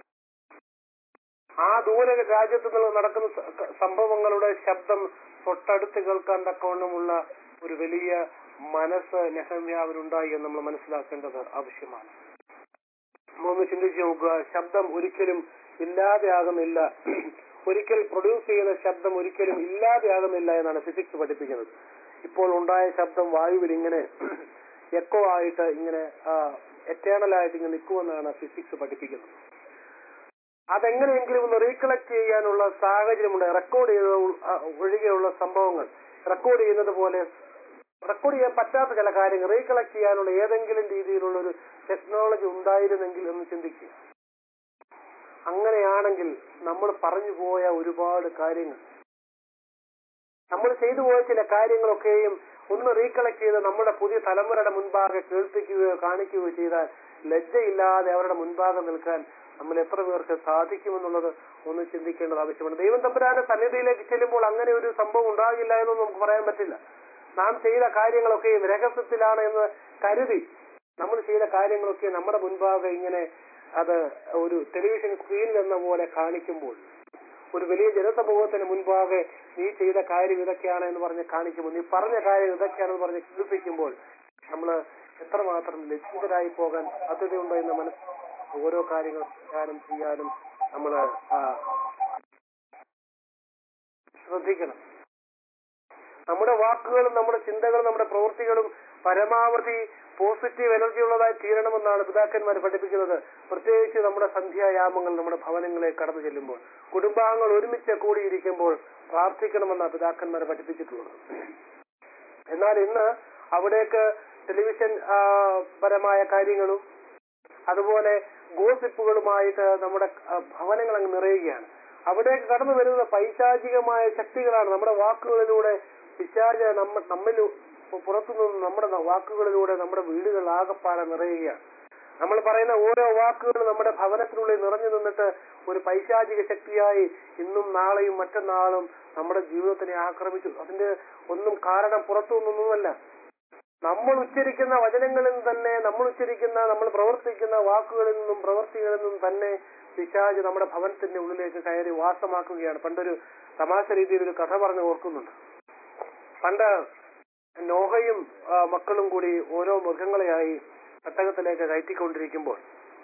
ആ ദൂര രാജ്യത്ത് നിന്ന് നടക്കുന്ന സ- ക- സംഭവങ്ങളുടെ ശബ്ദം തൊട്ടടുത്ത് കേൾക്കാൻ തക്കവണ്ണമുള്ള ഒരു വലിയ മനസ്സ് നെഹമ്യാവിനുണ്ടായി എന്ന് നമ്മൾ മനസ്സിലാക്കേണ്ടത് ആവശ്യമാണ് നമ്മളൊന്ന് ചിന്തിച്ചു നോക്കുക ശബ്ദം ഒരിക്കലും ഇല്ലാതെയാകുന്നില്ല ഒരിക്കൽ പ്രൊഡ്യൂസ് ചെയ്യുന്ന ശബ്ദം ഒരിക്കലും ഇല്ലാതെയാകുന്നില്ല എന്നാണ് ഫിസിക്സ് പഠിപ്പിക്കുന്നത് ഇപ്പോൾ ഉണ്ടായ ശബ്ദം വായുവിൽ ഇങ്ങനെ എക്കോ ആയിട്ട് ഇങ്ങനെ എറ്റേണൽ ആയിട്ട് ഇങ്ങനെ നിൽക്കുമെന്നാണ് ഫിസിക്സ് പഠിപ്പിക്കുന്നത് അതെങ്ങനെയെങ്കിലും ഒന്ന് റീകളക്ട് ചെയ്യാനുള്ള സാഹചര്യമുണ്ട് റെക്കോർഡ് ചെയ്ത ഉൾ- ആ, ഒഴികെയുള്ള സംഭവങ്ങൾ റെക്കോർഡ് ചെയ്യുന്നത് പോലെ റെക്കോർഡ് ചെയ്യാൻ പറ്റാത്ത ചില കാര്യങ്ങൾ റീകളക്ട് ചെയ്യാനുള്ള ഏതെങ്കിലും രീതിയിലുള്ള ഒരു ടെക്നോളജി ഉണ്ടായിരുന്നെങ്കിൽ എന്ന് ചിന്തിക്കുക അങ്ങനെയാണെങ്കിൽ നമ്മൾ പറഞ്ഞു പോയ ഒരുപാട് കാര്യങ്ങൾ നമ്മൾ ചെയ്തു പോയ ചില കാര്യങ്ങളൊക്കെയും ഒന്ന് റീകളക്ട് ചെയ്ത് നമ്മുടെ പുതിയ തലമുറയുടെ മുൻപാകെ കേൾപ്പിക്കുകയോ കാണിക്കുകയോ ചെയ്താൽ ലജ്ജയില്ലാതെ അവരുടെ മുൻപാകെ നിൽക്കാൻ നമ്മൾ എത്ര പേർക്ക് സാധിക്കുമെന്നുള്ളത് ഒന്ന് ചിന്തിക്കേണ്ടത് ആവശ്യമാണ് ദൈവം തമ്പുരാന്റെ സന്നിധിയിലേക്ക് ചെല്ലുമ്പോൾ അങ്ങനെ ഒരു സംഭവം ഉണ്ടാകില്ല എന്നൊന്നും നമുക്ക് പറയാൻ പറ്റില്ല നാം ചെയ്ത കാര്യങ്ങളൊക്കെയും രഹസ്യത്തിലാണ് എന്ന് കരുതി നമ്മൾ ചെയ്ത കാര്യങ്ങളൊക്കെ നമ്മുടെ മുൻപാകെ ഇങ്ങനെ അത് ഒരു ടെലിവിഷൻ സ്ക്രീനിൽ എന്ന പോലെ കാണിക്കുമ്പോൾ ഒരു വലിയ ജനസമൂഹത്തിന് മുൻപാകെ നീ ചെയ്ത കാര്യം ഇതൊക്കെയാണ് എന്ന് പറഞ്ഞ് കാണിക്കുമ്പോൾ നീ പറഞ്ഞ കാര്യം ഇതൊക്കെയാണെന്ന് പറഞ്ഞ് കേൾപ്പിക്കുമ്പോൾ നമ്മൾ എത്രമാത്രം ലജ്ജിതരായി പോകാൻ സാധ്യതയുണ്ടോ എന്ന് മനസ്സ് ഓരോ കാര്യങ്ങൾ ചെയ്യാനും ചെയ്യാനും നമ്മൾ ശ്രദ്ധിക്കണം നമ്മുടെ വാക്കുകളും നമ്മുടെ ചിന്തകളും നമ്മുടെ പ്രവൃത്തികളും പരമാവധി പോസിറ്റീവ് എനർജി ഉള്ളതായി തീരണമെന്നാണ് പിതാക്കന്മാർ പഠിപ്പിക്കുന്നത് പ്രത്യേകിച്ച് നമ്മുടെ സന്ധ്യായാമങ്ങൾ നമ്മുടെ ഭവനങ്ങളെ കടന്നു ചെല്ലുമ്പോൾ കുടുംബാംഗങ്ങൾ ഒരുമിച്ച് കൂടിയിരിക്കുമ്പോൾ പ്രാർത്ഥിക്കണമെന്നാണ് പിതാക്കന്മാർ പഠിപ്പിച്ചിട്ടുള്ളത് എന്നാൽ ഇന്ന് അവിടേക്ക് ടെലിവിഷൻ ആ, പരമായ കാര്യങ്ങളും അതുപോലെ ഗോസിപ്പുകളുമായിട്ട് നമ്മുടെ ആ, ഭവനങ്ങൾ അങ്ങ് നിറയുകയാണ് അവിടേക്ക് കടന്നു വരുന്ന പൈശാചികമായ ശക്തികളാണ് നമ്മുടെ വാക്കുകളിലൂടെ പിശാച് നമ്മ നമ്മിൽ പുറത്തുനിന്ന് നമ്മുടെ വാക്കുകളിലൂടെ നമ്മുടെ വീടുകൾ ആകപ്പാടെ നിറയുകയാണ് നമ്മൾ പറയുന്ന ഓരോ വാക്കുകളും നമ്മുടെ ഭവനത്തിനുള്ളിൽ നിറഞ്ഞു നിന്നിട്ട് ഒരു പൈശാചിക ശക്തിയായി ഇന്നും നാളെയും മറ്റന്നാളും നമ്മുടെ ജീവിതത്തിനെ ആക്രമിച്ചു അതിന്റെ ഒന്നും കാരണം പുറത്തു നിന്നൊന്നുമല്ല നമ്മൾ ഉച്ചരിക്കുന്ന വചനങ്ങളിൽ നിന്ന് തന്നെ നമ്മൾ ഉച്ചരിക്കുന്ന നമ്മൾ പ്രവർത്തിക്കുന്ന വാക്കുകളിൽ നിന്നും പ്രവർത്തികളിൽ നിന്നും തന്നെ പിശാജ് നമ്മുടെ ഭവനത്തിന്റെ ഉള്ളിലേക്ക് കയറി വാസമാക്കുകയാണ് പണ്ടൊരു തമാശ രീതിയിൽ ഒരു കഥ പറഞ്ഞു ഓർക്കുന്നുണ്ട് പണ്ട് നോഹയും ആ, മക്കളും കൂടി ഓരോ മൃഗങ്ങളെയായി പെട്ടകത്തിലേക്ക് കയറ്റിക്കൊണ്ടിരിക്കുമ്പോൾ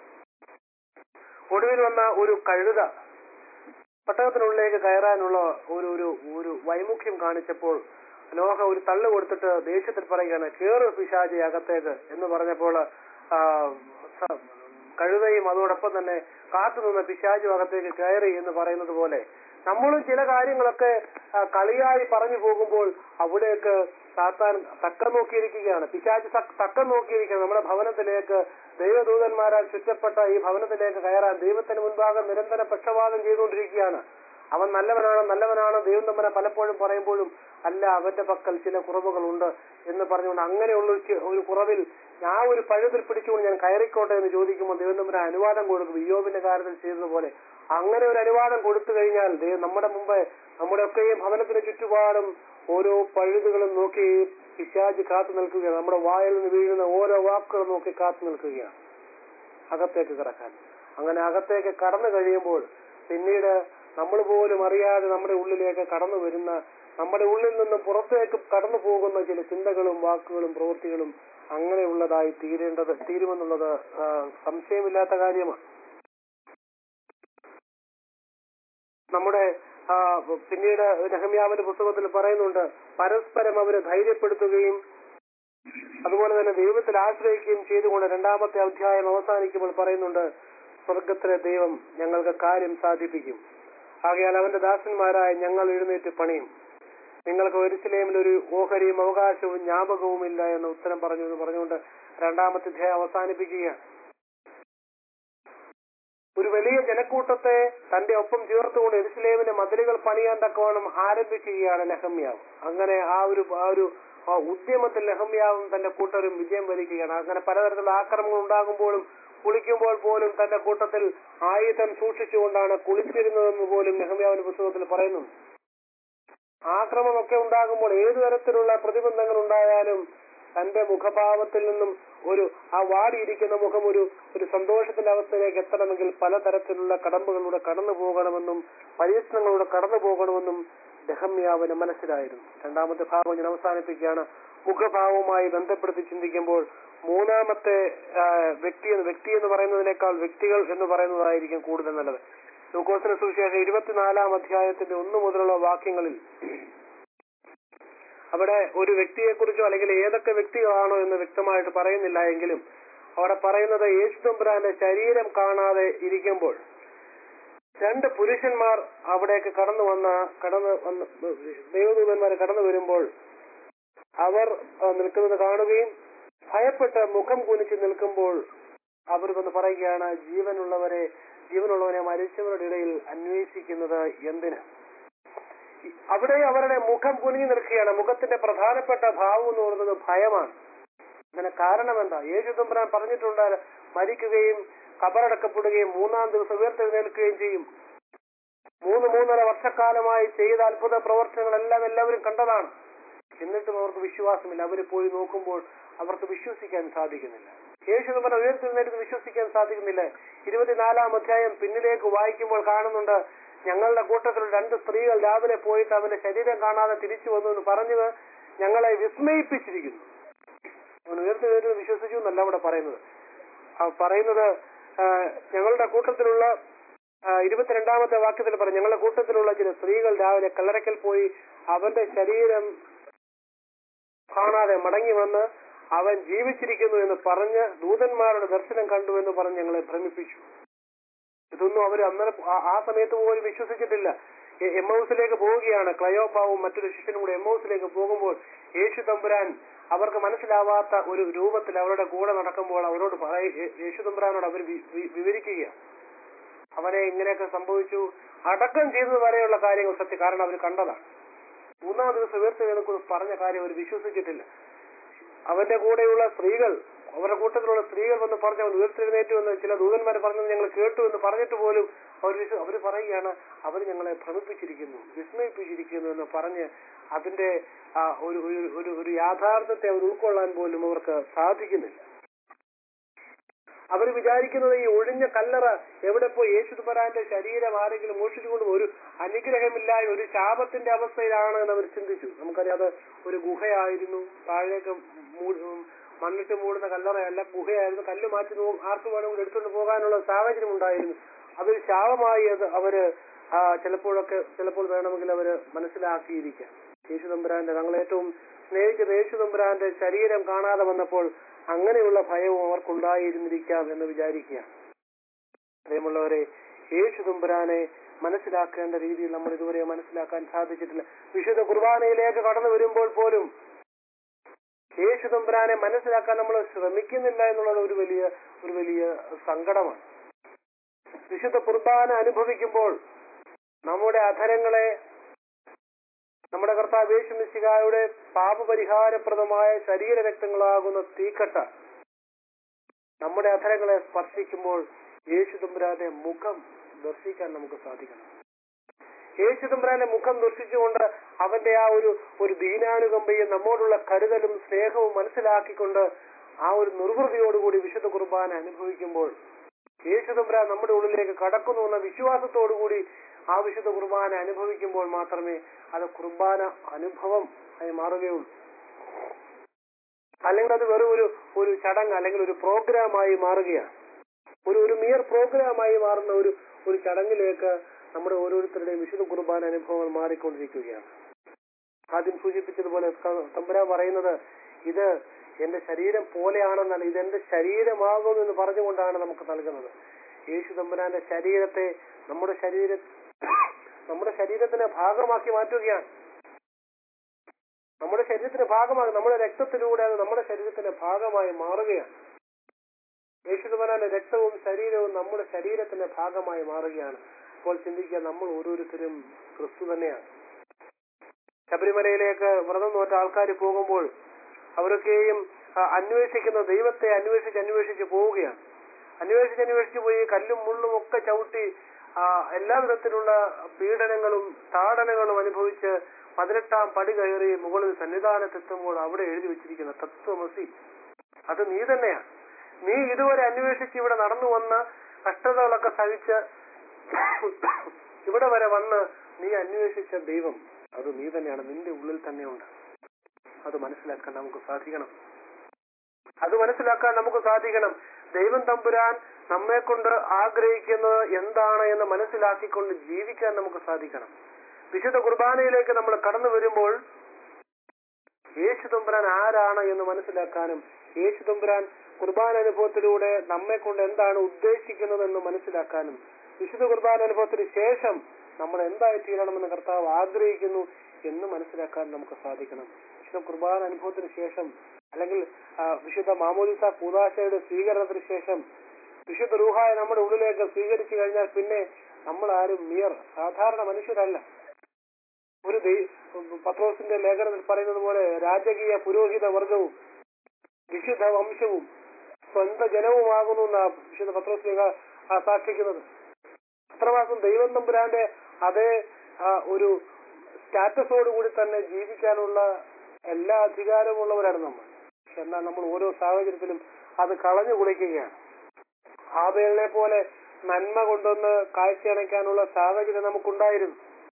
ഒടുവിൽ വന്ന ഒരു കഴുത പെട്ടകത്തിനുള്ളിലേക്ക് കയറാനുള്ള ഒരു ഒരു ഒരു വൈമുഖ്യം കാണിച്ചപ്പോൾ നോഹ ഒരു തള്ളു കൊടുത്തിട്ട് ദേഷ്യത്തിൽ പറയുകയാണ് കേറ് പിശാചി അകത്തേക്ക് എന്ന് പറഞ്ഞപ്പോൾ ആ, സ- കഴുതയും അതോടൊപ്പം തന്നെ കാത്തുനിന്ന പിശാചും അകത്തേക്ക് കയറി എന്ന് പറയുന്നത് പോലെ നമ്മളും ചില കാര്യങ്ങളൊക്കെ ആ, കളിയായി പറഞ്ഞു പോകുമ്പോൾ അവിടേക്ക് സാത്താൻ തക്കം നോക്കിയിരിക്കുകയാണ് പിശാച് തക്ക- തക്കം നോക്കിയിരിക്കുകയാണ് നമ്മുടെ ഭവനത്തിലേക്ക് ദൈവദൂതന്മാരാൽ ചുറ്റപ്പെട്ട ഈ ഭവനത്തിലേക്ക് കയറാൻ ദൈവത്തിന് മുൻപാകെ നിരന്തര പക്ഷപാതം ചെയ്തുകൊണ്ടിരിക്കുകയാണ് അവൻ നല്ലവനാണ് നല്ലവനാണ് ദൈവം തമ്മനെ പലപ്പോഴും പറയുമ്പോഴും അല്ല അവന്റെ പക്കൽ ചില കുറവുകളുണ്ട് എന്ന് പറഞ്ഞുകൊണ്ട് അങ്ങനെയുള്ള ഒരു ചി- ഒരു കുറവിൽ ആ ഒരു പഴുതിൽ പിടിച്ചുകൊണ്ട് ഞാൻ കയറിക്കോട്ടെ എന്ന് ചോദിക്കുമ്പോൾ ദൈവം തമ്മിൽ അനുവാദം കൊടുക്കും ഇയോബിന്റെ കാര്യത്തിൽ ചെയ്തതുപോലെ അങ്ങനെ ഒരു അനുവാദം കൊടുത്തു കഴിഞ്ഞാൽ ദൈവം നമ്മുടെ മുമ്പ് നമ്മുടെ ഒക്കെയും ഭവനത്തിന് ചുറ്റുപാടും ഓരോ പഴുതുകളും നോക്കി പിശാജ് കാത്തു നിൽക്കുകയാണ് നമ്മുടെ വായിൽ നിന്ന് വീഴുന്ന ഓരോ വാക്കുകളും നോക്കി കാത്തു നിൽക്കുകയാണ് അകത്തേക്ക് കിടക്കാൻ അങ്ങനെ അകത്തേക്ക് കടന്നു കഴിയുമ്പോൾ പിന്നീട് നമ്മൾ പോലും അറിയാതെ നമ്മുടെ ഉള്ളിലേക്ക് കടന്നു വരുന്ന നമ്മുടെ ഉള്ളിൽ നിന്ന് പുറത്തേക്ക് കടന്നു പോകുന്ന ചില ചിന്തകളും വാക്കുകളും പ്രവൃത്തികളും അങ്ങനെയുള്ളതായി തീരേണ്ടത് തീരുമെന്നുള്ളത് ആ, സംശയമില്ലാത്ത കാര്യമാണ് നമ്മുടെ ആ, പിന്നീട് നെഹമ്യാവിന്റെ പുസ്തകത്തിൽ പറയുന്നുണ്ട് പരസ്പരം അവരെ ധൈര്യപ്പെടുത്തുകയും അതുപോലെ തന്നെ ദൈവത്തിൽ ആശ്രയിക്കുകയും ചെയ്തുകൊണ്ട് രണ്ടാമത്തെ അധ്യായം അവസാനിക്കുമ്പോൾ പറയുന്നുണ്ട് സ്വർഗത്തിലെ ദൈവം ഞങ്ങൾക്ക് കാര്യം സാധിപ്പിക്കും ആകയാൽ അവന്റെ ദാസന്മാരായ ഞങ്ങൾ എഴുന്നേറ്റ് പണിയും നിങ്ങൾക്ക് ഒരിച്ചിലേമിൽ ഒരു ഓഹരിയും അവകാശവും ജ്ഞാപകവും ഇല്ല എന്ന് ഉത്തരം പറഞ്ഞു എന്ന് പറഞ്ഞുകൊണ്ട് രണ്ടാമത്തെ അധ്യായം അവസാനിപ്പിക്കുകയാണ് ഒരു വലിയ ജനക്കൂട്ടത്തെ തന്റെ ഒപ്പം ചേർത്തുകൊണ്ട് എരുസലേമിന്റെ മതിലുകൾ പണിയാൻ തക്കവണ്ണം ആരംഭിക്കുകയാണ് നെഹമ്യാവ് അങ്ങനെ ആ ഒരു ആ ഒരു ആ ഉദ്യമത്തിൽ നെഹമ്യാവും തന്റെ കൂട്ടരും വിജയം വരികയാണ് അങ്ങനെ പലതരത്തിലുള്ള ആക്രമണങ്ങൾ ഉണ്ടാകുമ്പോഴും കുളിക്കുമ്പോൾ പോലും തന്റെ കൂട്ടത്തിൽ ആയുധം സൂക്ഷിച്ചുകൊണ്ടാണ് കുളിച്ചിരുന്നതെന്ന് പോലും നെഹമ്യാവിന്റെ പുസ്തകത്തിൽ പറയുന്നു ആക്രമണമൊക്കെ ഉണ്ടാകുമ്പോൾ ഏതു തരത്തിലുള്ള പ്രതിബന്ധങ്ങൾ ഉണ്ടായാലും തന്റെ മുഖഭാവത്തിൽ നിന്നും ഒരു ആ വാടിയിരിക്കുന്ന മുഖം ഒരു ഒരു സന്തോഷത്തിന്റെ അവസ്ഥയിലേക്ക് എത്തണമെങ്കിൽ പലതരത്തിലുള്ള കടമ്പകളിലൂടെ കടന്നു പോകണമെന്നും പരീക്ഷണങ്ങളിലൂടെ കടന്നു പോകണമെന്നും ദഹമ്യാവിന് മനസ്സിലായിരുന്നു രണ്ടാമത്തെ ഭാഗം ഞാൻ അവസാനിപ്പിക്കുകയാണ് മുഖഭാവവുമായി ബന്ധപ്പെടുത്തി ചിന്തിക്കുമ്പോൾ മൂന്നാമത്തെ ആ, വ്യക്തി എന്ന് വ്യക്തി എന്ന് പറയുന്നതിനേക്കാൾ വ്യക്തികൾ എന്ന് പറയുന്നതായിരിക്കും കൂടുതൽ നല്ലത് ലൂക്കോസിന് സുവിശേഷം ഇരുപത്തിനാലാം അധ്യായത്തിന്റെ ഒന്ന് മുതലുള്ള വാക്യങ്ങളിൽ അവിടെ ഒരു വ്യക്തിയെക്കുറിച്ചോ അല്ലെങ്കിൽ ഏതൊക്കെ വ്യക്തികളാണോ എന്ന് വ്യക്തമായിട്ട് പറയുന്നില്ല എങ്കിലും അവിടെ പറയുന്നത് യേശുദമ്പുരാന്റെ ശരീരം കാണാതെ ഇരിക്കുമ്പോൾ രണ്ട് പുരുഷന്മാർ അവിടേക്ക് കടന്നു വന്ന കടന്നു വന്ന് ദൈവദൂതന്മാർ കടന്നു വരുമ്പോൾ അവർ ആ, നിൽക്കുന്നത് കാണുകയും ഭയപ്പെട്ട് മുഖം കുനിച്ച് നിൽക്കുമ്പോൾ അവർ വന്ന് പറയുകയാണ് ജീവനുള്ളവരെ ജീവനുള്ളവരെ മരിച്ചവരുടെ ഇടയിൽ അന്വേഷിക്കുന്നത് എന്തിന് അവിടെ അവരുടെ മുഖം കുനിഞ്ഞു നിൽക്കുകയാണ് മുഖത്തിന്റെ പ്രധാനപ്പെട്ട ഭാവം എന്ന് പറയുന്നത് ഭയമാണ് അതിന് കാരണം എന്താ യേശു തമ്പുരാൻ പറഞ്ഞിട്ടുണ്ട് മരിക്കുകയും കബറടക്കപ്പെടുകയും മൂന്നാം ദിവസം ഉയർത്തെഴുന്നേൽക്കുകയും ചെയ്യും മൂന്ന് മൂന്നര വർഷക്കാലമായി ചെയ്ത അത്ഭുത പ്രവർത്തനങ്ങളെല്ലാം എല്ലാവരും കണ്ടതാണ് എന്നിട്ടും അവർക്ക് വിശ്വാസമില്ല അവർ പോയി നോക്കുമ്പോൾ അവർക്ക് വിശ്വസിക്കാൻ സാധിക്കുന്നില്ല യേശു തമ്പുരാൻ ഉയർത്തെഴുന്നേറ്റ് വിശ്വസിക്കാൻ സാധിക്കുന്നില്ല ഇരുപത്തിനാലാം അധ്യായം പിന്നിലേക്ക് വായിക്കുമ്പോൾ കാണുന്നുണ്ട് ഞങ്ങളുടെ കൂട്ടത്തിൽ രണ്ട് സ്ത്രീകൾ രാവിലെ പോയിട്ട് അവന്റെ ശരീരം കാണാതെ തിരിച്ചു വന്നു എന്ന് പറഞ്ഞത് ഞങ്ങളെ വിസ്മയിപ്പിച്ചിരിക്കുന്നു അവൻ ഉയർത്തെഴുന്നേറ്റ് വിശ്വസിച്ചു എന്നല്ല അവിടെ പറയുന്നത് ആ പറയുന്നത് ആ, ഞങ്ങളുടെ കൂട്ടത്തിലുള്ള ആ, ഇരുപത്തിരണ്ടാമത്തെ വാക്യത്തിൽ പറഞ്ഞു ഞങ്ങളുടെ കൂട്ടത്തിലുള്ള ചില സ്ത്രീകൾ രാവിലെ കല്ലറയ്ക്കൽ പോയി അവന്റെ ശരീരം കാണാതെ മടങ്ങി വന്ന് അവൻ ജീവിച്ചിരിക്കുന്നു എന്ന് പറഞ്ഞ് ദൂതന്മാരുടെ ദർശനം കണ്ടു എന്ന് പറഞ്ഞ് ഞങ്ങളെ ഭ്രമിപ്പിച്ചു ഇതൊന്നും അവർ അന്നേരം ആ- ആ സമയത്ത് പോലും വിശ്വസിച്ചിട്ടില്ല എം ഹൗസിലേക്ക് പോവുകയാണ് ക്ലയോപ്പാവും മറ്റൊരു ശിഷ്യനും കൂടെ എം ഹൗസിലേക്ക് പോകുമ്പോൾ യേശു തമ്പുരാൻ അവർക്ക് മനസ്സിലാവാത്ത ഒരു രൂപത്തിൽ അവരുടെ കൂടെ നടക്കുമ്പോൾ അവരോട് പറയ യേശു തമ്പുരാനോട് അവർ വി- വി- വിവരിക്കുകയാണ് അവനെ ഇങ്ങനെയൊക്കെ സംഭവിച്ചു അടക്കം ചെയ്തത് വരെയുള്ള കാര്യങ്ങൾ സത്യം കാരണം അവർ കണ്ടതാണ് മൂന്നാം ദിവസം ഉയർത്തെഴുന്നേൽക്കുറിച്ച് പറഞ്ഞ കാര്യം അവർ വിശ്വസിച്ചിട്ടില്ല അവന്റെ കൂടെയുള്ള സ്ത്രീകൾ അവരുടെ കൂട്ടത്തിലുള്ള സ്ത്രീകൾ വന്ന് പറഞ്ഞു അവൻ ഉയർത്തെഴുന്നേറ്റു എന്ന് ചില ദൂതന്മാർ പറഞ്ഞത് ഞങ്ങൾ കേട്ടു എന്ന് പറഞ്ഞിട്ട് പോലും അവർ വിശ്വ- അവർ പറയുകയാണ് അവർ ഞങ്ങളെ ഭ്രമിപ്പിച്ചിരിക്കുന്നു വിസ്മയിപ്പിച്ചിരിക്കുന്നു എന്ന് പറഞ്ഞ് അതിന്റെ ആ ഒരു ഒരു- ഒരു ഒരു യാഥാർത്ഥ്യത്തെ അവർ ഉൾക്കൊള്ളാൻ പോലും അവർക്ക് സാധിക്കുന്നില്ല അവർ വിചാരിക്കുന്നത് ഈ ഒഴിഞ്ഞ കല്ലറ എവിടെ പോയി യേശുദുപരാന്റെ ശരീരം ആരെങ്കിലും മോഷിച്ചുകൊണ്ട് ഒരു അനുഗ്രഹമില്ലായ ഒരു ശാപത്തിന്റെ അവസ്ഥയിലാണ് എന്ന് അവർ ചിന്തിച്ചു നമുക്കറിയാം അത് ഒരു ഗുഹയായിരുന്നു താഴേക്ക് മൂ- ഉം, മണ്ണിട്ട് മൂടുന്ന കല്ലറയല്ല ഗുഹയായിരുന്നു കല്ല് മാറ്റി നോ- ആർക്ക് വേണമെങ്കിലും എടുത്തുകൊണ്ട് പോകാനുള്ള സാഹചര്യം ഉണ്ടായിരുന്നു അതൊരു ശാപമായി അത് അവര് ആ, ചിലപ്പോഴൊക്കെ ചിലപ്പോൾ വേണമെങ്കിൽ അവര് മനസ്സിലാക്കിയിരിക്കാം യേശു തമ്പുരാന്റെ തങ്ങൾ ഏറ്റവും സ്നേഹിക്കുന്ന യേശു തമ്പുരാന്റെ ശരീരം കാണാതെ വന്നപ്പോൾ അങ്ങനെയുള്ള ഭയവും അവർക്കുണ്ടായിരുന്നിരിക്കാം എന്ന് വിചാരിക്കുക പ്രിയമുള്ളവരെ യേശു തമ്പുരാനെ മനസ്സിലാക്കേണ്ട രീതിയിൽ നമ്മൾ ഇതുവരെ മനസ്സിലാക്കാൻ സാധിച്ചിട്ടില്ല വിശുദ്ധ കുർബാനയിലേക്ക് കടന്നു വരുമ്പോൾ പോലും യേശു തമ്പുരാനെ മനസ്സിലാക്കാൻ നമ്മൾ ശ്രമിക്കുന്നില്ല എന്നുള്ളത് ഒരു വലിയ ഒരു വലിയ സങ്കടമാണ് വിശുദ്ധ കുർബാന അനുഭവിക്കുമ്പോൾ നമ്മുടെ അധരങ്ങളെ നമ്മുടെ കർത്താവ് യേശു മിശിഹായുടെ പാപപരിഹാരപ്രദമായ ശരീരരക്തങ്ങളാകുന്ന തീക്കട്ട നമ്മുടെ അധരങ്ങളെ സ്പർശിക്കുമ്പോൾ യേശു തമ്പുരാന്റെ മുഖം ദർശിക്കാൻ നമുക്ക് സാധിക്കണം യേശു തമ്പുരാന്റെ മുഖം ദർശിച്ചുകൊണ്ട് അവന്റെ ആ ഒരു ഒരു ദീനാനുകമ്പയും നമ്മോടുള്ള കരുതലും സ്നേഹവും മനസ്സിലാക്കിക്കൊണ്ട് ആ ഒരു നിർവൃതിയോടുകൂടി വിശുദ്ധ കുർബാന അനുഭവിക്കുമ്പോൾ യേശു തമ്പുരാൻ നമ്മുടെ ഉള്ളിലേക്ക് കടക്കുന്നു എന്ന വിശ്വാസത്തോടുകൂടി ആ വിശുദ്ധ കുർബാന അനുഭവിക്കുമ്പോൾ മാത്രമേ അത് കുർബാന അനുഭവം ആയി മാറുകയുള്ളൂ അല്ലെങ്കിൽ അത് വെറും ഒരു ഒരു ചടങ്ങ് അല്ലെങ്കിൽ ഒരു പ്രോഗ്രാമായി മാറുകയാണ് ഒരു ഒരു മിയർ പ്രോഗ്രാമായി മാറുന്ന ഒരു ഒരു ചടങ്ങിലേക്ക് നമ്മുടെ ഓരോരുത്തരുടെയും വിശുദ്ധ കുർബാന അനുഭവങ്ങൾ മാറിക്കൊണ്ടിരിക്കുകയാണ് ആദ്യം സൂചിപ്പിച്ചതുപോലെ ക- തമ്പുരാൻ പറയുന്നത് ഇത് എന്റെ ശരീരം പോലെയാണെന്നല്ല ഇത് എന്റെ ശരീരമാകുന്നു എന്ന് പറഞ്ഞുകൊണ്ടാണ് നമുക്ക് നൽകുന്നത് യേശു തമ്പുരാന്റെ ശരീരത്തെ നമ്മുടെ ശരീര നമ്മുടെ ശരീരത്തിന്റെ ഭാഗമാക്കി മാറ്റുകയാണ് നമ്മുടെ ശരീരത്തിന്റെ ഭാഗമായി നമ്മുടെ രക്തത്തിലൂടെ അത് നമ്മുടെ ശരീരത്തിന്റെ ഭാഗമായി മാറുകയാണ് യേശുദമനാന്റെ രക്തവും ശരീരവും നമ്മുടെ ശരീരത്തിന്റെ ഭാഗമായി മാറുകയാണ് അപ്പോൾ ചിന്തിക്കുക നമ്മൾ ഓരോരുത്തരും ക്രിസ്തു തന്നെയാണ് ശബരിമലയിലേക്ക് വ്രതം നോറ്റ ആൾക്കാർ പോകുമ്പോൾ അവരൊക്കെയും ആ, അന്വേഷിക്കുന്ന ദൈവത്തെ അന്വേഷിച്ച് അന്വേഷിച്ച് പോവുകയാണ് അന്വേഷിച്ച് അന്വേഷിച്ച് പോയി കല്ലും മുള്ളും ഒക്കെ ചവിട്ടി ആ, എല്ലാ വിധത്തിലുള്ള പീഡനങ്ങളും താടനങ്ങളും അനുഭവിച്ച് പതിനെട്ടാം പടി കയറി മുകളിൽ സന്നിധാനത്തെത്തുമ്പോൾ അവിടെ എഴുതി വെച്ചിരിക്കുന്ന തത്വമസി അത് നീ തന്നെയാണ് നീ ഇതുവരെ അന്വേഷിച്ച് ഇവിടെ നടന്നു വന്ന് കഷ്ടതകളൊക്കെ സഹിച്ച് ഇവിടെ വരെ വന്ന് നീ അന്വേഷിച്ച ദൈവം അത് നീ തന്നെയാണ് നിന്റെ ഉള്ളിൽ തന്നെയുണ്ട് അത് മനസ്സിലാക്കാൻ നമുക്ക് സാധിക്കണം അത് മനസ്സിലാക്കാൻ നമുക്ക് സാധിക്കണം ദൈവം തമ്പുരാൻ നമ്മെ കൊണ്ട് ആഗ്രഹിക്കുന്നത് എന്താണ് എന്ന് മനസ്സിലാക്കിക്കൊണ്ട് ജീവിക്കാൻ നമുക്ക് സാധിക്കണം വിശുദ്ധ കുർബാനയിലേക്ക് നമ്മൾ കടന്നു വരുമ്പോൾ യേശു തമ്പുരാൻ ആരാണ് എന്ന് മനസ്സിലാക്കാനും യേശു തമ്പുരാൻ കുർബാന അനുഭവത്തിലൂടെ നമ്മെ കൊണ്ട് എന്താണ് ഉദ്ദേശിക്കുന്നതെന്ന് മനസ്സിലാക്കാനും വിശുദ്ധ കുർബാന അനുഭവത്തിന് ശേഷം നമ്മൾ എന്തായി തീരണമെന്ന് കർത്താവ് ആഗ്രഹിക്കുന്നു എന്ന് മനസ്സിലാക്കാൻ നമുക്ക് സാധിക്കണം വിശുദ്ധ കുർബാന അനുഭവത്തിന് ശേഷം അല്ലെങ്കിൽ ആ, വിശുദ്ധ മാമോദിസ കൂതാശയുടെ സ്വീകരണത്തിന് ശേഷം വിശുദ്ധ റൂഹായ നമ്മുടെ ഉള്ളിലേക്ക് സ്വീകരിച്ചു കഴിഞ്ഞാൽ പിന്നെ നമ്മൾ ആരും മിയർ സാധാരണ മനുഷ്യരല്ല ഒരു ദൈ- പത്രോസിന്റെ ലേഖനത്തിൽ പറയുന്നത് പോലെ രാജകീയ പുരോഹിത വർഗവും വിശുദ്ധ വംശവും സ്വന്തം ജനവുമാകുന്നു എന്നാ വിശുദ്ധ പത്രോസ് ലേഖ ആ സാക്ഷിക്കുന്നത് അത്രമാസം ദൈവം തമ്പുരാന്റെ അതേ ആ, ഒരു സ്റ്റാറ്റസോടുകൂടി തന്നെ ജീവിക്കാനുള്ള എല്ലാ അധികാരമുള്ളവരാണ് നമ്മൾ പക്ഷെ എന്നാൽ നമ്മൾ ഓരോ സാഹചര്യത്തിലും അത് കളഞ്ഞു കുളിക്കുകയാണ് ആബേലിനെ പോലെ നന്മ കൊണ്ടൊന്ന് കാഴ്ചയണയ്ക്കാനുള്ള സാഹചര്യം നമുക്കുണ്ടായിരുന്നു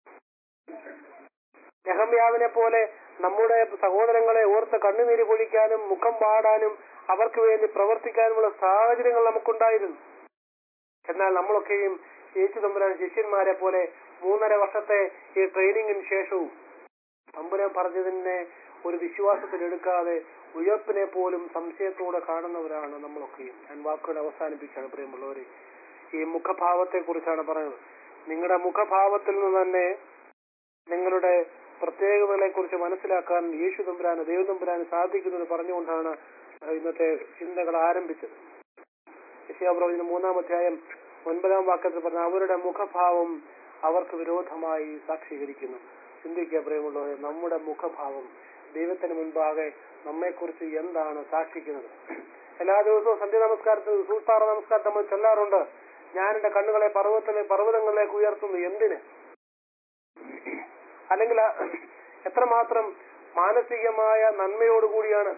നെഹമ്യാവിനെ പോലെ നമ്മുടെ സഹോദരങ്ങളെ ഓർത്ത് കണ്ണുനീര് പൊഴിക്കാനും മുഖം പാടാനും അവർക്ക് വേണ്ടി പ്രവർത്തിക്കാനുമുള്ള സാഹചര്യങ്ങൾ നമുക്കുണ്ടായിരുന്നു എന്നാൽ നമ്മളൊക്കെയും യേശു തമ്പുരാൻ ശിഷ്യന്മാരെ പോലെ മൂന്നര വർഷത്തെ ഈ ട്രെയിനിങ്ങിന് ശേഷവും തമ്പുരാൻ പറഞ്ഞതിനെ ഒരു വിശ്വാസത്തിൽ എടുക്കാതെ ഉയർപ്പിനെ പോലും സംശയത്തോടെ കാണുന്നവരാണ് നമ്മളൊക്കെയും ഞാൻ വാക്കുകൾ അവസാനിപ്പിച്ചാണ് പ്രിയമുള്ളവരെ ഈ മുഖഭാവത്തെ കുറിച്ചാണ് പറയുന്നത് നിങ്ങളുടെ മുഖഭാവത്തിൽ നിന്ന് തന്നെ നിങ്ങളുടെ പ്രത്യേകതകളെ കുറിച്ച് മനസ്സിലാക്കാൻ യേശു തമ്പുരാന് ദൈവ തമ്പുരാന് സാധിക്കുന്നത് പറഞ്ഞുകൊണ്ടാണ് ആ, ഇന്നത്തെ ചിന്തകൾ ആരംഭിച്ചത് യശയാപ്രവചനം മൂന്നാം അധ്യായം ഒൻപതാം വാക്യത്തിൽ പറഞ്ഞ അവരുടെ മുഖഭാവം അവർക്ക് വിരോധമായി സാക്ഷീകരിക്കുന്നു ചിന്തിക്കുക പ്രിയമുള്ളവരെ നമ്മുടെ മുഖഭാവം ദൈവത്തിന് മുൻപാകെ നമ്മെക്കുറിച്ച് എന്താണ് സാക്ഷിക്കുന്നത് എല്ലാ ദിവസവും സന്ധ്യ നമസ്കാരത്തിൽ സൂസ്താറ നമസ്കാരം നമ്മൾ ചൊല്ലാറുണ്ട് ഞാൻ എന്റെ കണ്ണുകളെ പർവ്വതത്തിലെ പർവ്വതങ്ങളിലേക്ക് ഉയർത്തുന്നു എന്തിന് അല്ലെങ്കിൽ ആ എത്രമാത്രം മാനസികമായ നന്മയോടുകൂടിയാണ്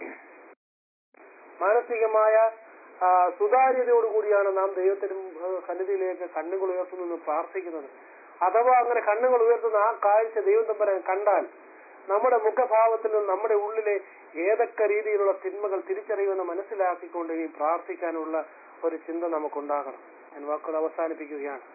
മാനസികമായ ആ, സുതാര്യതയോടുകൂടിയാണ് നാം ദൈവത്തിനും ആ, സന്നിധിയിലേക്ക് കണ്ണുകൾ ഉയർത്തുന്നു പ്രാർത്ഥിക്കുന്നത് അഥവാ അങ്ങനെ കണ്ണുകൾ ഉയർത്തുന്ന ആ കാഴ്ച ദൈവം തമ്പരാൻ കണ്ടാൽ നമ്മുടെ മുഖഭാവത്തിൽ നിന്ന് നമ്മുടെ ഉള്ളിലെ ഏതൊക്കെ രീതിയിലുള്ള തിന്മകൾ തിരിച്ചറിയുമെന്ന് മനസ്സിലാക്കിക്കൊണ്ട് ഈ പ്രാർത്ഥിക്കാനുള്ള ഒരു ചിന്ത നമുക്കുണ്ടാകണം ഞാൻ വാക്കുകൾ അവസാനിപ്പിക്കുകയാണ്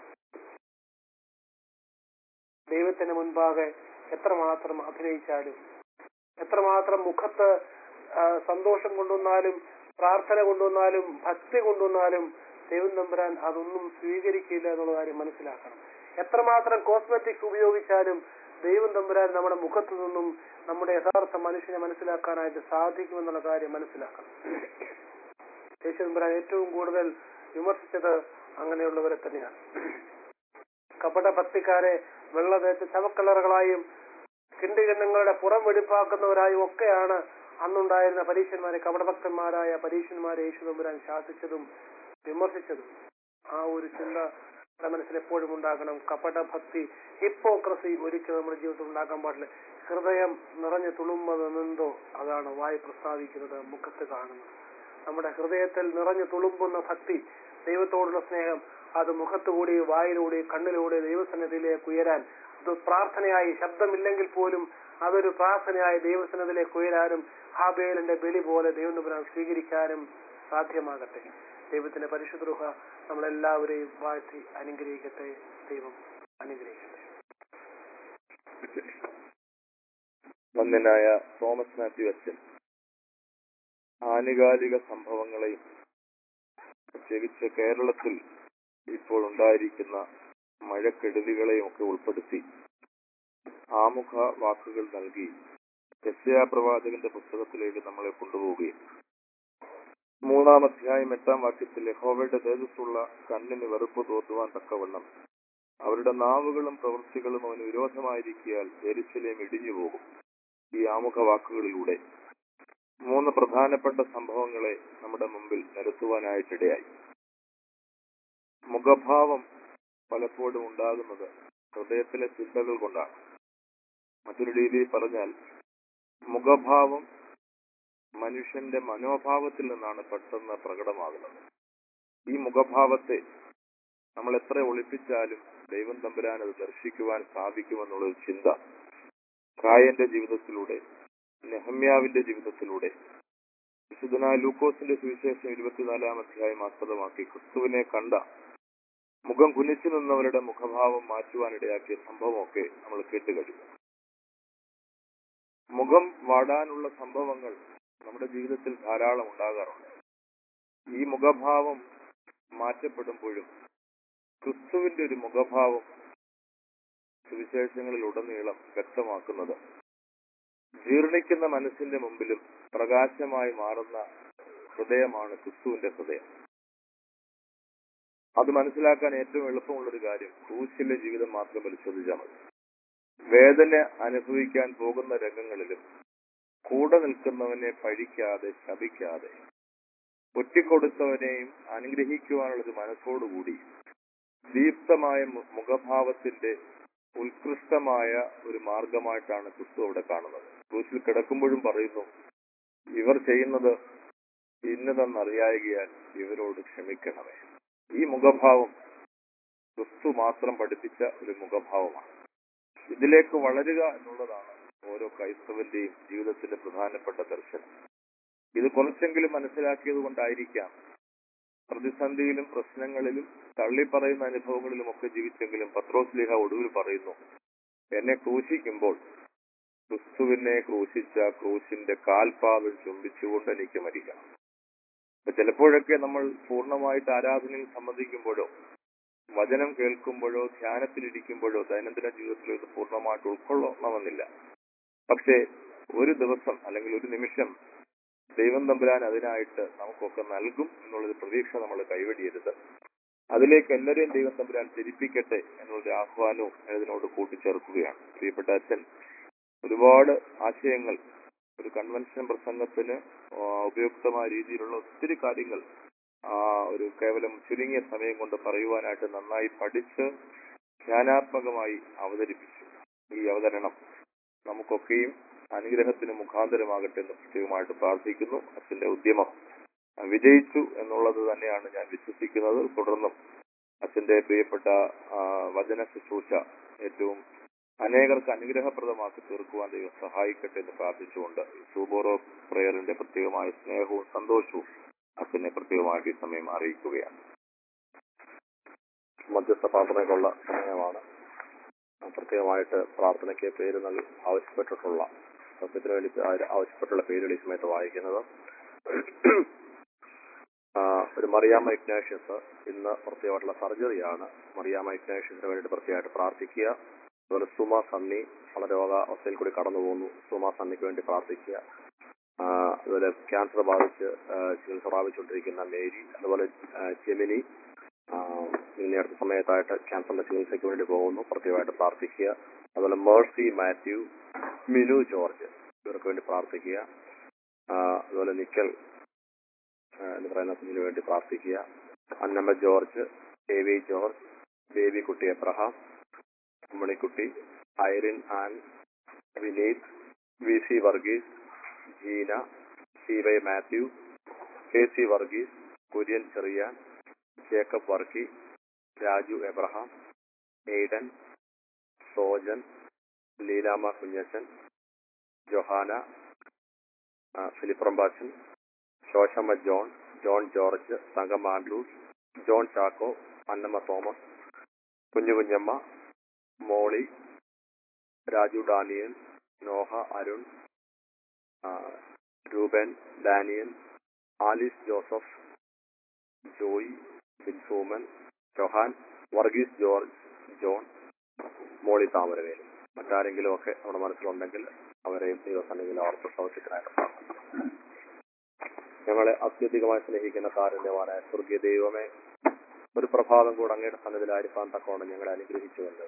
ദൈവത്തിന് മുൻപാകെ എത്രമാത്രം അഭിനയിച്ചാലും എത്രമാത്രം മുഖത്ത് ആ, സന്തോഷം കൊണ്ടുവന്നാലും പ്രാർത്ഥന കൊണ്ടുവന്നാലും ഭക്തി കൊണ്ടുവന്നാലും ദൈവം തമ്പുരാൻ അതൊന്നും സ്വീകരിക്കില്ല എന്നുള്ള കാര്യം മനസ്സിലാക്കണം എത്രമാത്രം കോസ്മെറ്റിക്സ് ഉപയോഗിച്ചാലും ദൈവം തമ്പുരാൻ നമ്മുടെ മുഖത്തു നിന്നും നമ്മുടെ യഥാർത്ഥ മനുഷ്യനെ മനസ്സിലാക്കാനായിട്ട് സാധിക്കുമെന്നുള്ള കാര്യം മനസ്സിലാക്കണം യേശു തമ്പുരാൻ ഏറ്റവും കൂടുതൽ വിമർശിച്ചത് അങ്ങനെയുള്ളവരെ തന്നെയാണ് കപട ഭക്തിക്കാരെ വെള്ള തേച്ച് ശവക്കല്ലറുകളായും കിണ്ടികണ്ണങ്ങളുടെ പുറം വെടിപ്പാക്കുന്നവരായും ഒക്കെയാണ് അന്നുണ്ടായിരുന്ന പരീക്ഷന്മാരെ കപടഭക്തന്മാരായ പരീക്ഷന്മാരെ യേശു തമ്പുരാൻ ശാസിച്ചതും വിമർശിച്ചതും ആ ഒരു ചിന്ത നമ്മുടെ മനസ്സിൽ എപ്പോഴും ഉണ്ടാകണം കപടഭക്തി ഹിപ്പോക്രസി ഒരിക്കലും നമ്മുടെ ജീവിതത്തിൽ ഉണ്ടാക്കാൻ പാടില്ല ഹൃദയം നിറഞ്ഞു തുളുമ്പുന്നതെന്തോ അതാണ് വായി പ്രസ്താവിക്കുന്നത് മുഖത്ത് കാണുന്നത് നമ്മുടെ ഹൃദയത്തിൽ നിറഞ്ഞു തുളുമ്പുന്ന ഭക്തി ദൈവത്തോടുള്ള സ്നേഹം അത് മുഖത്തുകൂടി വായിലൂടെ കണ്ണിലൂടെ ദൈവസന്നിധിയിലേക്ക് ഉയരാൻ അത് പ്രാർത്ഥനയായി ശബ്ദമില്ലെങ്കിൽ പോലും അതൊരു പ്രാർത്ഥനയായി ദൈവസന്നിധിയിലേക്ക് ഉയരാനും ഹാബേലിന്റെ ബലി പോലെ ദൈവം സ്വീകരിക്കാനും സാധ്യമാകട്ടെ ദൈവത്തിന്റെ പരിശുദ്ധ നമ്മളെല്ലാവരെയും വാഴ്ത്തി അനുഗ്രഹിക്കട്ടെ ദൈവം അനുഗ്രഹിക്കട്ടെ നന്ദനായ തോമസ് മാത്യു അച്ഛൻ ആനുകാലിക സംഭവങ്ങളെയും പ്രത്യേകിച്ച് കേരളത്തിൽ ഇപ്പോൾ ഉണ്ടായിരിക്കുന്ന മഴക്കെടുതികളെയും ഒക്കെ ഉൾപ്പെടുത്തി ആമുഖ വാക്കുകൾ നൽകി യശയാ പ്രവാചകന്റെ പുസ്തകത്തിലേക്ക് നമ്മളെ കൊണ്ടുപോവുകയും മൂന്നാം അധ്യായം എട്ടാം വാക്യത്തിൽ യഹോവയുടെ തേജസ്സുള്ള കണ്ണിന് വെറുപ്പ് തോന്നുവാൻ തക്കവണ്ണം അവരുടെ നാവുകളും പ്രവൃത്തികളും അവന് വിരോധമായിരിക്കിയാൽ എരിശിലേം ഇടിഞ്ഞു പോകും ഈ ആമുഖ വാക്കുകളിലൂടെ മൂന്ന് പ്രധാനപ്പെട്ട സംഭവങ്ങളെ നമ്മുടെ മുമ്പിൽ നിരത്തുവാനായിട്ടിടയായി മുഖഭാവം പലപ്പോഴും ഉണ്ടാകുന്നത് ഹൃദയത്തിലെ ചിന്തകൾ കൊണ്ടാണ് മറ്റൊരു രീതിയിൽ പറഞ്ഞാൽ മുഖഭാവം മനുഷ്യന്റെ മനോഭാവത്തിൽ നിന്നാണ് പെട്ടെന്ന് പ്രകടമാകുന്നത് ഈ മുഖഭാവത്തെ നമ്മൾ എത്ര ഒളിപ്പിച്ചാലും ദൈവം തമ്പുരാൻ അത് ദർശിക്കുവാൻ സാധിക്കുമെന്നുള്ളൊരു ചിന്ത കായന്റെ ജീവിതത്തിലൂടെ നെഹമ്യാവിന്റെ ജീവിതത്തിലൂടെ വിശുദ്ധനായ ലൂക്കോസിന്റെ സുവിശേഷം ഇരുപത്തിനാലാം അധ്യായം ആസ്പദമാക്കി ക്രിസ്തുവിനെ കണ്ട മുഖം കുനിച്ചു നിന്നവരുടെ മുഖഭാവം മാറ്റുവാനിടയാക്കിയ സംഭവമൊക്കെ നമ്മൾ കേട്ടുകഴിഞ്ഞു മുഖം വാടാനുള്ള സംഭവങ്ങൾ നമ്മുടെ ജീവിതത്തിൽ ധാരാളം ഉണ്ടാകാറുണ്ട് ഈ മുഖഭാവം മാറ്റപ്പെടുമ്പോഴും ക്രിസ്തുവിന്റെ ഒരു മുഖഭാവം സുവിശേഷങ്ങളിൽ ഉടനീളം വ്യക്തമാക്കുന്നത് ജീർണിക്കുന്ന മനസ്സിന്റെ മുമ്പിലും പ്രകാശമായി മാറുന്ന ഹൃദയമാണ് ക്രിസ്തുവിന്റെ ഹൃദയം അത് മനസ്സിലാക്കാൻ ഏറ്റവും എളുപ്പമുള്ളൊരു കാര്യം ക്രൂശിലെ ജീവിതം മാത്രം പരിശോധിച്ചാൽ മതി വേദന അനുഭവിക്കാൻ പോകുന്ന രംഗങ്ങളിലും കൂടെ നിൽക്കുന്നവനെ പഴിക്കാതെ ശപിക്കാതെ ഒറ്റിക്കൊടുത്തവനെയും അനുഗ്രഹിക്കുവാനുള്ളൊരു മനസ്സോടുകൂടി ദീപ്തമായ മു- മുഖഭാവത്തിന്റെ ഉത്കൃഷ്ടമായ ഒരു മാർഗമായിട്ടാണ് ക്രിസ്തു അവിടെ കാണുന്നത് ക്രൂശിൽ കിടക്കുമ്പോഴും പറയുന്നു ഇവർ ചെയ്യുന്നത് ഇന്നതെന്നറിയായകയാൽ ഇവരോട് ക്ഷമിക്കണമേ ഈ മുഖഭാവം ക്രിസ്തു മാത്രം പഠിപ്പിച്ച ഒരു മുഖഭാവമാണ് ഇതിലേക്ക് വളരുക എന്നുള്ളതാണ് ഓരോ ക്രൈസ്തവന്റെയും ജീവിതത്തിന്റെ പ്രധാനപ്പെട്ട ദർശനം ഇത് കുറച്ചെങ്കിലും മനസ്സിലാക്കിയത് കൊണ്ടായിരിക്കാം പ്രതിസന്ധിയിലും പ്രശ്നങ്ങളിലും തള്ളിപ്പറയുന്ന അനുഭവങ്ങളിലും ഒക്കെ ജീവിച്ചെങ്കിലും പത്രോസ്ലിഹ ഒടുവിൽ പറയുന്നു എന്നെ ക്രൂശിക്കുമ്പോൾ ക്രിസ്തുവിനെ ക്രൂശിച്ച ക്രൂശിന്റെ കാൽപാവിൽ ചുംബിച്ചുകൊണ്ട് എനിക്ക് മരിക്കണം അപ്പൊ ചിലപ്പോഴൊക്കെ നമ്മൾ പൂർണ്ണമായിട്ട് ആരാധനയിൽ സംബന്ധിക്കുമ്പോഴോ വചനം കേൾക്കുമ്പോഴോ ധ്യാനത്തിലിരിക്കുമ്പോഴോ ദൈനംദിന ജീവിതത്തിൽ ഇത് പൂർണ്ണമായിട്ട് ഉൾക്കൊള്ളണമെന്നില്ല പക്ഷേ ഒരു ദിവസം അല്ലെങ്കിൽ ഒരു നിമിഷം ദൈവം തമ്പുരാൻ അതിനായിട്ട് നമുക്കൊക്കെ നൽകും എന്നുള്ളൊരു പ്രതീക്ഷ നമ്മൾ കൈവെടിയരുത് അതിലേക്ക് എല്ലാവരെയും ദൈവം തമ്പുരാൻ ധരിപ്പിക്കട്ടെ എന്നുള്ളൊരു ആഹ്വാനവും ഞാൻ ഇതിനോട് കൂട്ടിച്ചേർക്കുകയാണ് പ്രിയപ്പെട്ട അച്ഛൻ ഒരുപാട് ആശയങ്ങൾ ഒരു കൺവെൻഷൻ പ്രസംഗത്തിന് ആ, ഉപയുക്തമായ രീതിയിലുള്ള ഒത്തിരി കാര്യങ്ങൾ ആ ഒരു കേവലം ചുരുങ്ങിയ സമയം കൊണ്ട് പറയുവാനായിട്ട് നന്നായി പഠിച്ച് ജ്ഞാനാത്മകമായി അവതരിപ്പിച്ചു ഈ അവതരണം നമുക്കൊക്കെയും അനുഗ്രഹത്തിന് മുഖാന്തരമാകട്ടെ എന്ന് പ്രത്യേകമായിട്ട് പ്രാർത്ഥിക്കുന്നു അച്ഛന്റെ ഉദ്യമം ആ, വിജയിച്ചു എന്നുള്ളത് തന്നെയാണ് ഞാൻ വിശ്വസിക്കുന്നത് തുടർന്നും അച്ഛന്റെ പ്രിയപ്പെട്ട ആ, വചന ശുശ്രൂഷ ഏറ്റവും അനേകർക്ക് അനുഗ്രഹപ്രദമാക്കി തീർക്കുവാൻ ദൈവം സഹായിക്കട്ടെ എന്ന് പ്രാർത്ഥിച്ചുകൊണ്ട് സൂബോറോ പ്രയറിന്റെ പ്രത്യേകമായ സ്നേഹവും സന്തോഷവും അച്ഛനെ പ്രത്യേകമായിട്ട് ഈ സമയം അറിയിക്കുകയാണ് മധ്യസ്ഥ പ്രാർത്ഥനയ്ക്കുള്ള സമയമാണ് പ്രത്യേകമായിട്ട് പ്രാർത്ഥനയ്ക്ക് പേര് നൽകി ആവശ്യപ്പെട്ടിട്ടുള്ള സത്യത്തിന് വേണ്ടി ആ- ആവശ്യപ്പെട്ടുള്ള പേരുകൾ ഈ സമയത്ത് വായിക്കുന്നത് ആ, ഒരു മറിയാമ്മ ഇഗ്നാഷ്യസ് ഇന്ന് പ്രത്യേകമായിട്ടുള്ള സർജറിയാണ് മറിയാമ്മ ഇഗ്നാഷ്യസിന് വേണ്ടി പ്രത്യേകമായിട്ട് പ്രാർത്ഥിക്കുക അതുപോലെ സുമ സണ്ണി വളരെ രോഗാവസ്ഥയിൽ കൂടി കടന്നു പോകുന്നു സുമ സണ്ണിക്ക് വേണ്ടി പ്രാർത്ഥിക്കുക ആ, അതുപോലെ ക്യാൻസർ ബാധിച്ച് ആ, ചികിത്സ പ്രാപിച്ചുകൊണ്ടിരിക്കുന്ന മേരി അതുപോലെ ആ, ജെമിനി ആ, ഇനി അടുത്ത സമയത്തായിട്ട് ക്യാൻസറിന്റെ ചികിത്സയ്ക്ക് വേണ്ടി പോകുന്നു പ്രത്യേകമായിട്ട് പ്രാർത്ഥിക്കുക അതുപോലെ മേഴ്സി മാത്യു മിനു ജോർജ് ഇവർക്ക് വേണ്ടി പ്രാർത്ഥിക്കുക ആ, അതുപോലെ നിക്കൽ ആ, എന്ന് പറയുന്ന കുഞ്ഞിന് വേണ്ടി പ്രാർത്ഥിക്കുക Annamma George A V George Baby Kutty Abraham Ummanikutty Irene Ann Vineeth V C Varghese Jeena C Y Mathew K C Varghese Kurian Cherian Jacob Varkey Raju Abraham Aiden Sojan Leelamma Kunjachan Johanna ആ, Philip Rambachan Sosamma John John George സംഗം Andrews John Chacko Annamma Thomas Kunju Kunjamma Molly Raju Daniel Noah Arun ആ, Roopan Daniel Alice Joseph Joy Binsuman Johan Varghese George John Molly താമരവേൽ മറ്റാരെങ്കിലും ഒക്കെ നമ്മുടെ മനസ്സിലുണ്ടെങ്കിൽ അവരെയും ദൈവസന്നിധിയിൽ ഓർത്ത് സൗഖ്യത്തിനായിട്ട് പ്രാർത്ഥിക്കാം ഞങ്ങളെ അത്യധികമായി സ്നേഹിക്കുന്ന കാരുണ്യവാനായ സ്വർഗീയ ദൈവമേ ഒരു പ്രഭാതം കൂടെ അങ്ങയുടെ സന്നിധിയിലായിരിക്കാൻ തക്കോണം ഞങ്ങളെ അനുഗ്രഹിച്ചുകൊണ്ട്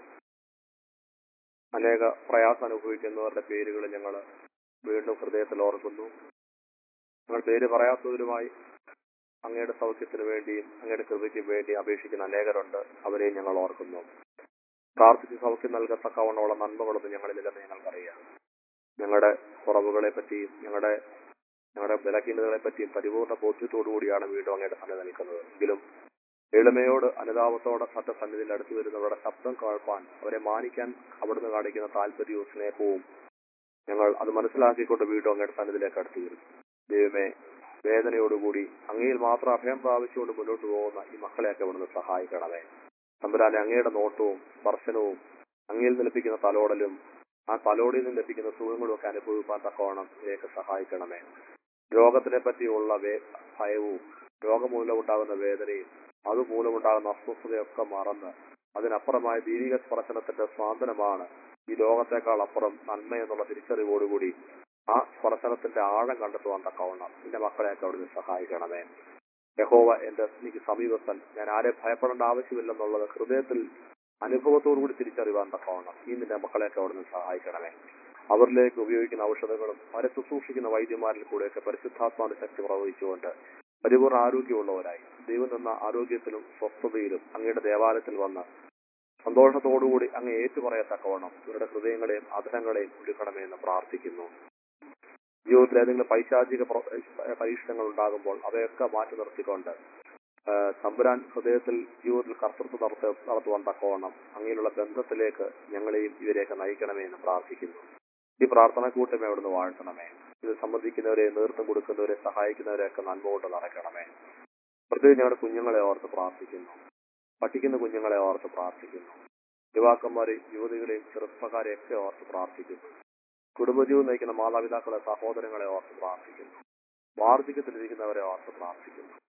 അനേക പ്രയാസം അനുഭവിക്കുന്നവരുടെ പേരുകൾ ഞങ്ങൾ വീണ്ടും ഹൃദയത്തിൽ ഓർക്കുന്നു ഞങ്ങൾ പേര് പറയാത്തവരുമായി അങ്ങയുടെ സൗഖ്യത്തിന് വേണ്ടിയും അങ്ങയുടെ കൃപയ്ക്കും വേണ്ടി അപേക്ഷിക്കുന്ന അനേകരുണ്ട് അവരെയും ഞങ്ങൾ ഓർക്കുന്നു പ്രാർത്ഥിച്ച് സൗഖ്യം നൽകത്തക്കവണ്ണമുള്ള നന്മകളൊന്നും ഞങ്ങളിലില്ലെന്ന് ഞങ്ങൾക്കറിയാം ഞങ്ങളുടെ കുറവുകളെ പറ്റിയും ഞങ്ങളുടെ ഞങ്ങളുടെ ബലഹീനതകളെ പറ്റിയും പരിപൂർണ ബോധ്യത്തോടു കൂടിയാണ് വീണ്ടും അങ്ങയുടെ സന്നിധി നിൽക്കുന്നത് എങ്കിലും എളിമയോട് അനുതാപത്തോടെ സത്യസന്നിധിയിൽ അടുത്തു വരുന്നവരുടെ ശബ്ദം കേൾപ്പാൻ അവരെ മാനിക്കാൻ അവിടുന്ന് കാണിക്കുന്ന താല്പര്യവും സ്നേഹവും ഞങ്ങൾ അത് മനസ്സിലാക്കിക്കൊണ്ട് വീണ്ടും അങ്ങയുടെ സന്നിധിയിലേക്ക് അടുത്തു വരും ദൈവമേ വേദനയോടുകൂടി അങ്ങയിൽ മാത്രം അഭയം പ്രാപിച്ചുകൊണ്ട് മുന്നോട്ട് പോകുന്ന ഈ മക്കളെയൊക്കെ ഇവിടുന്ന് സഹായിക്കണമേ തമ്പുരാനെ അങ്ങയുടെ നോട്ടവും സ്പർശനവും അങ്ങയിൽ നിന്ന് ലഭിക്കുന്ന തലോടലും ആ തലോടിൽ നിന്ന് ലഭിക്കുന്ന സുഖങ്ങളും ഒക്കെ അനുഭവിക്കാൻ തക്കവണ്ണം ഇതിലേക്ക് സഹായിക്കണമേ രോഗത്തിനെ പറ്റിയുള്ള വേ ഭയവും രോഗം മൂലമുണ്ടാകുന്ന വേദനയും അതുമൂലമുണ്ടാകുന്ന അസ്വസ്ഥതയൊക്കെ മറന്ന് അതിനപ്പുറമായ ദൈവിക സ്പർശനത്തിന്റെ സ്വാതന്ത്ര്യമാണ് ഈ ലോകത്തെക്കാൾ അപ്പുറം നന്മ എന്നുള്ള തിരിച്ചറിവോടുകൂടി ആ സ്പർശനത്തിന്റെ ആഴം കണ്ടെത്തുവാൻ തക്കവണ്ണം എന്റെ മക്കളെയൊക്കെ അവിടുന്ന് സഹായിക്കണമേ യഹോവ എന്റെ എനിക്ക് സമീപസ്ഥൻ ഞാൻ ആരെ ഭയപ്പെടേണ്ട ആവശ്യമില്ലെന്നുള്ളത് ഹൃദയത്തിൽ അനുഭവത്തോടുകൂടി തിരിച്ചറിവാൻ തക്കവണ്ണം ഈ നിന്റെ മക്കളെയൊക്കെ അവിടുന്ന് സഹായിക്കണമേ അവരിലേക്ക് ഉപയോഗിക്കുന്ന ഔഷധങ്ങളും അവരെ ശുശ്രൂഷിക്കുന്ന വൈദ്യന്മാരിൽ കൂടെയൊക്കെ പരിശുദ്ധാത്മാവിന്റെ ശക്തി പ്രവഹിച്ചുകൊണ്ട് പരിപൂർണ്ണ ആരോഗ്യമുള്ളവരായി ദൈവം തന്ന ആരോഗ്യത്തിലും സ്വസ്ഥതയിലും അങ്ങയുടെ ദേവാലയത്തിൽ വന്ന് സന്തോഷത്തോടുകൂടി അങ്ങ് ഏറ്റുപറയത്തക്കവണ്ണം ഇവരുടെ ഹൃദയങ്ങളെയും അധരങ്ങളെയും ഉരുക്കണമേ എന്ന് പ്രാർത്ഥിക്കുന്നു ജീവിതത്തിൽ ഏതെങ്കിലും പൈശാചിക പ്ര- പരീക്ഷണങ്ങൾ ഉണ്ടാകുമ്പോൾ അവയൊക്കെ മാറ്റി നിർത്തിക്കൊണ്ട് ആ, തമ്പുരാൻ ഹൃദയത്തിൽ ജീവിതത്തിൽ കർത്തൃത്വം നടത്ത നടത്തുവാൻ തക്കവണ്ണം അങ്ങനെയുള്ള ബന്ധത്തിലേക്ക് ഞങ്ങളെയും ഇവരെയൊക്കെ നയിക്കണമേ എന്ന് പ്രാർത്ഥിക്കുന്നു ഈ പ്രാർത്ഥന കൂട്ടമേ അവിടുന്ന് വാഴ്ത്തണമേ ഇത് സംബന്ധിക്കുന്നവരെ നേതൃത്വം കൊടുക്കുന്നവരെ സഹായിക്കുന്നവരെയൊക്കെ നന്മ കൊണ്ട് നിറയ്ക്കണമേ പ്രത്യേകിച്ച് ഞങ്ങളുടെ കുഞ്ഞുങ്ങളെ ഓർത്ത് പ്രാർത്ഥിക്കുന്നു പഠിക്കുന്ന കുഞ്ഞുങ്ങളെ ഓർത്ത് പ്രാർത്ഥിക്കുന്നു യുവാക്കന്മാരെയും യുവതികളെയും ചെറുപ്പക്കാരെയൊക്കെ ഓർത്ത് പ്രാർത്ഥിക്കുന്നു കുടുംബജീവൻ നയിക്കുന്ന മാതാപിതാക്കളെ സഹോദരങ്ങളെ ഓർത്ത് പ്രാർത്ഥിക്കുന്നു വാർദ്ധക്യത്തിലിരിക്കുന്നവരെ ഓർത്ത് പ്രാർത്ഥിക്കുന്നു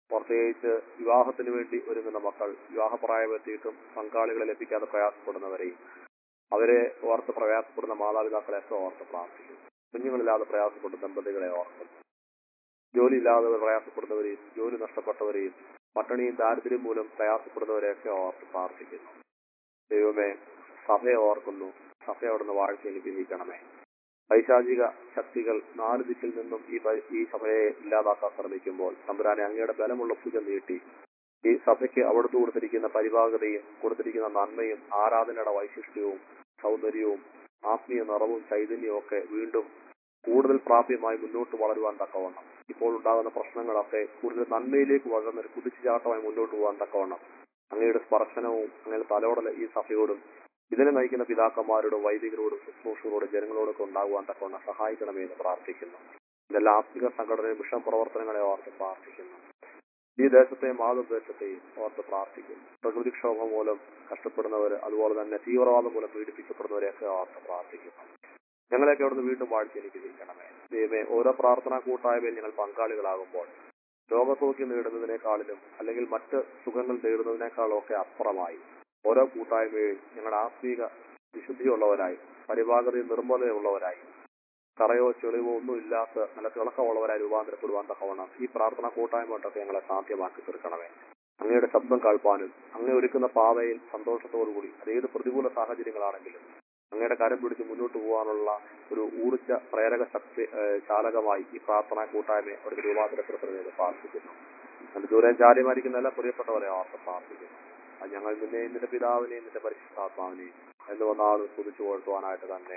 പ്രത്യേകിച്ച് വിവാഹത്തിന് വേണ്ടി ഒരുങ്ങുന്ന മക്കൾ വിവാഹപ്രായമെത്തിയിട്ടും പങ്കാളികളെ ലഭിക്കാതെ പ്രയാസപ്പെടുന്നവരെയും അവരെ ഓർത്ത് പ്രയാസപ്പെടുന്ന മാതാപിതാക്കളെയൊക്കെ ഓർത്ത് പ്രാർത്ഥിക്കും കുഞ്ഞുങ്ങളില്ലാതെ പ്രയാസപ്പെടുന്ന ദമ്പതികളെ ഓർക്കും ജോലിയില്ലാതെ പ്രയാസപ്പെടുന്നവരെയും ജോലി നഷ്ടപ്പെട്ടവരെയും പട്ടിണിയും ദാരിദ്ര്യം മൂലം പ്രയാസപ്പെടുന്നവരെയൊക്കെ ഓർത്ത് പ്രാർത്ഥിക്കുന്നു ദൈവമേ സഭയെ ഓർക്കുന്നു സഭയെ അവിടുന്ന് വാഴ്ച അനുഗ്രഹിക്കണമേ പൈശാചിക ശക്തികൾ നാല് ദിക്കിൽ നിന്നും ഈ പ- ഈ സഭയെ ഇല്ലാതാക്കാൻ ശ്രമിക്കുമ്പോൾ തമ്പുരാനെ അങ്ങയുടെ ബലമുള്ള ഭുജം നീട്ടി ഈ സഭയ്ക്ക് അവിടുത്തെ കൊടുത്തിരിക്കുന്ന പരിഭാഗതയും കൊടുത്തിരിക്കുന്ന നന്മയും ആരാധനയുടെ വൈശിഷ്ട്യവും സൗന്ദര്യവും ആത്മീയ നിറവും ചൈതന്യവും ഒക്കെ വീണ്ടും കൂടുതൽ പ്രാപ്യമായി മുന്നോട്ട് വളരുവാൻ തക്കവണ്ണം ഇപ്പോൾ ഉണ്ടാകുന്ന പ്രശ്നങ്ങളൊക്കെ കൂടുതൽ നന്മയിലേക്ക് വളർന്ന ഒരു കുതിച്ചുചാട്ടമായി മുന്നോട്ട് പോകാൻ തക്കവണ്ണം അങ്ങയുടെ സ്പർശനവും അങ്ങയുടെ തലോടല ഈ സഭയോടും ഇതിനെ നയിക്കുന്ന പിതാക്കന്മാരോടും വൈദികരോടും ശുശ്രൂഷകളോടും ജനങ്ങളോടൊക്കെ ഉണ്ടാകുവാൻ തക്കവണ്ണം സഹായിക്കണമേ എന്ന് പ്രാർത്ഥിക്കുന്നു ഇതെല്ലാം ആത്മിക സംഘടനയും മിഷൻ പ്രവർത്തനങ്ങളെ ഓർത്ത് പ്രാർത്ഥിക്കുന്നു ഈ ദേശത്തെയും മാതൃദേശത്തെയും ഓർത്ത് പ്രാർത്ഥിക്കുന്നു പ്രകൃതിക്ഷോഭം മൂലം കഷ്ടപ്പെടുന്നവർ അതുപോലെ തന്നെ തീവ്രവാദം മൂലം പീഡിപ്പിക്കപ്പെടുന്നവരെയൊക്കെ ഓർത്ത് പ്രാർത്ഥിക്കുന്നു ഞങ്ങളെയൊക്കെ അവിടുന്ന് വീണ്ടും വാഴ്ച എനിക്ക് ഇരിക്കണമേ ദൈവമേ ഓരോ പ്രാർത്ഥനാ കൂട്ടായ്മയിൽ ഞങ്ങൾ പങ്കാളികളാകുമ്പോൾ രോഗസൗഖ്യം നേടുന്നതിനേക്കാളിലും അല്ലെങ്കിൽ മറ്റ് സുഖങ്ങൾ നേടുന്നതിനേക്കാളും ഒക്കെ അപ്പുറമായി ഓരോ കൂട്ടായ്മയിൽ ഞങ്ങളുടെ ആത്മീക വിശുദ്ധിയുള്ളവരായി പരിപാകതയും നിർമ്മലയുള്ളവരായി കറയോ ചെളിവോ ഒന്നും ഇല്ലാത്ത നല്ല തിളക്കമുള്ളവരായി രൂപാന്തരപ്പെടുവാൻ തക്കവണ്ണം ഈ പ്രാർത്ഥന കൂട്ടായ്മ കൊണ്ടൊക്കെ ഞങ്ങളെ സാധ്യമാക്കി തീർക്കണമേ അങ്ങയുടെ ശബ്ദം കേൾപ്പാനും അങ്ങേ ഒരുക്കുന്ന പാതയിൽ സന്തോഷത്തോടുകൂടി അതേത് പ്രതികൂല സാഹചര്യങ്ങളാണെങ്കിലും അങ്ങയുടെ കരം പിടിച്ച് മുന്നോട്ട് പോകാനുള്ള ഒരു ഊർജ്ജ പ്രേരക ശക്തി ഏഹ്, ചാലകമായി ഈ പ്രാർത്ഥന കൂട്ടായ്മയെ ഒരു രൂപാന്തരപ്പെടുത്തുന്നതിന് പ്രാർത്ഥിക്കുന്നു അതിന് ദൂരെ ജാലിമാരിക്കുന്ന എല്ലാ പ്രിയപ്പെട്ടവരെ ഓർത്ത് പ്രാർത്ഥിക്കുന്നു അത് ഞങ്ങൾ നിന്നെയും നിന്റെ പിതാവിനെയും നിന്റെ പരിശുദ്ധാത്മാവിനെയും എന്ന് വന്നാളും സ്തുതിച്ചു കൊടുക്കുവാനായിട്ട് തന്നെ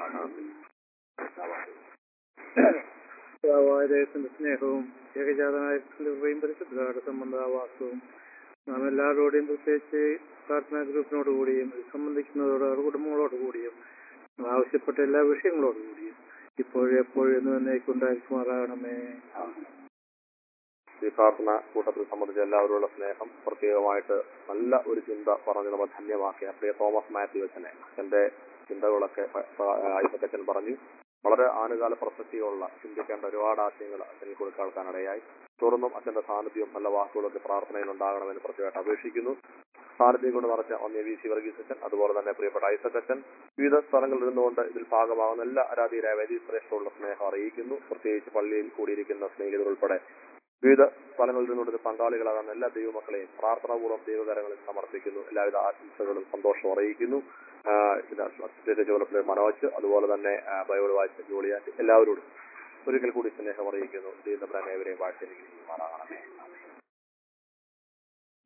പിതാവായ ദൈവത്തിന്റെ സ്നേഹവും ഏകജാതനായ കൃപയും പരിശുദ്ധയുടെ സംബന്ധാവാസവും നാം എല്ലാവരോടെയും പ്രത്യേകിച്ച് പ്രാർത്ഥനാ ഗ്രൂപ്പിനോട് കൂടിയും ഇത് സംബന്ധിക്കുന്നതോട് അവരുടെ കുടുംബങ്ങളോട് കൂടിയും നാം ആവശ്യപ്പെട്ട എല്ലാ വിഷയങ്ങളോടും കൂടിയും ഇപ്പോഴും എപ്പോഴും എന്ന് എന്നേക്കുണ്ടായിരിക്കുമാറാകണമേ ഈ പ്രാർത്ഥന കൂട്ടത്തിൽ സംബന്ധിച്ച എല്ലാവരോടുള്ള സ്നേഹം പ്രത്യേകമായിട്ട് നല്ല ഒരു ചിന്ത പറഞ്ഞ് നമ്മൾ ധന്യമാക്കിയ പ്രിയ തോമസ് മാത്യു അച്ഛനെ അച്ഛന്റെ ചിന്തകളൊക്കെ ഐസക്കച്ചൻ പറഞ്ഞു വളരെ ആനുകാല പ്രസക്തിയുള്ള ചിന്തിക്കേണ്ട ഒരുപാട് ആശയങ്ങൾ അച്ഛനിൽ കൊടുക്കാൾക്കാനിടയായി തുടർന്നും അച്ഛന്റെ സാന്നിധ്യവും നല്ല വാക്കുകളൊക്കെ പ്രാർത്ഥനയിൽ ഉണ്ടാകണമെന്ന് പ്രത്യേകമായിട്ട് അപേക്ഷിക്കുന്നു സാന്നിധ്യം കൊണ്ട് നിറഞ്ഞ ഒന്നേ വി സി വർഗീസ് അച്ഛൻ അതുപോലെ തന്നെ പ്രിയപ്പെട്ട ഐസക് അച്ഛൻ വിവിധ സ്ഥലങ്ങളിൽ ഇരുന്നുകൊണ്ട് ഇതിൽ ഭാഗമാകുന്ന എല്ലാ ആരാധീയരായ വൈദ്യുതി ശ്രേഷ്ഠമുള്ള സ്നേഹം അറിയിക്കുന്നു പ്രത്യേകിച്ച് പള്ളിയിൽ കൂടിയിരിക്കുന്ന സ്നേഹിതർ ഉൾപ്പെടെ വിവിധ സ്ഥലങ്ങളിൽ നിന്നുകൊണ്ട് ഇത് പങ്കാളികളാകുന്ന എല്ലാ ദൈവമക്കളെയും പ്രാർത്ഥനാപൂർവ്വം ദൈവകരങ്ങളിൽ സമർപ്പിക്കുന്നു എല്ലാവിധ ആശംസകളും സന്തോഷവും അറിയിക്കുന്നു ആഹ് ഇത് അസിസ്റ്റന്റ് ഡെവലപ്മെന്റ് മനോജ് അതുപോലെ തന്നെ ആഹ് ബൈബിൾ വായിച്ച ജോളിയാറ്റ് എല്ലാവരോടും ഒരിക്കൽ കൂടി സ്നേഹം അറിയിക്കുന്നു ദൈവം ഏവരെയും വാഴ്ച മാറാകണമേ